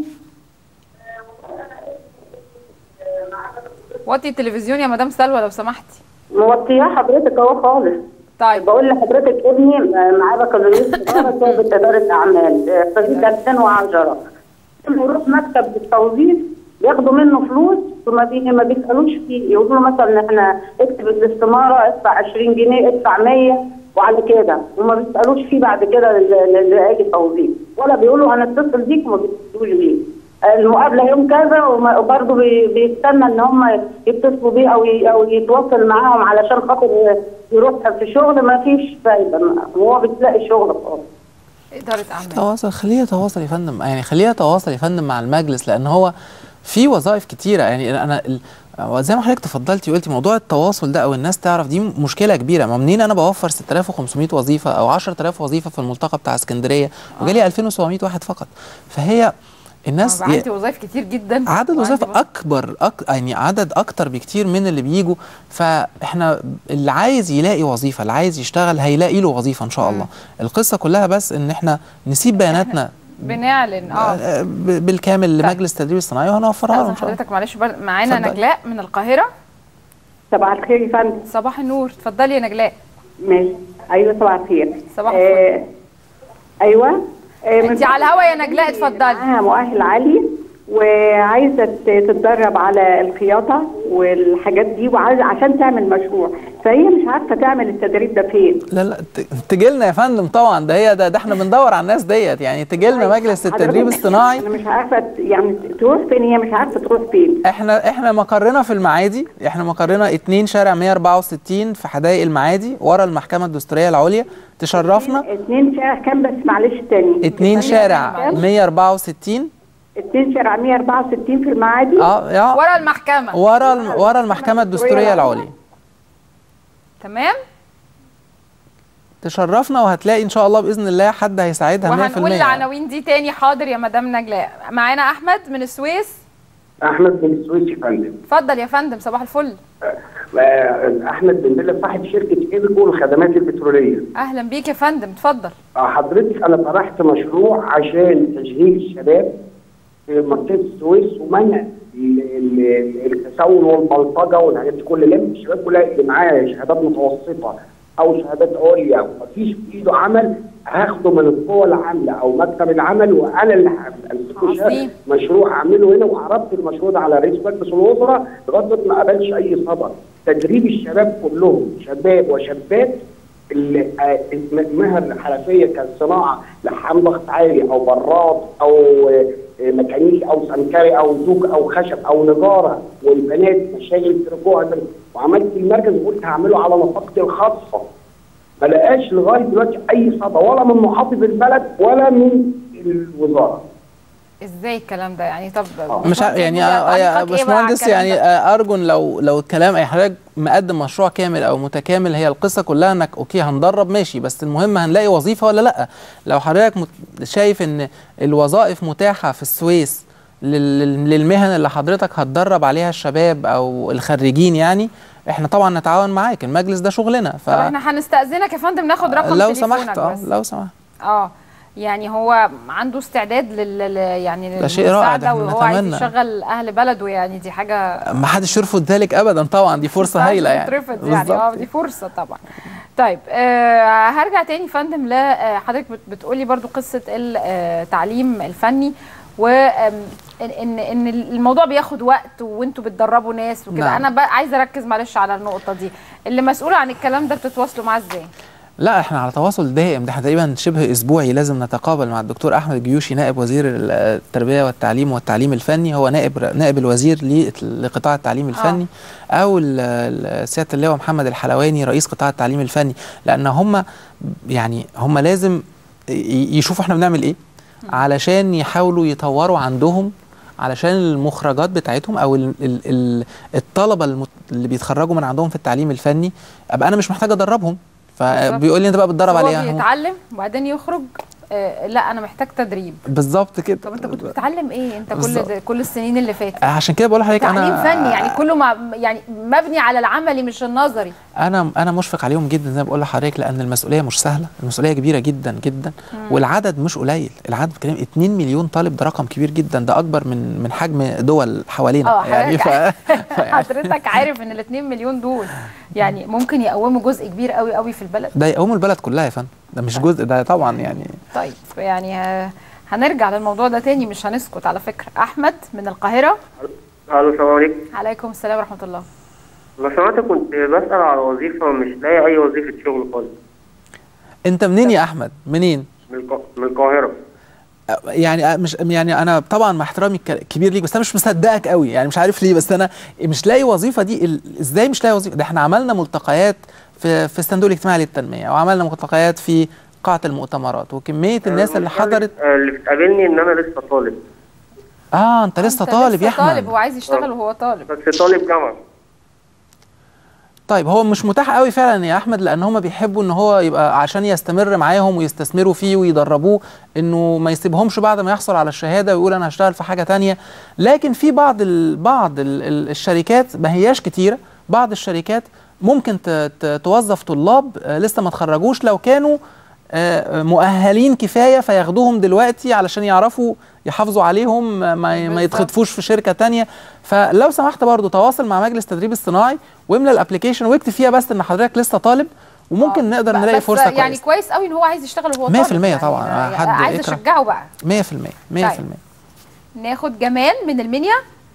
وطي التلفزيون يا مدام سلوى لو سمحتي موطياه حضرتك أهو خالص طيب بقول لحضرتك ابني معاه بكالوريوس تجارة شعبة إدارة أعمال آه، خريج 2010 لما يروح مكتب التوظيف ياخدوا منه فلوس وما بي ما بيسالوش فيه يقولوا له مثلا احنا اكتب الاستماره ادفع 20 جنيه ادفع 100 وعلى كده وما بيسالوش فيه بعد كده اللي اجي توظيف ولا بيقولوا هنتصل بيك وما بيتصلوش بيه المقابله يوم كذا وما- وبرضه بي- بيستنى ان هم يتصلوا بيه او ي- او يتواصل معاهم علشان خاطر يروح في شغل ما فيش فايده هو بتلاقي شغل خالص اداره اعمال تواصل خليه يتواصل يا فندم يعني خليه يتواصل يا فندم مع المجلس لان هو في وظائف كتيره يعني انا ال- زي ما حضرتك تفضلتي وقلتي موضوع التواصل ده او الناس تعرف دي مشكله كبيره ما منين انا بوفر 6500 وظيفه او 10000 وظيفه في الملتقى بتاع اسكندريه وجالي 2700 واحد فقط فهي الناس عندي وظائف كتير جدا عدد وعندي وظائف برضه- اكبر أك... يعني عدد اكتر بكتير من اللي بيجوا فاحنا اللي عايز يلاقي وظيفه اللي عايز يشتغل هيلاقي له وظيفه ان شاء الله القصه كلها بس ان احنا نسيب بياناتنا بنعلن اه ب- بالكامل لمجلس التدريب الصناعي وهنوفرها له أستاذن ان شاء الله حضرتك معلش بر- معانا اتفضل. نجلاء من القاهره صباح الخير يا فندم صباح النور اتفضلي يا نجلاء ماشي ايوه صباح الخير صباح آه ايوه آه، من انت على الهوا يا نجلاء اتفضلي معاها مؤهل عالي وعايزه ت- تتدرب على الخياطه والحاجات دي وعايزه عشان تعمل مشروع فهي مش عارفه تعمل التدريب ده فين لا لا تجي لنا يا فندم طبعا ده هي ده, ده احنا بندور على الناس ديت يعني تجي لنا مجلس التدريب حضرتك الصناعي انا مش عارفه ت- يعني تروح فين هي مش عارفه تروح فين احنا احنا مقرنا في المعادي احنا مقرنا 2 شارع 164 في حدائق المعادي ورا المحكمه الدستوريه العليا تشرفنا اتنين شارع كام بس معلش تاني 2 شارع 164 اتنين شارع 164 في المعادي اه يا ورا المحكمه ورا الم- ورا المحكمه الدستوريه العليا تمام تشرفنا وهتلاقي ان شاء الله باذن الله حد هيساعدها 100% وهنقول يعني. العناوين دي تاني حاضر يا مدام نجلاء معانا احمد من السويس احمد بن السويس يا فندم اتفضل يا فندم صباح الفل آه، احمد بن بيلا صاحب شركه ايبكو للخدمات البتروليه اهلا بيك يا فندم اتفضل آه، حضرتك انا طرحت مشروع عشان تشغيل الشباب في منطقه السويس ومنع ال- ال- التسول والبلطجه والحاجات دي كلها لم الشباب كلها اللي معاه شهادات متوسطه او شهادات عليا ومفيش في ايده عمل هاخده من القوى العامله او مكتب العمل وانا اللي همسكه عظيم. مشروع اعمله هنا وعرضت المشروع ده على رئيس مجلس الوزراء لغايه ما قبلش اي صدى تدريب الشباب كلهم شباب وشابات ال- آه، المهن الحرفيه كالصناعه لحام ضغط عالي او براد او آه، آه، ميكانيكي او سمكري او زوج او خشب او نجاره والبنات مشاغل تركوع وعملت المركز وقلت هعمله على نفقتي الخاصه ما لقاش لغايه دلوقتي اي صدى ولا من محافظ البلد ولا من الوزاره ازاي الكلام ده يعني طب مش عارف يعني أنت آه، يا تعليقك إيه بقى على باشمهندس الكلام يعني ده؟ آه، ارجو إن لو لو الكلام اي حضرتك مقدم مشروع كامل او متكامل هي القصه كلها انك اوكي هندرب ماشي بس المهم هنلاقي وظيفه ولا لا لو حضرتك مت- شايف ان الوظائف متاحه في السويس لل- لل- للمهن اللي حضرتك هتدرب عليها الشباب او الخريجين يعني احنا طبعا نتعاون معاك المجلس ده شغلنا ف طب احنا هنستأذنك يا فندم ناخد رقم لو تليفونك سمحت اه بس. لو سمحت اه يعني هو عنده استعداد لل لل- يعني ده شيء رائع، ده للمساعدة احنا وهو عايز نتمنى. يشغل اهل بلده يعني دي حاجه ما حدش يرفض ذلك ابدا طبعا دي فرصه هايله يعني ترفض يعني بالظبط. اه دي فرصه طبعا طيب آه هرجع تاني فندم لحضرتك بتقولي برضو قصه التعليم الفني و آم، ان ان إن الموضوع بياخد وقت وانتوا بتدربوا ناس وكده نعم. انا بقى عايزه اركز معلش على النقطه دي اللي مسؤول عن الكلام ده بتتواصلوا معاه ازاي لا احنا على تواصل دائم ده احنا تقريبا شبه اسبوعي لازم نتقابل مع الدكتور احمد الجيوشي نائب وزير التربيه والتعليم والتعليم الفني هو نائب نائب الوزير ل- لقطاع التعليم الفني او ال- ال- سياده اللواء محمد الحلواني رئيس قطاع التعليم الفني لان هم يعني هم لازم ي- يشوفوا احنا بنعمل ايه علشان يحاولوا يطوروا عندهم علشان المخرجات بتاعتهم او ال ال ال الطلبه المت- اللي بيتخرجوا من عندهم في التعليم الفني ابقى انا مش محتاج ادربهم فبيقول لي انت بقى بتدرب هو عليها بيتعلم وبعدين يخرج آه لا انا محتاج تدريب بالظبط كده طب انت كنت بتتعلم ايه انت كل بالظبط. ده كل السنين اللي فاتت عشان كده بقول لحضرتك تعليم انا فني يعني كله مع يعني مبني على العملي مش النظري انا انا مشفق عليهم جدا زي ما بقول لحضرتك لان المسؤوليه مش سهله المسؤوليه كبيره جدا جدا مم. والعدد مش قليل العدد بتكلم 2 مليون طالب ده رقم كبير جدا ده اكبر من من حجم دول حوالينا اه يعني ف... حضرتك عارف ان ال 2 مليون دول يعني ممكن يقوموا جزء كبير قوي قوي في البلد ده يقوم البلد كلها يا فندم ده مش جزء ده طبعا يعني طيب يعني آه، هنرجع للموضوع ده تاني مش هنسكت على فكره احمد من القاهره الو السلام عليكم عليكم السلام ورحمه الله لو سمحت كنت بسأل على وظيفة مش لاقي أي وظيفة شغل خالص انت منين يا احمد منين من الق- من القاهرة يعني مش يعني انا طبعا مع احترامي الك- كبير ليك بس انا مش مصدقك قوي يعني مش عارف ليه بس انا مش لاقي وظيفه دي ال- ازاي مش لاقي وظيفه ده احنا عملنا ملتقيات في في الصندوق الاجتماعي للتنميه وعملنا ملتقيات في قاعه المؤتمرات وكميه الناس اللي حضرت آه، اللي بتقابلني إن أنا لسه طالب اه انت لسه طالب يا لسه طالب احمد هو عايز يشتغل وهو طالب بس طالب جامعة طيب هو مش متاح قوي فعلا يا احمد لان هم بيحبوا ان هو يبقى عشان يستمر معاهم ويستثمروا فيه ويدربوه انه ما يسيبهمش بعد ما يحصل على الشهاده ويقول انا هشتغل في حاجه تانية لكن في بعض ال بعض ال ال الشركات ما هياش كتيره بعض الشركات ممكن ت ت توظف طلاب آه، لسه ما اتخرجوش لو كانوا آه، مؤهلين كفايه فياخدوهم دلوقتي علشان يعرفوا يحافظوا عليهم آه، ما, ما يتخطفوش في شركه تانية فلو سمحت برضو تواصل مع مجلس التدريب الصناعي واملى الابلكيشن واكتب فيها بس ان حضرتك لسه طالب وممكن نقدر نلاقي بس فرصه يعني كويسه كويس قوي ان هو عايز يشتغل وهو 100% طالب يعني طبعا يعني حد عايز يكره. اشجعه بقى 100% 100% ناخد جمال من المنيا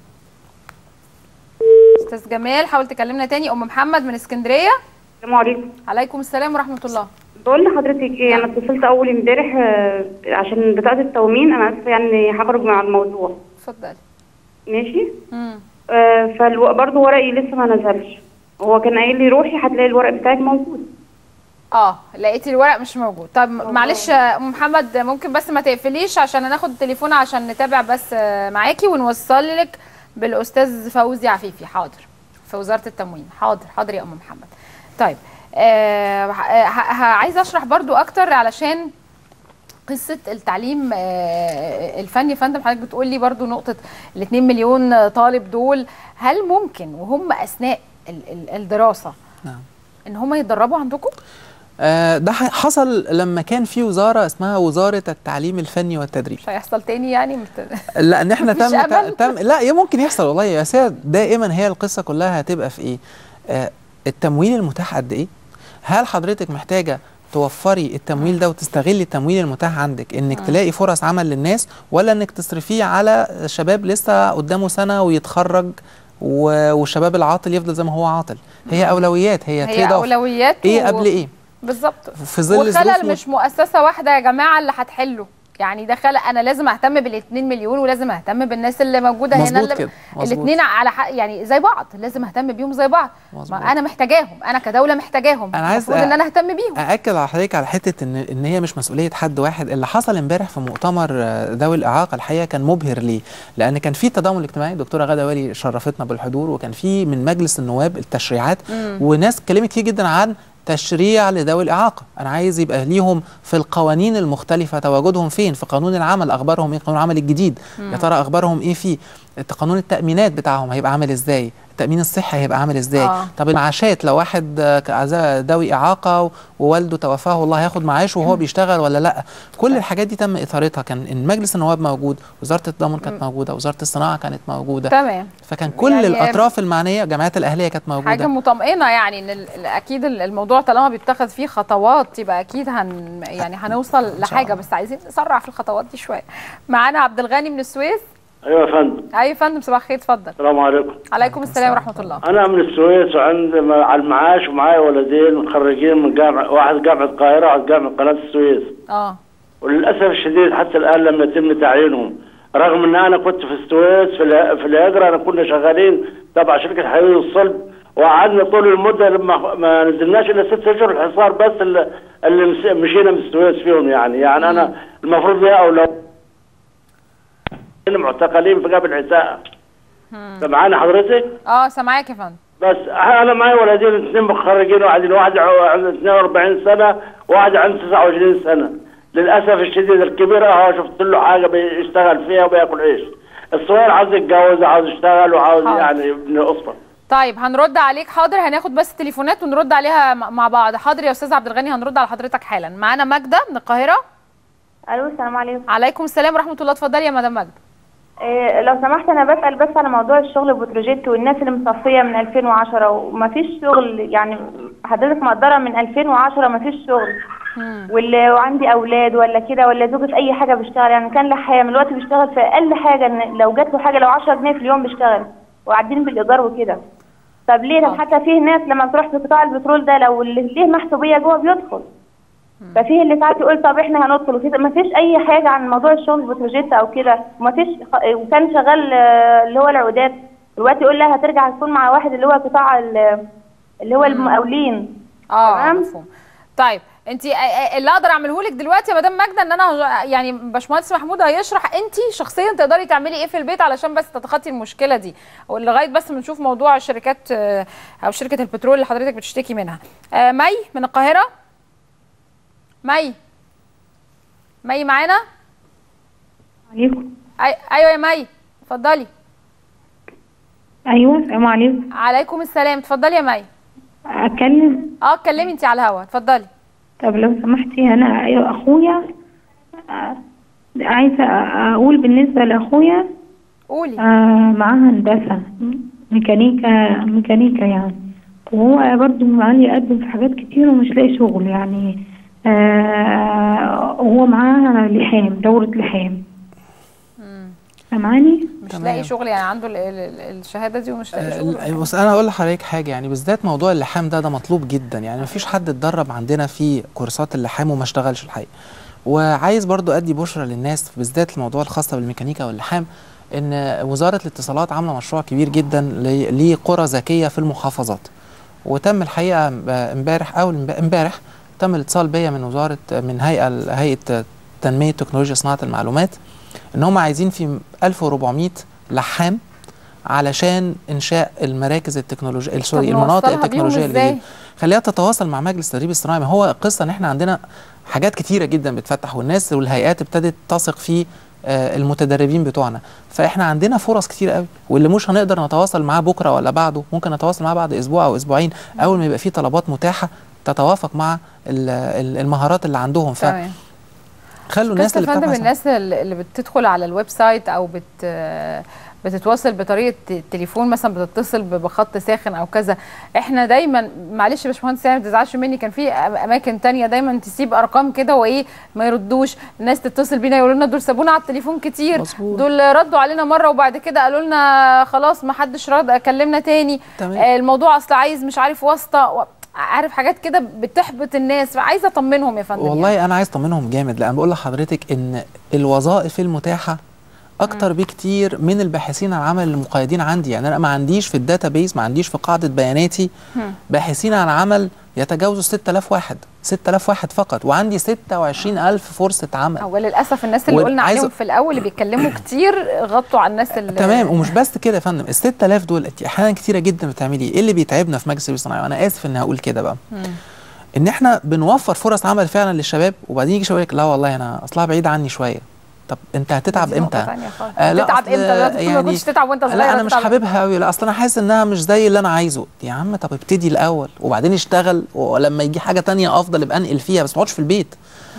استاذ جمال حاول تكلمنا تاني ام محمد من اسكندريه السلام عليكم عليكم السلام ورحمه الله بقول لحضرتك ايه انا اتصلت اول امبارح آه، عشان بطاقه التومين انا اسفه يعني هخرج مع الموضوع اتفضلي ماشي امم آه فبرضه ورقي لسه ما نزلش هو كان قايل لي روحي هتلاقي الورق بتاعك موجود اه لقيتي الورق مش موجود طب معلش يا ام محمد ممكن بس ما تقفليش عشان هناخد التليفون عشان نتابع بس آه، معاكي ونوصل لك بالاستاذ فوزي عفيفي حاضر في وزاره التموين حاضر حاضر يا ام محمد طيب آه ه- ه- عايزه اشرح برضو اكتر علشان قصه التعليم آه، الفني يا فندم حضرتك بتقول لي برضو نقطه ال 2 مليون طالب دول هل ممكن وهم اثناء ال- ال- الدراسه نعم. ان هم يتدربوا عندكم آه ده ح- حصل لما كان في وزاره اسمها وزاره التعليم الفني والتدريب مش هيحصل تاني يعني مت... لان احنا مفيش تم أمل؟ تم لا يا ممكن يحصل والله يا سيد دائما هي القصه كلها هتبقى في ايه آه التمويل المتاح قد ايه هل حضرتك محتاجه توفري التمويل ده وتستغلي التمويل المتاح عندك انك مم. تلاقي فرص عمل للناس ولا انك تصرفيه على شباب لسه قدامه سنه ويتخرج و- والشباب العاطل يفضل زي ما هو عاطل هي اولويات هي هي تريد أوف. اولويات ايه و- قبل ايه بالظبط في ظل ظروف وخلل مش مؤسسه واحده يا جماعه اللي هتحله يعني ده خلق انا لازم اهتم بال 2 مليون ولازم اهتم بالناس اللي موجوده هنا مظبوط اللي كده، مظبوط. الاثنين على حق يعني زي بعض لازم اهتم بيهم زي بعض مظبوط. ما انا محتاجاهم انا كدوله محتاجاهم أنا عايز المفروض أ- ان انا اهتم بيهم أأكد على حضرتك على حتة إن إن هي مش مسؤولية حد واحد، اللي حصل امبارح في مؤتمر آه، ذوي الإعاقة الحقيقة كان مبهر ليه؟ لأن كان في تضامن اجتماعي، الدكتورة غادة والي شرفتنا بالحضور وكان في من مجلس النواب التشريعات مم. وناس اتكلمت كتير جدا عن تشريع لذوي الإعاقة، أنا عايز يبقى ليهم في القوانين المختلفة تواجدهم فين؟ في قانون العمل أخبارهم إيه؟ قانون العمل الجديد، مم. يا ترى أخبارهم إيه فيه؟ قانون التأمينات بتاعهم هيبقى عامل إزاي؟ التأمين الصحي هيبقى عامل إزاي؟ آه. طب المعاشات لو واحد آه، كأعزاء ذوي إعاقة و- ووالده توفاه الله هياخد معاشه وهو بيشتغل ولا لا كل الحاجات دي تم إثارتها كان إن مجلس النواب موجود وزارة التضامن كانت موجودة وزارة الصناعة كانت موجودة تمام فكان كل يعني الأطراف المعنية جمعيات الأهلية كانت موجودة حاجه مطمئنه يعني ان ال- ال- اكيد ال- الموضوع طالما بيتخذ فيه خطوات يبقى اكيد هن يعني هنوصل لحاجه بس عايزين نسرع في الخطوات دي شويه معانا عبد الغني من السويس ايوه يا فندم اي فندم صباح الخير اتفضل السلام عليكم عليكم السلام ورحمه الله انا من السويس وعندي م- على المعاش ومعايا ولدين متخرجين من جامعه واحد جامعه القاهره وواحد جامعه قناه السويس اه وللاسف الشديد حتى الان لم يتم تعيينهم رغم ان انا كنت في السويس في اله- في الهجره انا كنا شغالين تبع شركه حيوي الصلب وقعدنا طول المده لما ما نزلناش الا ست اشهر الحصار بس اللي, اللي مس- مشينا من السويس فيهم يعني يعني انا المفروض لي او لو معتقلين في قبل عساء سمعاني حضرتك؟ اه سامعاك يا فندم بس انا معي ولدين اثنين متخرجين واحد واحد عنده 42 سنه وواحد عنده 29 سنه للاسف الشديد الكبير اهو شفت له حاجه بيشتغل فيها وبياكل عيش الصغير عاوز يتجوز عاوز يشتغل وعاوز حاضر. يعني يبني اسره طيب هنرد عليك حاضر هناخد بس تليفونات ونرد عليها م- مع بعض حاضر يا استاذ عبد الغني هنرد على حضرتك حالا معانا ماجده من القاهره الو السلام عليكم عليكم السلام ورحمه الله اتفضلي يا مدام ماجده إيه لو سمحت انا بسال بس على موضوع الشغل بتروجيت والناس اللي مصفيه من 2010 ومفيش شغل يعني حضرتك مقدره من 2010 مفيش شغل واللي وعندي اولاد ولا كده ولا زوجي في اي حاجه بيشتغل يعني كان لحام الوقت بيشتغل في اقل حاجه إن لو جات له حاجه لو 10 جنيه في اليوم بيشتغل وقاعدين بالايجار وكده طب ليه طب حتى فيه ناس لما بتروح في قطاع البترول ده لو اللي ليه محسوبيه جوه بيدخل ففيه اللي ساعات يقول طب احنا هندخل وكده ما فيش اي حاجه عن موضوع الشغل بتروجيت او كده وما فيش وكان شغال آه، اللي هو العودات دلوقتي يقول لها هترجع تكون مع واحد اللي هو قطاع ال- اللي هو المقاولين اه مفهوم طيب انت اللي اقدر اعمله لك دلوقتي يا مدام ماجده ان انا هج- يعني باشمهندس محمود هيشرح انت شخصيا تقدري تعملي ايه في البيت علشان بس تتخطي المشكله دي ولغايه بس ما نشوف موضوع الشركات آه، او شركه البترول اللي حضرتك بتشتكي منها آه، مي من القاهره مي مي معانا عليكم أي... ايوه يا مي اتفضلي ايوه السلام عليكم عليكم السلام اتفضلي يا مي اتكلم اه اتكلمي انت على الهوا اتفضلي طب لو سمحتي انا أيوة اخويا آه، عايزه اقول بالنسبه لاخويا قولي آه معاه هندسه ميكانيكا ميكانيكا يعني وهو برضه معاه يقدم في حاجات كتير ومش لاقي شغل يعني آه هو معاه لحام دورة لحام سامعاني؟ مش لاقي شغل يعني عنده ال... ال... ال- الشهاده دي ومش لاقي شغل ال- بص انا هقول لحضرتك حاجه يعني بالذات موضوع اللحام ده ده مطلوب جدا يعني مفيش حد اتدرب عندنا في كورسات اللحام وما اشتغلش الحقيقه وعايز برضو ادي بشرى للناس بالذات الموضوع الخاص بالميكانيكا واللحام ان وزاره الاتصالات عامله مشروع كبير جدا ل- لقرى ذكيه في المحافظات وتم الحقيقه امبارح او امبارح تم الاتصال بيا من وزاره من هيئه هيئه تنميه تكنولوجيا صناعه المعلومات ان هم عايزين في 1400 لحام علشان انشاء المراكز التكنولوجيه سوري طب المناطق نوصلها بيهم التكنولوجيه إزاي؟ الجديده خليها تتواصل مع مجلس التدريب الصناعي ما هو القصه ان احنا عندنا حاجات كتيره جدا بتفتح والناس والهيئات ابتدت تثق في آه، المتدربين بتوعنا فاحنا عندنا فرص كتير قوي واللي مش هنقدر نتواصل معاه بكره ولا بعده ممكن نتواصل معاه بعد اسبوع او اسبوعين اول ما يبقى في طلبات متاحه تتوافق مع ال- ال- المهارات اللي عندهم تمام فخلوا الناس قصة اللي فندم بتبحث الناس اللي اللي بتدخل على الويب سايت او بت بتتواصل بطريقه تليفون مثلا بتتصل ب- بخط ساخن او كذا احنا دايما معلش يا باشمهندس يعني ما تزعلش مني كان في أم- اماكن تانية دايما تسيب ارقام كده وايه ما يردوش الناس تتصل بينا يقولوا لنا دول سابونا على التليفون كتير مظبوط. دول ردوا علينا مره وبعد كده قالوا لنا خلاص ما حدش رد كلمنا تاني تمام. آه، الموضوع اصل عايز مش عارف واسطه و... عارف حاجات كده بتحبط الناس عايزه اطمنهم يا فندم والله انا عايز اطمنهم جامد لان بقول لحضرتك ان الوظائف المتاحه اكتر بكتير من الباحثين عن عمل المقيدين عندي يعني انا ما عنديش في الداتابيس ما عنديش في قاعده بياناتي باحثين عن عمل يتجاوزوا 6000 واحد 6000 واحد فقط وعندي 26000 فرصه عمل هو للاسف الناس اللي قلنا وعايز- عليهم في الاول اللي بيتكلموا كتير غطوا على الناس اللي تمام ومش بس كده يا فندم ال 6000 دول انت احيانا كتيره جدا بتعملي ايه اللي بيتعبنا في مجلس الصناعي وانا اسف ان هقول كده بقى مم. ان احنا بنوفر فرص عمل فعلا للشباب وبعدين يجي شباب يقول لك لا والله انا اصلها بعيد عني شويه طب انت هتتعب دي نقطة امتى؟ تانية خالص. لا، هتتعب أصل امتى؟ لا، تقول ما كنتش تتعب وانت صغير لا انا مش هتتعب. حاببها قوي لا اصل انا حاسس انها مش زي اللي انا عايزه يا عم طب ابتدي الاول وبعدين اشتغل ولما يجي حاجه تانية افضل ابقى انقل فيها بس ما اقعدش في البيت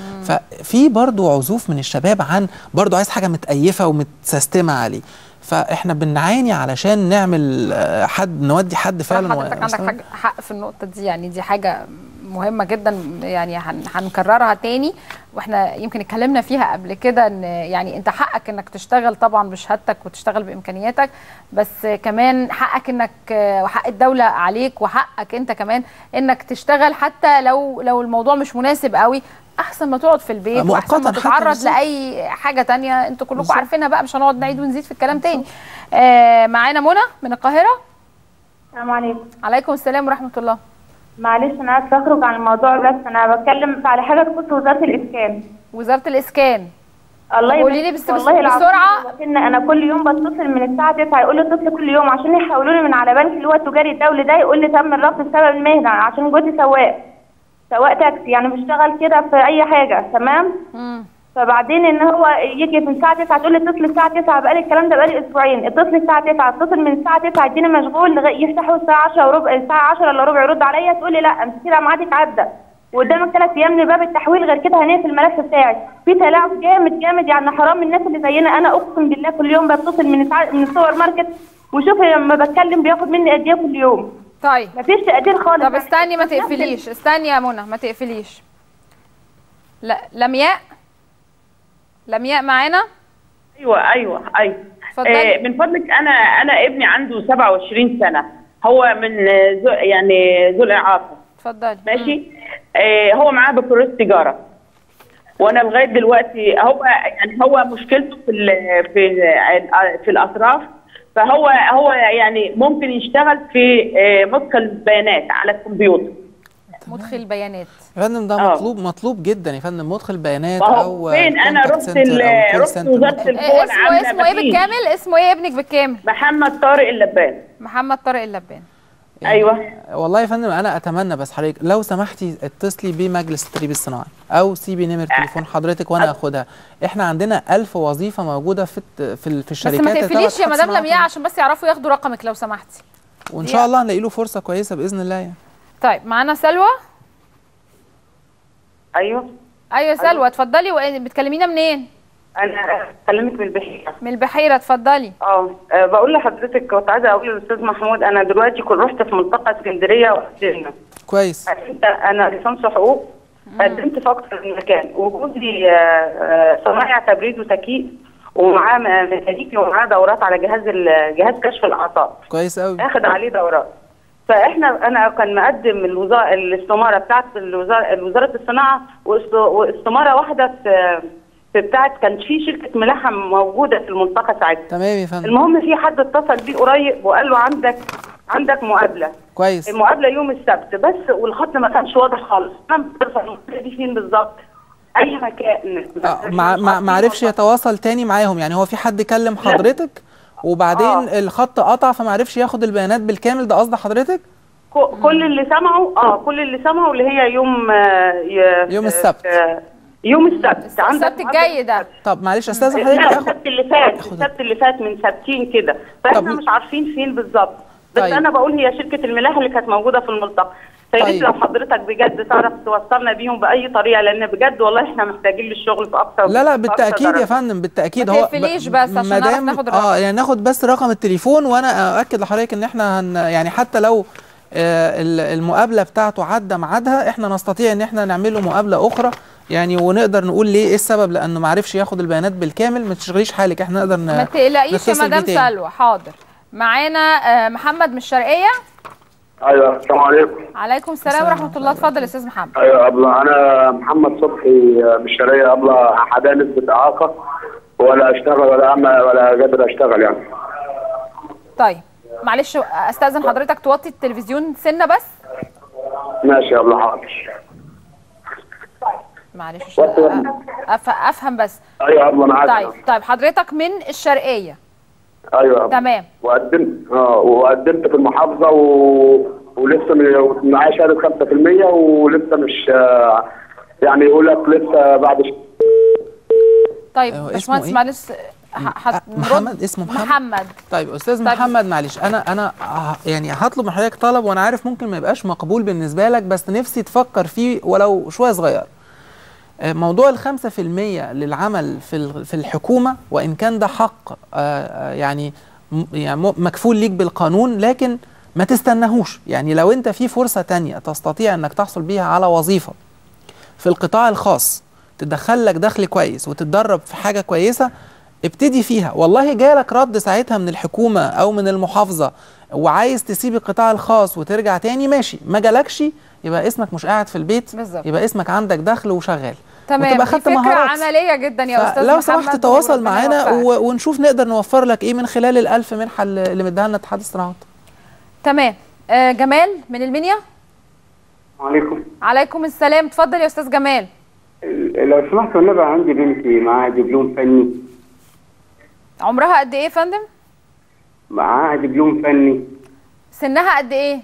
ففي برضو عزوف من الشباب عن برضو عايز حاجه متأيفه ومتسيستمه عليه فاحنا بنعاني علشان نعمل آه، حد نودي حد فعلا حضرتك عندك حاجة حق في النقطة دي يعني دي حاجة مهمة جدا يعني هن- هنكررها تاني واحنا يمكن اتكلمنا فيها قبل كده ان يعني انت حقك انك تشتغل طبعا بشهادتك وتشتغل بامكانياتك بس كمان حقك انك وحق الدولة عليك وحقك انت كمان انك تشتغل حتى لو لو الموضوع مش مناسب قوي احسن ما تقعد في البيت واحسن ما مؤقتاً حتى تتعرض بالظبط. لاي حاجه تانية انتوا كلكم عارفينها بقى مش هنقعد نعيد ونزيد في الكلام تاني آه معانا منى من القاهره السلام عليكم عليكم السلام ورحمه الله معلش انا عايزه اخرج عن الموضوع بس انا بتكلم على حاجه تخص وزاره الاسكان وزاره الاسكان الله قولي لي يبارك بس- فيك. بس والله العظيم بسرعة. ان انا كل يوم بتصل من الساعه 9 يقول لي اتصل كل يوم عشان يحولوني من على بنك اللي هو التجاري الدولي ده يقول لي تم الرفض بسبب المهنه عشان جوزي سواق سواق تاكسي يعني بيشتغل كده في اي حاجه تمام فبعدين ان هو يجي من الساعه 9 تقول لي اتصل الساعه 9 بقالي الكلام ده بقالي اسبوعين اتصل الساعه 9 اتصل من الساعه 9 اديني مشغول لغايه يفتحوا الساعه 10 وربع الساعه 10 الا ربع يرد عليا تقول لي لا انت كده ميعادك عدى وقدامك ثلاث ايام لباب التحويل غير كده هنقفل الملف بتاعي في تلاعب جامد جامد يعني حرام الناس اللي زينا انا اقسم بالله كل يوم بتصل من الساعة من السوبر ماركت وشوفي لما بتكلم بياخد مني قد ايه كل يوم طيب مفيش تقدير خالص طب استني ما تقفليش استني يا منى ما تقفليش لا لمياء لمياء معانا ايوه ايوه ايوه اتفضلي. آه من فضلك انا انا ابني عنده 27 سنه هو من آه، ذو يعني ذو الاعاقه اتفضلي ماشي آه هو معاه بكالوريوس تجاره وانا لغايه دلوقتي هو يعني هو مشكلته في ال في ال في الاطراف فهو هو يعني ممكن يشتغل في آه، مدخل بيانات على الكمبيوتر مدخل بيانات يا فندم ده آه. مطلوب مطلوب جدا يا فندم مدخل بيانات ما هو او فين انا contact رحت center ال- أو call رحت center. وزاره إيه القوى اسمه العامله اسمه ايه مفيش. بالكامل اسمه ايه ابنك بالكامل محمد طارق اللبان محمد طارق اللبان ايوه والله يا فندم انا اتمنى بس حضرتك لو سمحتي اتصلي بمجلس التدريب الصناعي او سيبي نمر تليفون حضرتك وانا اخدها احنا عندنا ألف وظيفه موجوده في الت- في, ال- في بس الشركات ما اللي تقفليش تبع يا اتحاد مدام الصناعة. لمياء عشان بس يعرفوا ياخدوا رقمك لو سمحتي وان شاء الله هنلاقي له فرصه كويسه باذن الله يعني طيب معانا سلوى ايوه ايوه سلوى اتفضلي وإيه- بتكلمينا منين انا بكلمك من البحيره من البحيره اتفضلي اه آه، بقول لحضرتك كنت عايزه اقول للاستاذ محمود انا دلوقتي كنت رحت في ملتقى اسكندريه وقدمنا كويس قدمت انا ليسانس حقوق قدمت في اكتر من مكان وجوزي آه، آه، صنايع تبريد وتكييف ومعاه م- ميكانيكي ومعاه دورات على جهاز ال- جهاز كشف الاعصاب كويس قوي اخد عليه دورات فاحنا انا كان مقدم الوزاره الاستماره بتاعت الوزاره وزاره الصناعه واست- واستماره واحده في في بتاعت كان في شركه ملاحه موجوده في المنطقه ساعتها تمام يا فندم المهم في حد اتصل بيه قريب وقال له عندك عندك مقابله كويس المقابله يوم السبت بس والخط ما كانش واضح خالص انا مش عارفه المقابله دي فين بالظبط اي مكان آه، مع مع ما عرفش يتواصل تاني معاهم يعني هو في حد كلم حضرتك وبعدين آه. الخط قطع فما عرفش ياخد البيانات بالكامل ده قصد حضرتك ك- كل اللي سمعوا اه كل اللي سمعوا اللي هي يوم آه، ي- يوم السبت. آه، يوم السبت عندك السبت الجاي ده طب معلش استاذ لا حضرتك اخد السبت اللي فات السبت اللي فات من سبتين كده فاحنا طب- مش عارفين فين بالظبط بس طيب. انا بقول هي شركه الملاحه اللي كانت موجوده في الملتقى فيا ريت طيب. لو حضرتك بجد تعرف توصلنا بيهم باي طريقه لان بجد والله احنا محتاجين للشغل في اكتر لا لا في أكتر بالتاكيد يا درجة. فندم بالتاكيد ما هو تقفليش بس عشان مادام- نعرف ناخد الرقم. اه يعني ناخد بس رقم التليفون وانا اؤكد لحضرتك ان احنا هن يعني حتى لو آه ال- المقابله بتاعته عدى ميعادها احنا نستطيع ان احنا نعمل له مقابله اخرى يعني ونقدر نقول ليه ايه السبب لانه ما عرفش ياخد البيانات بالكامل ما تشغليش حالك احنا نقدر ن- ما تقلقيش يا نتصل بيه مدام تاني. سلوى حاضر معانا آه، محمد من الشرقيه ايوه السلام عليكم عليكم السلام ورحمه الله اتفضل يا استاذ محمد ايوه ابله انا محمد صبحي من الشرقيه ابله حدا نسبه اعاقه ولا اشتغل ولا اعمل ولا قادر اشتغل يعني طيب معلش استاذن حضرتك توطي التلفزيون سنه بس ماشي يا ابله حاضر معلش عشان أف... افهم بس ايوه يا ابله معاك طيب طيب حضرتك من الشرقيه ايوه يا أبلة. تمام وقدمت اه وقدمت في المحافظه و... ولسه م- معايا شهاده 5% ولسه مش آه، يعني يقول لك لسه بعد ش... طيب اسمه باشمهندس إيه؟ معلش ح- هت- محمد اسمه محمد محمد طيب استاذ طيب. محمد معلش انا انا ه- يعني هطلب من حضرتك طلب وانا عارف ممكن ما يبقاش مقبول بالنسبه لك بس نفسي تفكر فيه ولو شويه صغير آه، موضوع الخمسة في المية للعمل في ال- في الحكومة وإن كان ده حق آه، آه، يعني م- يعني م- مكفول ليك بالقانون لكن ما تستناهوش يعني لو أنت في فرصة تانية تستطيع أنك تحصل بيها على وظيفة في القطاع الخاص تدخل لك دخل كويس وتتدرب في حاجة كويسة ابتدي فيها والله جالك رد ساعتها من الحكومة أو من المحافظة وعايز تسيب القطاع الخاص وترجع تاني ماشي ما جالكش يبقى اسمك مش قاعد في البيت بالظبط. يبقى اسمك عندك دخل وشغال تمام وتبقى دي خدت فكره مهارات عمليه جدا يا استاذ لو محمد سمحت تواصل وربنا معانا يوفقك. و- ونشوف نقدر نوفر لك ايه من خلال الألف منحة اللي اللي مديها لنا اتحاد الصناعات تمام آه جمال من المنيا عليكم عليكم السلام اتفضل يا استاذ جمال لو سمحت والنبي عندي بنتي معاها دبلوم فني عمرها قد ايه يا فندم معاها دبلوم فني سنها قد ايه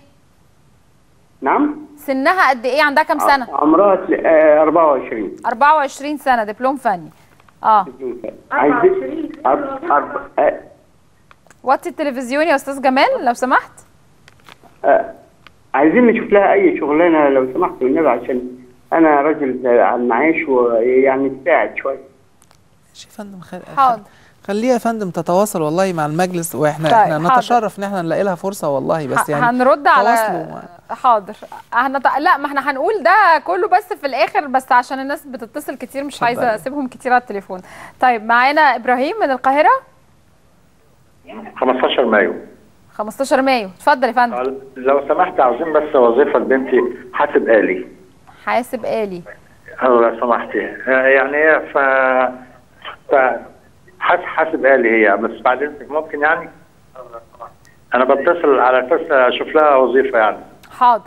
نعم سنها قد ايه عندها كام سنه عمرها تل- آه، 24 24 سنه دبلوم فني اه عايزين أرب- أرب- آه، وطي التلفزيون يا استاذ جمال لو سمحت آه، عايزين نشوف لها اي شغلانه لو سمحت والنبي عشان انا راجل على المعاش ويعني تساعد شويه ماشي يا فندم خل... حاضر خليها يا فندم تتواصل والله مع المجلس واحنا طيب، احنا حاضر. نتشرف ان احنا نلاقي لها فرصه والله بس ه- يعني هنرد على تواصلوا. حاضر هنط... لا ما احنا هنقول ده كله بس في الاخر بس عشان الناس بتتصل كتير مش عايزه اتفضلي. اسيبهم كتير على التليفون طيب معانا ابراهيم من القاهره 15 مايو 15 مايو اتفضل يا فندم لو سمحت عاوزين بس وظيفه لبنتي حاسب آلي حاسب آلي أو لو سمحتي آه، يعني هي ف ف حاسب حاسب آلي هي بس بعد اذنك ممكن يعني انا بتصل على اساس اشوف لها وظيفه يعني حاضر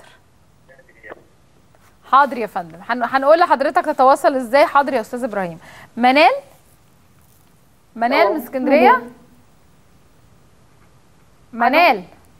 حاضر يا فندم هن... هنقول لحضرتك تتواصل ازاي حاضر يا استاذ ابراهيم منال منال من اسكندريه منال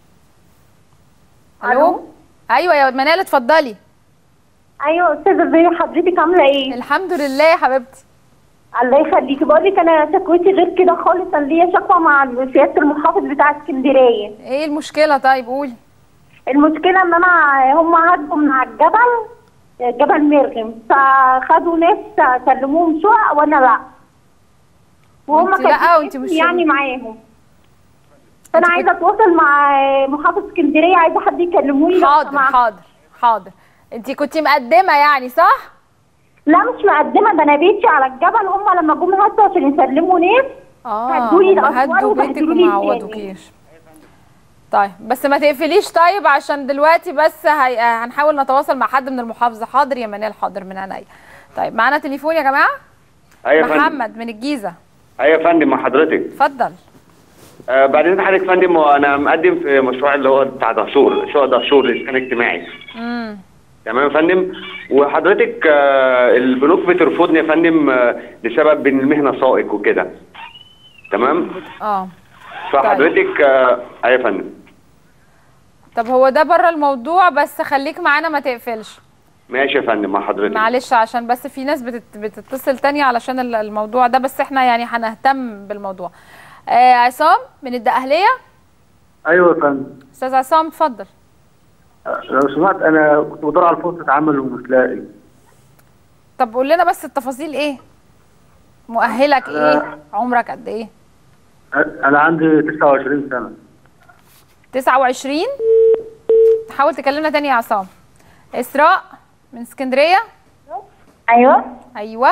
الو ايوه يا منال اتفضلي ايوه استاذه ازي حضرتك عامله ايه الحمد لله يا حبيبتي الله يخليكي بقول لك انا شكوتي غير كده خالص انا ليا شكوى مع سياده المحافظ بتاع اسكندريه ايه المشكله طيب قولي المشكله ان انا هم هدوا من على الجبل جبل مرغم فخدوا ناس سلموهم شقق وانا لا وهم وانت لا كاتبين وانت مش اسمي يعني معاهم فانا عايزه اتواصل مع محافظ اسكندريه عايزه حد يكلموني لو حاضر سمحت. حاضر حاضر انت كنتي مقدمه يعني صح لا مش مقدمه ده انا بيتي على الجبل هم لما جم هدوا عشان يسلموا ناس اه هدوا لي هم الاسوار هدوا بيتك وبهدلوا لي وما التاني. عوضوكيش طيب بس ما تقفليش طيب عشان دلوقتي بس هي... هنحاول نتواصل مع حد من المحافظه حاضر يا منال حاضر من عينيا طيب معانا تليفون يا جماعه ايوه يا فندم محمد من الجيزه ايوه يا فندم مع حضرتك اتفضل آه بعد اذن حضرتك يا فندم انا مقدم في مشروع اللي هو بتاع دهشور شقق دهشور للاسكان الاجتماعي امم تمام يا فندم وحضرتك آه البنوك بترفضني يا فندم آه لسبب ان المهنه سائق وكده تمام اه فحضرتك آه ايوه يا فندم طب هو ده بره الموضوع بس خليك معانا ما تقفلش ماشي يا فندم مع حضرتك معلش عشان بس في ناس بتت... بتتصل تاني علشان ال- الموضوع ده بس احنا يعني هنهتم بالموضوع آه عصام من الدقهلية ايوه يا فندم استاذ عصام اتفضل لو سمحت انا كنت بدور على فرصه عمل ومش لاقي طب قول لنا بس التفاصيل ايه مؤهلك أنا- ايه عمرك قد ايه انا عندي 29 سنه 29 حاول تكلمنا تاني يا عصام اسراء من اسكندريه ايوه ايوه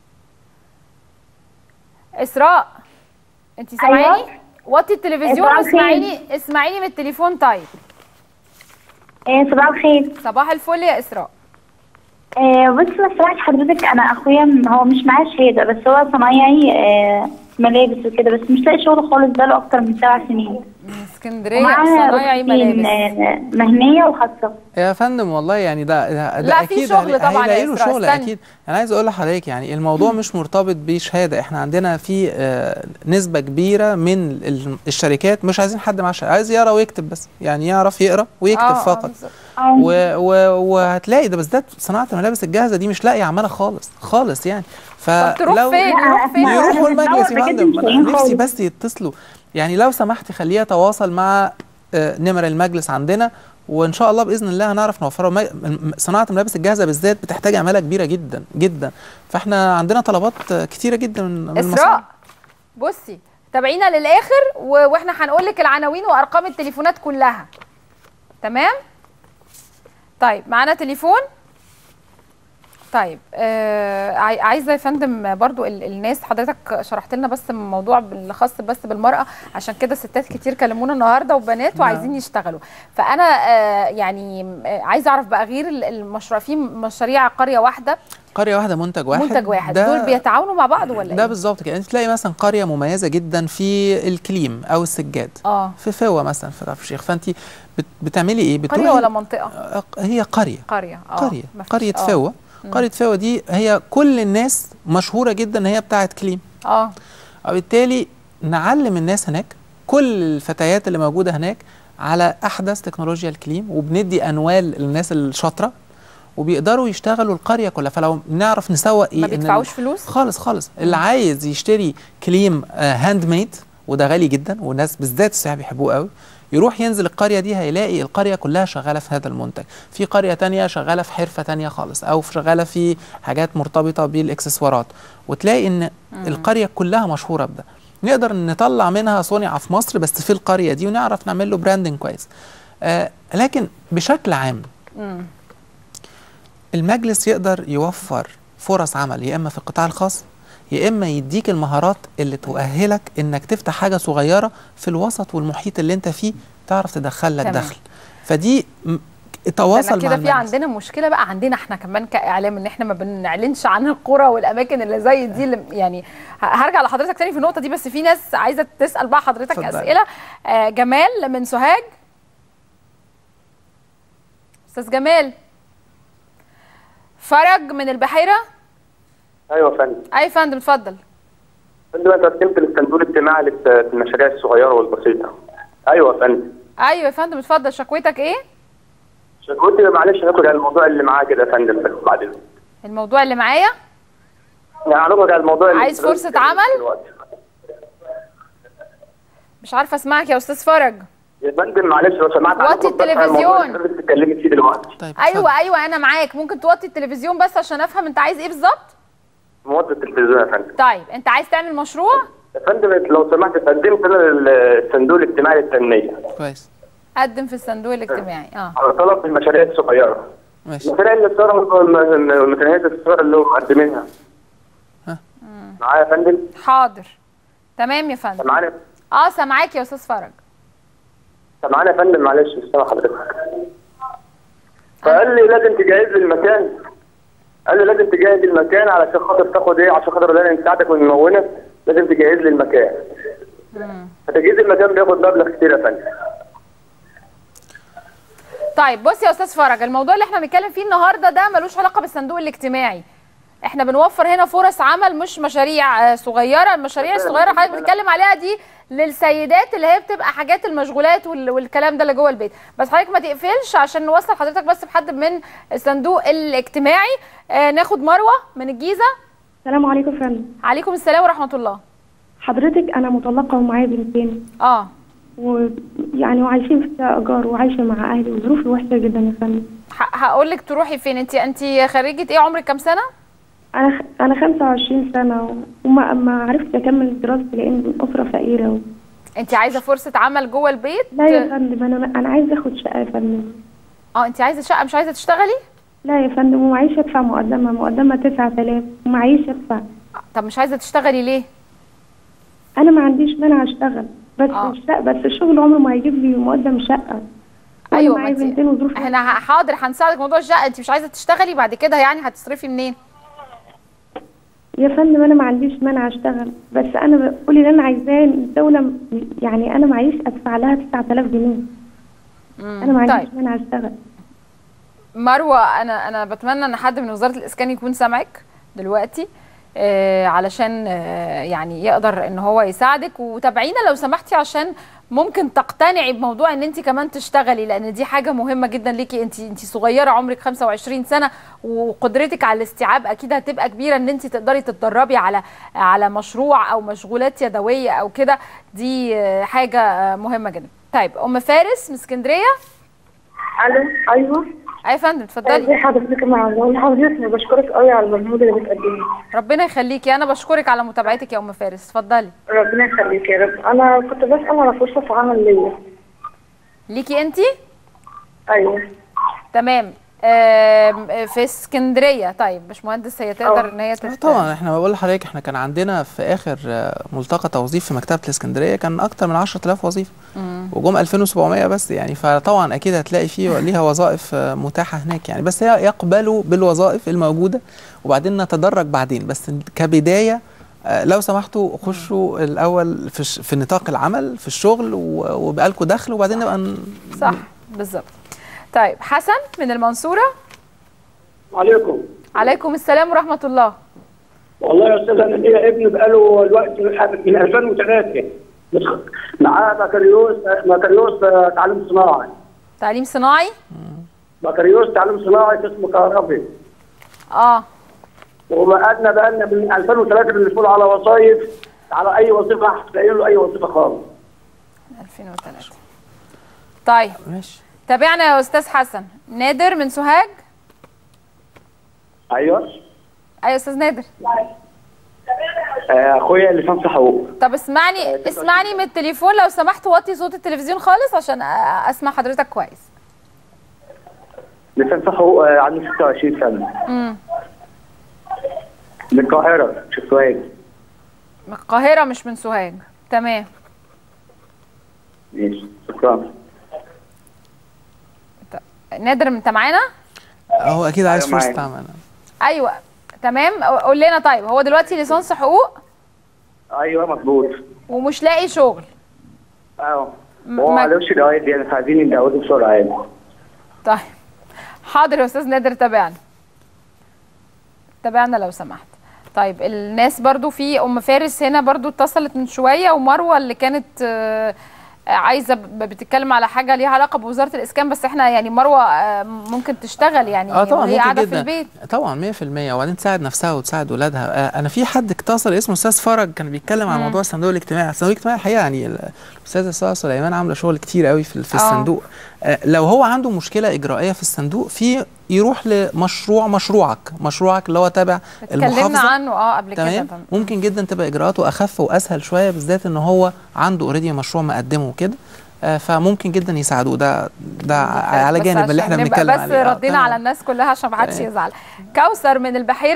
اسراء انت سامعاني أيوة. وطي التلفزيون إسراء فين؟ واسمعيني اسمعيني من التليفون طيب آه، صباح الخير صباح الفل يا اسراء آه، بص لو سمحت حضرتك انا اخويا م- هو مش معاه شهاده بس هو صنايعي آه، ملابس وكده بس مش لاقي شغل خالص بقاله اكتر من سبع سنين اسكندريه ومعاه صنايعي رخصتين، ملابس آه، مهنيه وخاصه يا فندم والله يعني ده ده, ده لا، في اكيد شغل هل- طبعاً يا هيلاقي له إسراء، شغل استني. اكيد انا عايز اقول لحضرتك يعني الموضوع مش مرتبط بشهاده احنا عندنا في آه، نسبه كبيره من ال- الشركات مش عايزين حد معاه شهاده عايز يقرا ويكتب بس يعني يعرف يقرا ويكتب آه، آه، فقط بالظبط. و و وهتلاقي ده بالذات صناعه الملابس الجاهزه دي مش لاقي عماله خالص خالص يعني طب تروح فلو فين؟ يروح فين؟ يروحوا المجلس يا بجد فندم مش أنا لاقيين نفسي خالص. بس يتصلوا يعني لو سمحتي خليه يتواصل مع آه، نمر المجلس عندنا وان شاء الله باذن الله هنعرف نوفره م- م- صناعه الملابس الجاهزه بالذات بتحتاج عماله كبيره جدا جدا فاحنا عندنا طلبات آه، كتيره جدا من من المصانع. اسراء بصي تابعينا للاخر و- واحنا هنقول لك العناوين وارقام التليفونات كلها تمام طيب معانا تليفون طيب آه عاي- عايزه يا فندم برضو ال- الناس حضرتك شرحت لنا بس الموضوع بالخاص بس بالمراه عشان كده ستات كتير كلمونا النهارده وبنات وعايزين يشتغلوا فانا آه يعني آه، عايزه اعرف بقى غير ال- المشروع في مشاريع قريه واحده قريه واحده منتج واحد منتج واحد ده دول بيتعاونوا مع بعض ولا ده ايه؟ بالظبط كده انت تلاقي مثلا قريه مميزه جدا في الكليم او السجاد اه في فوا مثلا في كفر الشيخ فانت بت- بتعملي ايه قريه ولا منطقه؟ آه، هي قريه قريه اه قريه مفيش- قريه آه. فوا مم. قريه فوا دي هي كل الناس مشهوره جدا ان هي بتاعه كليم اه وبالتالي نعلم الناس هناك كل الفتيات اللي موجوده هناك على احدث تكنولوجيا الكليم وبندي انوال للناس الشاطره وبيقدروا يشتغلوا القريه كلها فلو نعرف نسوق ايه ما إن ال- بيدفعوش فلوس؟ خالص خالص اللي عايز يشتري كليم آه هاند ميد وده غالي جدا والناس بالذات السياح بيحبوه قوي يروح ينزل القريه دي هيلاقي القريه كلها شغاله في هذا المنتج في قريه تانية شغاله في حرفه تانية خالص او شغاله في حاجات مرتبطه بالاكسسوارات وتلاقي ان مم. القريه كلها مشهوره بده نقدر نطلع منها صنع في مصر بس في القريه دي ونعرف نعمل له براندنج كويس آه لكن بشكل عام مم. المجلس يقدر يوفر فرص عمل يا اما في القطاع الخاص يا اما يديك المهارات اللي تؤهلك انك تفتح حاجه صغيره في الوسط والمحيط اللي انت فيه تعرف تدخل لك تمام. دخل فدي م- ده تواصل أنا مع كده في المجلس عندنا مشكله بقى عندنا احنا كمان كاعلام ان احنا ما بنعلنش عن القرى والاماكن اللي زي دي اللي يعني ه- هرجع لحضرتك تاني في النقطه دي بس في ناس عايزه تسال بقى حضرتك اتفضلي. اسئله آه جمال من سوهاج استاذ جمال فرج من البحيره ايوه يا فندم اي فندم اتفضل فندم انا قدمت للصندوق الاجتماعي للت- للمشاريع الصغيره والبسيطه ايوه يا فندم ايوه يا فندم اتفضل شكوتك ايه شكوتي معلش هنخرج على الموضوع اللي معاه كده يا فندم بس بعدين الموضوع اللي معايا يعني هنخرج على الموضوع اللي عايز فرصه عمل مش عارفه اسمعك يا استاذ فرج يا فندم معلش لو سمحت وطي هنخرج بس على الموضوع التلفزيون. اللي حضرتك بتتكلمي فيه دلوقتي طيب ايوه ايوه انا معاك ممكن توطي التلفزيون بس عشان افهم انت عايز ايه بالظبط موظف التلفزيون يا فندم طيب انت عايز تعمل مشروع يا فندم لو سمحت قدمت انا للصندوق الاجتماعي للتنميه كويس قدم في الصندوق الاجتماعي اه على طلب المشاريع الصغيره ماشي المشاريع اللي صار ميزانيه الاستثمار اللي هو مقدمينها معايا يا فندم حاضر تمام يا فندم معانا اه سامعاك يا استاذ فرج معانا يا فندم معلش استنى حضرتك فقال لي لازم تجهز لي المكان قال لي لازم تجهز لي المكان علشان خاطر تاخد ايه عشان خاطر انا نساعدك ونمونك لازم تجهز لي المكان فتجهيز المكان بياخد مبلغ كتير يا فندم طيب بص يا استاذ فرج الموضوع اللي احنا بنتكلم فيه النهارده ده ملوش علاقه بالصندوق الاجتماعي احنا بنوفر هنا فرص عمل مش مشاريع آه، صغيره المشاريع الصغيره اللي حضرتك بتتكلم عليها دي للسيدات اللي هي بتبقى حاجات المشغولات وال- والكلام ده اللي جوه البيت بس حضرتك ما تقفلش عشان نوصل حضرتك بس بحد من الصندوق الاجتماعي آه ناخد مروه من الجيزه السلام عليكم يا فندم عليكم السلام ورحمه الله حضرتك انا مطلقه ومعايا بنتين اه ويعني وعايشين في شقه ايجار وعايشه مع اهلي وظروفي وحشه جدا يا فندم هقول لك تروحي فين انت انت خريجه ايه عمرك كام سنه انا خ... انا 25 سنه وما ما عرفتش اكمل دراستي لان اسره فقيره و... انت عايزه فرصه عمل جوه البيت لا يا فندم انا انا عايزه اخد شقه يا فندم اه انت عايزه شقه مش عايزه تشتغلي لا يا فندم ومعيش ادفع مقدمه مقدمه 9000 ومعيش ادفع طب مش عايزه تشتغلي ليه انا ما عنديش مانع اشتغل بس آه. الشقه بس الشغل عمره ما هيجيب لي مقدم شقه ايوه معايا ما انت بنتين وظروف احنا ه- حاضر هنساعدك في موضوع الشقه انت مش عايزه تشتغلي بعد كده يعني هتصرفي منين يا فندم انا ما عنديش مانع اشتغل بس انا بقول اللي انا عايزاه الدوله م- يعني انا معيش ادفع لها 9000 جنيه انا ما عنديش طيب. مانع اشتغل مروه انا انا بتمنى ان حد من وزاره الاسكان يكون سامعك دلوقتي آه علشان آه يعني يقدر ان هو يساعدك وتابعينا لو سمحتي عشان ممكن تقتنعي بموضوع ان انت كمان تشتغلي لان دي حاجه مهمه جدا ليكي انت انت صغيره عمرك 25 سنه وقدرتك على الاستيعاب اكيد هتبقى كبيره ان انت تقدري تتدربي على على مشروع او مشغولات يدويه او كده دي آه، حاجه آه، مهمه جدا طيب ام فارس من اسكندريه الو ايوه اي فندم اتفضلي ازي حضرتك مع الله حضرتك بشكرك قوي على المجهود اللي بتقدميه ربنا يخليكي انا بشكرك على متابعتك يا ام فارس اتفضلي ربنا يخليك يا رب انا كنت بسال على فرصه عمل ليا ليكي انت ايوه تمام آم، في اسكندريه طيب باشمهندس هي تقدر ان هي تست... طبعا احنا بقول لحضرتك احنا كان عندنا في اخر آه، ملتقى توظيف في مكتبه الاسكندريه كان اكتر من 10000 وظيفه مم. وجم 2700 بس يعني فطبعا اكيد هتلاقي فيه ليها وظائف آه، متاحه هناك يعني بس هي يقبلوا بالوظائف الموجوده وبعدين نتدرج بعدين بس كبدايه آه، لو سمحتوا خشوا الاول في ش- في نطاق العمل في الشغل و- وبقى لكم دخل وبعدين نبقى ن- صح بالظبط طيب حسن من المنصوره عليكم عليكم السلام ورحمه الله والله يا استاذ انا ليا ابن بقاله الوقت من 2003 معاه بكالوريوس بكالوريوس تعليم صناعي تعليم صناعي بكالوريوس تعليم صناعي قسم كهربي اه وبقالنا بقالنا من 2003 بنقول على وظائف على اي وظيفه هتلاقي له اي وظيفه خالص 2003 طيب ماشي تابعنا يا استاذ حسن نادر من سوهاج ايوه ايوه يا استاذ نادر آه، اخويا لسان حقوق طب اسمعني اسمعني من التليفون لو سمحت وطي صوت التلفزيون خالص عشان أ- اسمع حضرتك كويس لسان حقوق آه، عنده 26 سنه امم من القاهره مش السويد من القاهره مش من سوهاج تمام ماشي شكرا نادر انت معانا هو اكيد عايز أيوة فرصه معاك. عمل ايوه تمام قول لنا طيب هو دلوقتي ليسانس حقوق ايوه مظبوط ومش لاقي شغل اه م- هو ما- معلش دقايق دي انا عايزين ندعوه بسرعه يعني طيب حاضر يا استاذ نادر تابعنا تابعنا لو سمحت طيب الناس برضو في ام فارس هنا برضو اتصلت من شويه ومروه اللي كانت آه، عايزه ب- بتتكلم على حاجه ليها علاقه بوزاره الاسكان بس احنا يعني مروه آه، ممكن تشتغل يعني اه طبعا وهي ممكن قاعده جدا في البيت طبعا 100% وبعدين تساعد نفسها وتساعد ولادها آه انا في حد اتصل اسمه استاذ فرج كان بيتكلم عن مم. موضوع الصندوق الاجتماعي الصندوق الاجتماعي الحقيقه يعني ال- الاستاذه ساره سليمان عامله شغل كتير قوي في, في آه. الصندوق آه لو هو عنده مشكله اجرائيه في الصندوق في يروح لمشروع مشروعك مشروعك اللي هو تابع اتكلمنا المحافظه عنه اه قبل كده تمام طبعاً. ممكن جدا تبقى اجراءاته اخف واسهل شويه بالذات ان هو عنده اوريدي مشروع مقدمه وكده آه، فممكن جدا يساعدوه ده ده على بس جانب اللي عشان احنا نبقى بنتكلم بس عليه آه، ردينا تمام. على الناس كلها عشان ما حدش تمام. يزعل كوثر من البحيره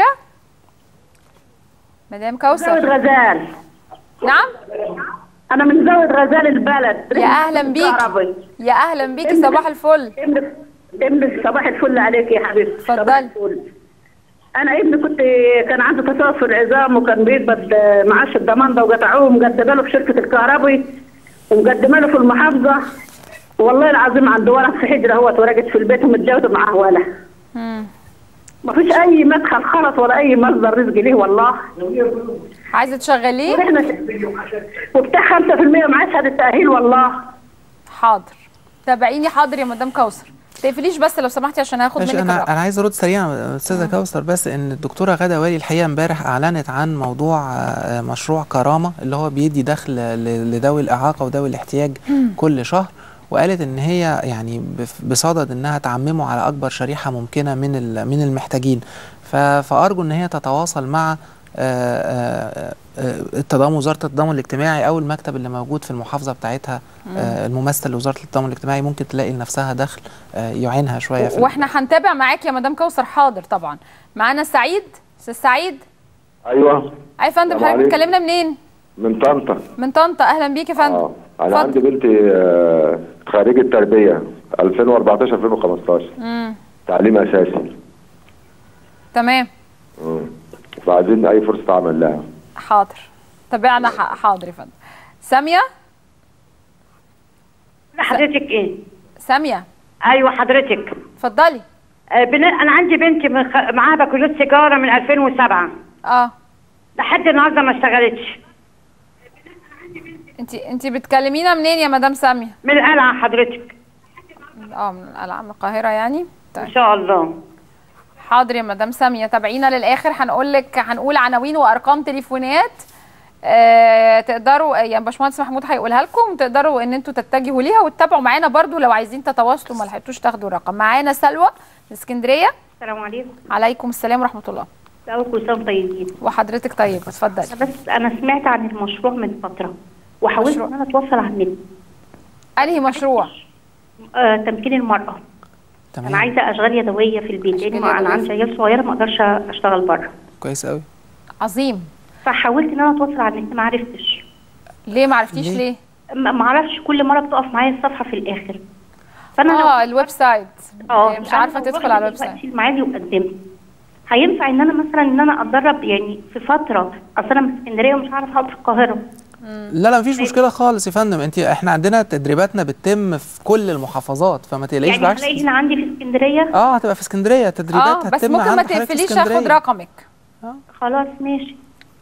مدام كوثر زاوية غزال نعم انا من زاوية غزال البلد يا اهلا بيكي يا اهلا بيكي صباح الفل ابنك صباح الفل عليك يا حبيبتي اتفضلي انا ابني كنت كان عنده تساقط في العظام وكان بيقبض معاش الضمان ده وقطعوه مقدمه له في شركه الكهربي ومقدمه له في المحافظه والله العظيم عنده ورق في حجره هو اتورقت في البيت ومتجوزه معاه ولا ما فيش اي مدخل خلص ولا اي مصدر رزق ليه والله عايزه تشغليه ونحن وبتاع 5% معاه شهاده تاهيل والله حاضر تابعيني حاضر يا مدام كوثر تقفليش بس لو سمحتي عشان هاخد ماشي منك انا الرقم انا عايز ارد سريعا استاذه كوثر بس ان الدكتوره غاده والي الحقيقه امبارح اعلنت عن موضوع آه، مشروع كرامه اللي هو بيدي دخل ل- لذوي الاعاقه وذوي الاحتياج مم. كل شهر وقالت ان هي يعني بف- بصدد انها تعممه على اكبر شريحه ممكنه من ال- من المحتاجين ف- فارجو ان هي تتواصل مع آه، آه، آه، التضامن وزاره التضامن الاجتماعي او المكتب اللي موجود في المحافظه بتاعتها مم. آه، الممثل لوزاره التضامن الاجتماعي ممكن تلاقي لنفسها دخل آه، يعينها شويه في واحنا هنتابع معاك يا مدام كوثر حاضر طبعا معانا سعيد استاذ سعيد ايوه اي فندم السلام حضرتك عليكم. بتكلمنا منين من طنطا من طنطا اهلا بيك يا فندم انا عندي بنتي آه، خريجة تربية 2014 2015 امم تعليم اساسي تمام مم. فعايزين اي فرصه عمل لها حاضر تابعنا ح- حاضر يا فندم ساميه حضرتك ايه؟ ساميه ايوه حضرتك اتفضلي آه بن... انا عندي بنت من خ... معاها بكالوريوس تجاره من 2007 اه لحد النهارده ما اشتغلتش انت انت بتكلمينا منين يا مدام ساميه من القلعه حضرتك اه من القلعه من القاهره يعني طيب. ان شاء الله حاضر يا مدام ساميه تابعينا للاخر هنقول لك هنقول عناوين وارقام تليفونات آه تقدروا يعني باشمهندس محمود هيقولها لكم تقدروا ان انتوا تتجهوا ليها وتتابعوا معانا برضو لو عايزين تتواصلوا ما لحقتوش تاخدوا الرقم معانا سلوى من اسكندريه السلام عليكم عليكم السلام ورحمه الله الاول كل سنه وانتم طيبين وحضرتك طيب اتفضلي بس انا سمعت عن المشروع من فتره وحاولت ان انا اتواصل على النت انهي مشروع آه تمكين المراه تمام انا عايزه اشغال يدويه في البيت لان ما- انا عندي عيال صغيره ما اقدرش اشتغل بره كويس قوي عظيم فحاولت ان انا اتواصل على النت ما عرفتش ليه ما عرفتيش ليه, ليه؟ ما ما اعرفش كل مره بتقف معايا الصفحه في الاخر فانا اه الويب سايت اه مش عارفه أنا لو تدخل رحت على الويب سايت دلوقتي المعادي وقدمت هينفع ان انا مثلا ان انا اتدرب يعني في فتره اصل انا من اسكندريه ومش هعرف اقعد في القاهره لا لا مفيش مشكله خالص يا فندم انت احنا عندنا تدريباتنا بتتم في كل المحافظات فما تقلقيش يعني بالعكس هلاقي هنا عندي في اسكندريه اه هتبقى في اسكندريه تدريبات اه بس هتتم ممكن ما عند حضرتك في تقفليش اسكندرية. اخد رقمك خلاص ماشي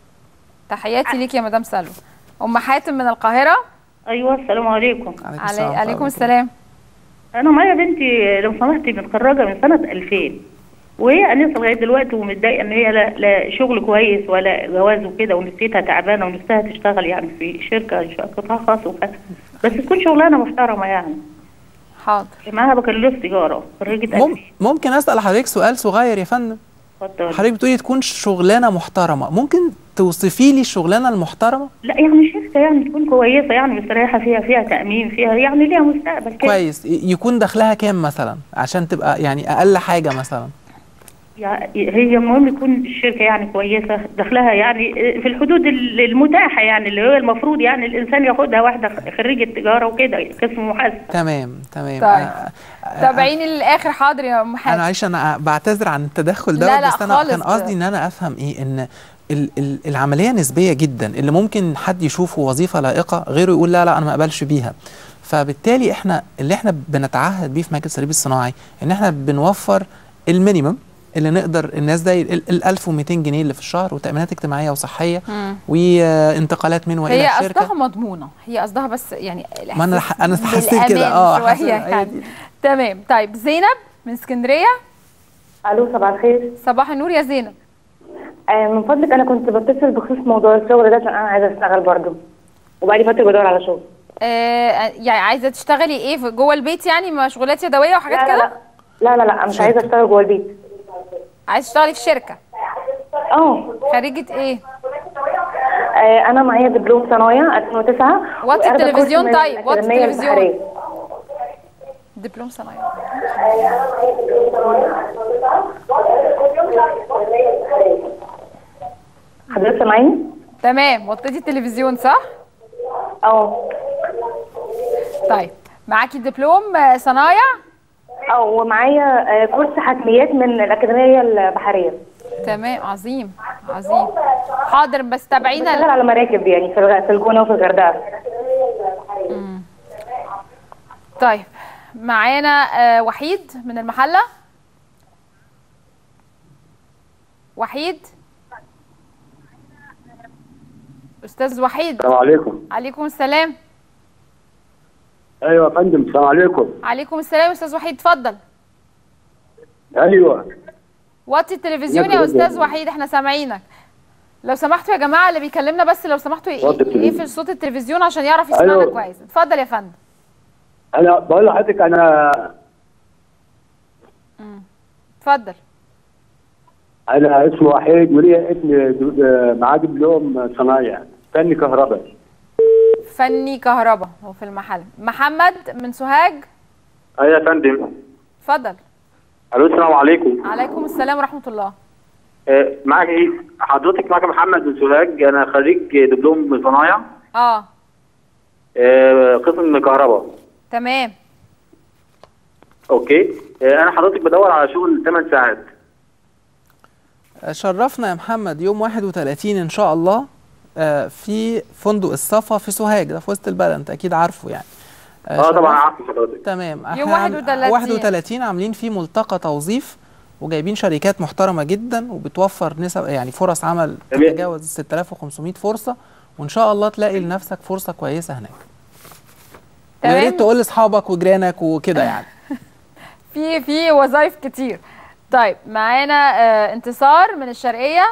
تحياتي ليك يا مدام سلوى ام حاتم من القاهره ايوه السلام عليكم علي... عليكم السلام انا معايا بنتي لو سمحتي متخرجه من سنه 2000 وهي انسه لغايه دلوقتي ومتضايقه ان هي لا, لا شغل كويس ولا جواز وكده ونفسيتها تعبانه ونفسها تشتغل يعني في شركه قطاع خاص وكده بس تكون شغلانه محترمه يعني حاضر معاها بكالوريوس تجاره خريجه مم... ممكن اسال حضرتك سؤال صغير يا فندم اتفضل حضرتك بتقولي تكون شغلانه محترمه ممكن توصفي لي الشغلانه المحترمه لا يعني شركه يعني تكون كويسه يعني مستريحه فيها فيها تامين فيها يعني ليها مستقبل كده كويس ي- يكون دخلها كام مثلا عشان تبقى يعني اقل حاجه مثلا يعني هي المهم يكون الشركه يعني كويسه دخلها يعني في الحدود ال- المتاحه يعني اللي هو المفروض يعني الانسان ياخدها واحده خريجه تجاره وكده قسم محاسبه تمام تمام طيب. آه، تابعيني للاخر حاضر يا ام انا حاتم معلش انا بعتذر عن التدخل ده لا، لا بس انا خالص. كان قصدي ان انا افهم ايه ان ال- ال- العمليه نسبيه جدا اللي ممكن حد يشوفه وظيفه لائقه غيره يقول لا لا انا ما اقبلش بيها فبالتالي احنا اللي احنا بنتعهد بيه في مركز التدريب الصناعي ان احنا بنوفر المينيمم اللي نقدر الناس ده ال ال 1200 جنيه اللي في الشهر وتامينات اجتماعيه وصحيه مم. وانتقالات من والى هي الشركه قصدها مضمونه هي قصدها بس يعني ما انا الإحساس انا حسيت كده بالأمان اه شويه حسيت- هي يعني تمام طيب زينب من اسكندريه الو صباح الخير صباح النور يا زينب آه من فضلك انا كنت بتصل بخصوص موضوع الشغل ده عشان انا عايزه اشتغل برضه وبقالي فتره بدور على شغل آه يعني عايزه تشتغلي ايه في- جوه البيت يعني مشغولات يدويه وحاجات لا لا كده لا لا لا مش عايزه اشتغل جوه البيت عايزه تشتغلي في شركه اه خريجه ايه آه انا معايا دبلوم صنايع 2009 وطي وأخدة التلفزيون كورس من طيب وطي الأكاديمية التلفزيون البحرية. دبلوم صنايع حضرتك سامعيني؟ تمام وطيتي التلفزيون صح اه طيب معاكي دبلوم آه، صنايع اه ومعايا آه، كورس حتميات من الأكاديمية البحرية تمام عظيم عظيم حاضر بس تابعينا بشتغل على مراكب يعني في الغ- في الجونة وفي الغردقة مم. طيب معانا آه وحيد من المحلة وحيد أستاذ وحيد السلام عليكم عليكم السلام ايوه يا فندم السلام عليكم عليكم السلام أستاذ وحيد اتفضل ايوه وطي التلفزيون يا أستاذ وحيد احنا سامعينك لو سمحتوا يا جماعة اللي بيكلمنا بس لو سمحتوا ي- وطي التلفزيون. يقفل صوت التلفزيون عشان يعرف يسمعنا أيوة. كويس اتفضل يا فندم انا بقول لحضرتك انا اتفضل انا اسمي وحيد وليا ابن د- معاه دبلوم صنايع فني كهرباء فني كهرباء هو في المحل محمد من سوهاج ايوه يا فندم اتفضل الو السلام عليكم عليكم السلام ورحمة الله آه، معك ايه حضرتك معك محمد من سوهاج انا خريج دبلوم صنايع اه آه، قسم كهرباء تمام اوكي آه، انا حضرتك بدور على شغل 8 ساعات شرفنا يا محمد يوم 31 ان شاء الله آه، في فندق الصفا في سوهاج ده في وسط البلد انت اكيد عارفه يعني اه شرف- طبعا عارف حضرتك تمام يوم إحنا عن- 31. 31 عاملين فيه ملتقى توظيف وجايبين شركات محترمه جدا وبتوفر نسب يعني فرص عمل تمام. تتجاوز 6500 فرصه وان شاء الله تلاقي لنفسك فرصه كويسه هناك ويا تمام. ريت تقول لاصحابك وجيرانك وكده يعني في في وظائف كتير طيب معانا آه انتصار من الشرقيه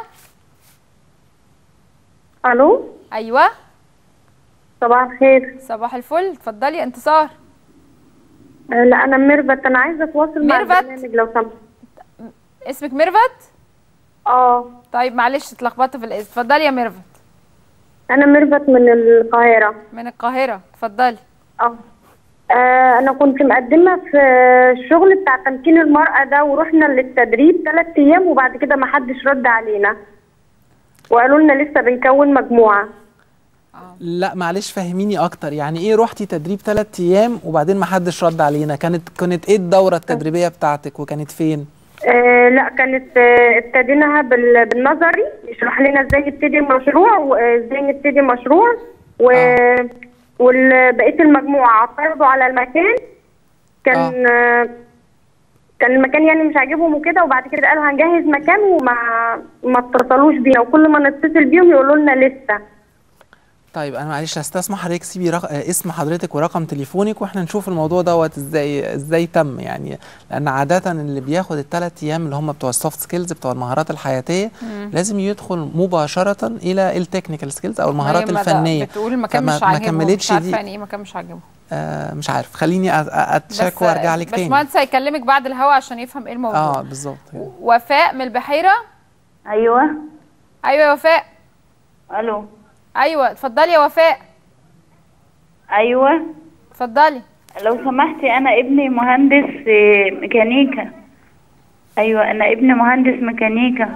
الو ايوه صباح الخير صباح الفل اتفضلي يا انتصار آه، لا انا ميرفت انا عايزه اتواصل مع ميرفت؟ البرنامج لو سمحت اسمك ميرفت اه طيب معلش اتلخبطت في الاسم اتفضلي يا ميرفت انا ميرفت من القاهره من القاهره اتفضلي اه آه، انا كنت مقدمه في الشغل بتاع تمكين المراه ده ورحنا للتدريب ثلاث ايام وبعد كده ما حدش رد علينا وقالوا لنا لسه بنكون مجموعه لا معلش فهميني اكتر يعني ايه رحتي تدريب ثلاث ايام وبعدين ما حدش رد علينا كانت كانت ايه الدوره التدريبيه بتاعتك وكانت فين آه لا كانت آه ابتديناها بال- بالنظري يشرح لنا ازاي نبتدي مشروع وازاي نبتدي مشروع و وبقيه المجموعه اعترضوا على المكان كان آه. كان المكان يعني مش عاجبهم وكده وبعد كده قالوا هنجهز مكان وما ما اتصلوش بينا وكل ما نتصل بيهم يقولوا لنا لسه طيب انا معلش هستسمح حضرتك سيبي رق... آه، اسم حضرتك ورقم تليفونك واحنا نشوف الموضوع دوت ازاي ازاي تم يعني لان عاده اللي بياخد الثلاث ايام اللي هم بتوع السوفت سكيلز بتوع المهارات الحياتيه مم. لازم يدخل مباشره الى التكنيكال سكيلز او المهارات هي ما ده- الفنيه بتقول المكان فما- مش ما عاجبهم كملتش مش عارفه دي يعني ايه مكان مش عاجبهم آه مش عارف خليني أ- أ- اتشاك بس وارجع لك تاني باشمهندس هيكلمك بعد الهوا عشان يفهم ايه الموضوع اه بالظبط وفاء من البحيره ايوه ايوه يا وفاء الو ايوه اتفضلي يا وفاء ايوه اتفضلي لو سمحتي انا ابني مهندس آه، ميكانيكا ايوه انا ابني مهندس ميكانيكا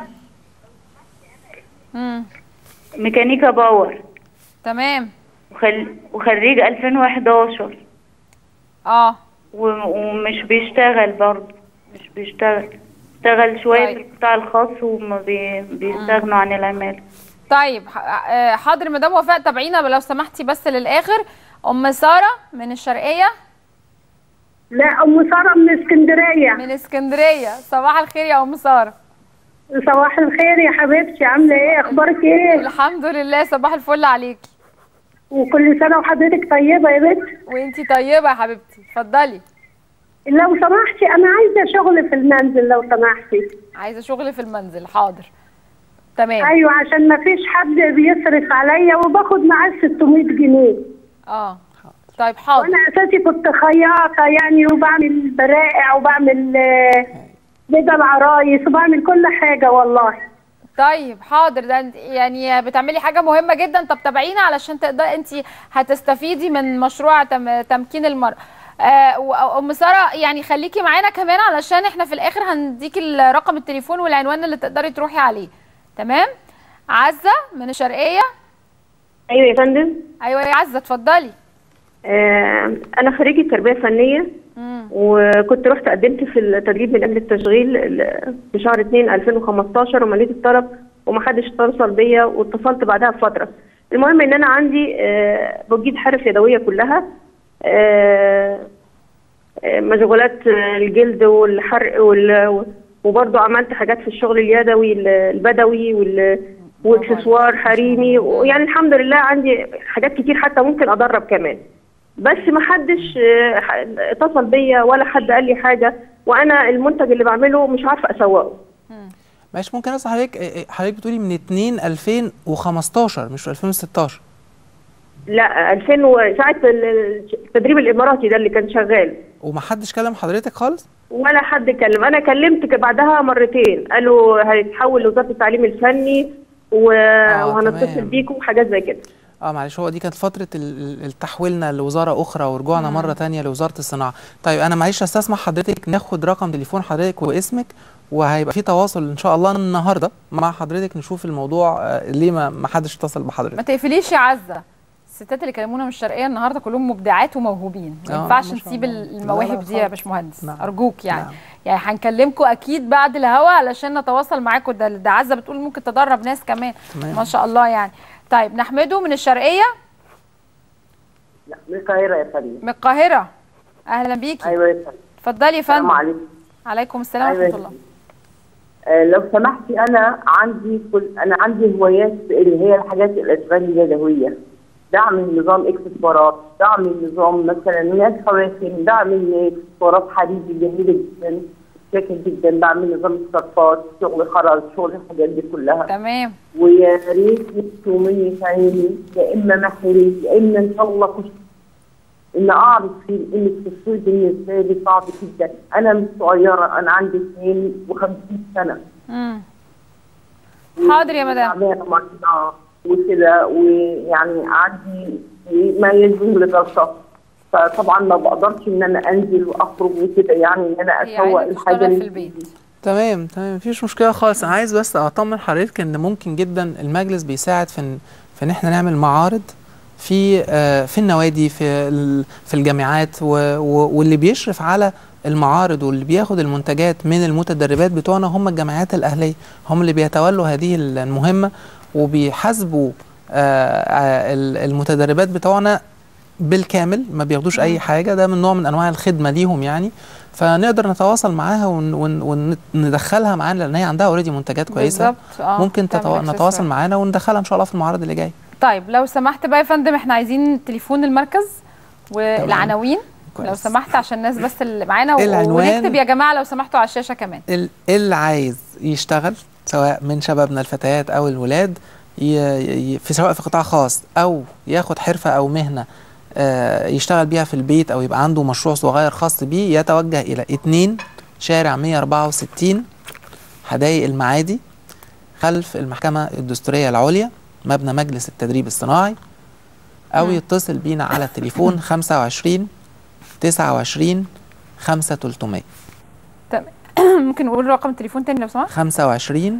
امم ميكانيكا باور تمام وخل... وخريج 2011 اه و... ومش بيشتغل برضه مش بيشتغل اشتغل شويه في القطاع الخاص وما بي... بيستغنوا عن العماله طيب ح- آه، حاضر مدام وفاء تابعينا لو سمحتي بس للاخر ام ساره من الشرقيه لا ام ساره من اسكندريه من اسكندريه صباح الخير يا ام ساره صباح الخير يا حبيبتي عامله ايه اخبارك ايه الحمد لله صباح الفل عليكي وكل سنه وحضرتك طيبه يا بنت وانتي طيبه يا حبيبتي اتفضلي لو سمحتي انا عايزه شغل في المنزل لو سمحتي عايزه شغل في المنزل حاضر تمام ايوه عشان ما فيش حد بيصرف عليا وباخد معاه 600 جنيه اه طيب حاضر وانا اساسي كنت خياطه يعني وبعمل برائع وبعمل آه، بدل عرايس وبعمل كل حاجه والله طيب حاضر ده انت- يعني بتعملي حاجه مهمه جدا طب تابعينا علشان تقدري انت هتستفيدي من مشروع تم تمكين المراه آه وام ساره يعني خليكي معانا كمان علشان احنا في الاخر هنديكي ال- رقم التليفون والعنوان اللي تقدري تروحي عليه تمام عزه من الشرقيه ايوه يا فندم ايوه يا عزه اتفضلي آه انا خريجه تربيه فنيه مم. وكنت رحت قدمت في التدريب من اجل التشغيل ال- في شهر 2 2015 ومليت الطلب ومحدش اتصل بيا واتصلت بعدها بفتره المهم ان انا عندي آه، بجيد حرف يدويه كلها آه، آه، مشغولات آه، الجلد والحرق وال وبرضه عملت حاجات في الشغل اليدوي ال- البدوي وال واكسسوار حريمي ويعني الحمد لله عندي حاجات كتير حتى ممكن ادرب كمان بس ما حدش آه، ح- اتصل بيا ولا حد قال لي حاجه وانا المنتج اللي بعمله مش عارفه اسوقه ماشي ممكن اسال حضرتك آه، آه، حضرتك بتقولي من 2 2015 مش 2016 لا 2000 وساعه ال- التدريب الاماراتي ده اللي كان شغال ومحدش كلم حضرتك خالص ولا حد كلم انا كلمت ك- بعدها مرتين قالوا هيتحول لوزاره التعليم الفني و... آه، وهنتصل تمام. بيكم وحاجات زي كده اه معلش هو دي كانت فتره ال- ال- التحويلنا لوزاره اخرى ورجوعنا مره تانية لوزاره الصناعه طيب انا معلش استسمح حضرتك ناخد رقم تليفون حضرتك واسمك وهيبقى في تواصل ان شاء الله النهارده مع حضرتك نشوف الموضوع آه، ليه ما ما حدش اتصل ما بحضرتك تقفليش يا عزه الستات اللي كلمونا من الشرقيه النهارده كلهم مبدعات وموهوبين ما آه، ينفعش ما شاء نسيب الله. لا، لا المواهب دي يا خالص. باشمهندس نعم. ارجوك يعني نعم. يعني هنكلمكم اكيد بعد الهوا علشان نتواصل معاكم ده ده عزه بتقول ممكن تدرب ناس كمان تمام. ما شاء الله يعني طيب نحمده من الشرقيه لا من القاهرة يا فندم من القاهره اهلا بيكي ايوه يا فندم اتفضلي يا فندم السلام عليكم عليكم السلام أيوة. ورحمه الله آه لو سمحتي انا عندي كل انا عندي هوايات اللي هي الحاجات الاشغال اليدويه دعم النظام اكسسوارات دعم النظام مثلا ناس خواتم دعم اكسسوارات حديدي جميله جدا شاكر جدا دعم نظام الصرفات شغل خرز شغل الحاجات دي كلها تمام ويا ريت يكتبوا مني في عيني يا اما محري يا اما ان شاء الله كشك ان اعرف في ان التصوير بالنسبه لي صعب جدا انا مش صغيره انا عندي 52 سنه مم. حاضر يا مدام تعبانه مريضه وكده ويعني عندي ما يلزم لجلطه فطبعا ما بقدرش ان انا انزل واخرج وكده يعني ان انا هي اسوق عايزة الحاجه تشتغل في اللي البيت تمام تمام مفيش مشكله خالص انا عايز بس اطمن حضرتك ان ممكن جدا المجلس بيساعد في ان في ان احنا نعمل معارض في آه، في النوادي في ال- في الجامعات و- و- واللي بيشرف على المعارض واللي بياخد المنتجات من المتدربات بتوعنا هم الجمعيات الاهليه هم اللي بيتولوا هذه المهمه وبيحاسبوا آه، آه، ال- المتدربات بتوعنا بالكامل ما بياخدوش اي حاجه ده من نوع من انواع الخدمه ليهم يعني فنقدر نتواصل معاها ون- ون- وندخلها معانا لان هي عندها اوريدي منتجات كويسه بالظبط، آه، ممكن تعمل تتوا... إكسسوار. نتواصل معانا وندخلها ان شاء الله في المعرض اللي جاي طيب لو سمحت بقى يا فندم احنا عايزين تليفون المركز والعناوين لو سمحت عشان الناس بس اللي معانا و- العنوان- ونكتب يا جماعه لو سمحتوا على الشاشه كمان ال- اللي عايز يشتغل سواء من شبابنا الفتيات او الولاد ي... ي... في سواء في قطاع خاص او ياخد حرفه او مهنه آه، يشتغل بيها في البيت او يبقى عنده مشروع صغير خاص بيه يتوجه الى 2 شارع 164 حدائق المعادي خلف المحكمه الدستوريه العليا مبنى مجلس التدريب الصناعي او يتصل بينا على التليفون 25 29 5300 تمام ممكن نقول رقم التليفون تاني لو سمحت 25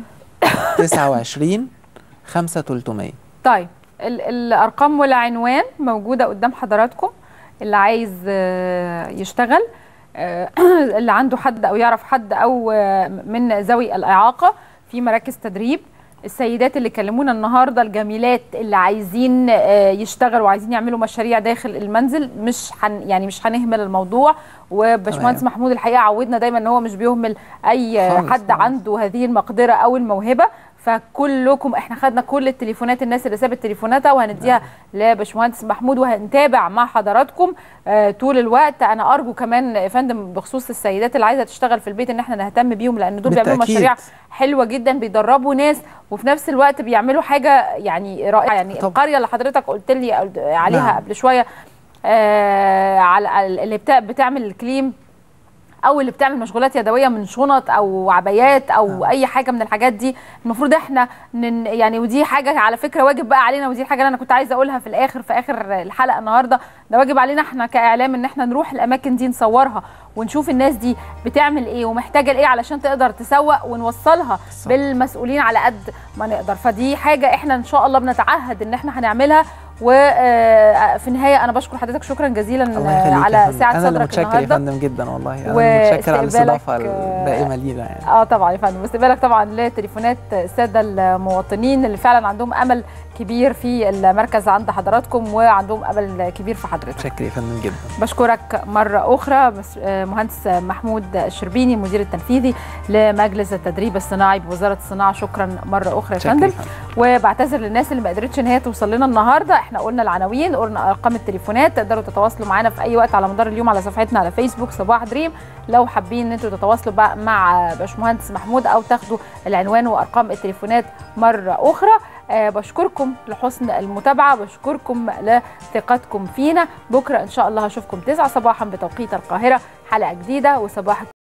29 5300 طيب ال- الارقام والعنوان موجوده قدام حضراتكم اللي عايز آه، يشتغل آه، اللي عنده حد او يعرف حد او آه، من ذوي الاعاقه في مراكز تدريب السيدات اللي كلمونا النهارده الجميلات اللي عايزين آه، يشتغلوا وعايزين يعملوا مشاريع داخل المنزل مش هن يعني مش هنهمل الموضوع وباشمهندس تمام. محمود الحقيقه عودنا دايما ان هو مش بيهمل اي خالص، حد عنده هذه المقدره او الموهبه فكلكم احنا خدنا كل التليفونات الناس اللي سابت تليفوناتها وهنديها لباشمهندس محمود وهنتابع مع حضراتكم آه طول الوقت انا ارجو كمان يا فندم بخصوص السيدات اللي عايزه تشتغل في البيت ان احنا نهتم بيهم لان دول بيعملوا بالتأكيد. مشاريع حلوه جدا بيدربوا ناس وفي نفس الوقت بيعملوا حاجه يعني رائعه يعني القريه اللي حضرتك قلت لي عليها نعم. قبل شويه آه على على- اللي بتاع- بتعمل الكليم او اللي بتعمل مشغولات يدويه من شنط او عبايات او آه. اي حاجه من الحاجات دي المفروض احنا نن يعني ودي حاجه على فكره واجب بقى علينا ودي الحاجه اللي انا كنت عايزه اقولها في الاخر في اخر الحلقه النهارده ده واجب علينا احنا كاعلام ان احنا نروح الاماكن دي نصورها ونشوف الناس دي بتعمل ايه ومحتاجه لايه علشان تقدر تسوق ونوصلها بالمسؤولين على قد ما نقدر فدي حاجه احنا ان شاء الله بنتعهد ان احنا هنعملها وفي النهايه انا بشكر حضرتك شكرا جزيلا الله يخليك يا على فندم. ساعه انا اللي صدرك متشكر يا النهارده فندم جدا والله انا واستقبالك، متشكر على الاستضافه آه، الدائمه لينا يعني اه طبعا يا فندم واستقبالك طبعا لتليفونات الساده المواطنين اللي فعلا عندهم امل كبير في المركز عند حضراتكم وعندهم امل كبير في حضرتك متشكر يا فندم جدا بشكرك مرة أخرى مس- آه، مهندس محمود الشربيني المدير التنفيذي لمجلس التدريب الصناعي بوزارة الصناعة شكرا مرة أخرى يا شكرا يا فندم فندم. وبعتذر للناس اللي ما قدرتش ان هي توصل لنا النهارده احنا قلنا العناوين قلنا ارقام التليفونات تقدروا تتواصلوا معانا في اي وقت على مدار اليوم على صفحتنا على فيسبوك صباح دريم لو حابين ان انتوا تتواصلوا بقى مع باشمهندس محمود او تاخدوا العنوان وارقام التليفونات مره اخرى آه بشكركم لحسن المتابعه بشكركم لثقتكم فينا بكره ان شاء الله هشوفكم 9 صباحا بتوقيت القاهره حلقه جديده وصباح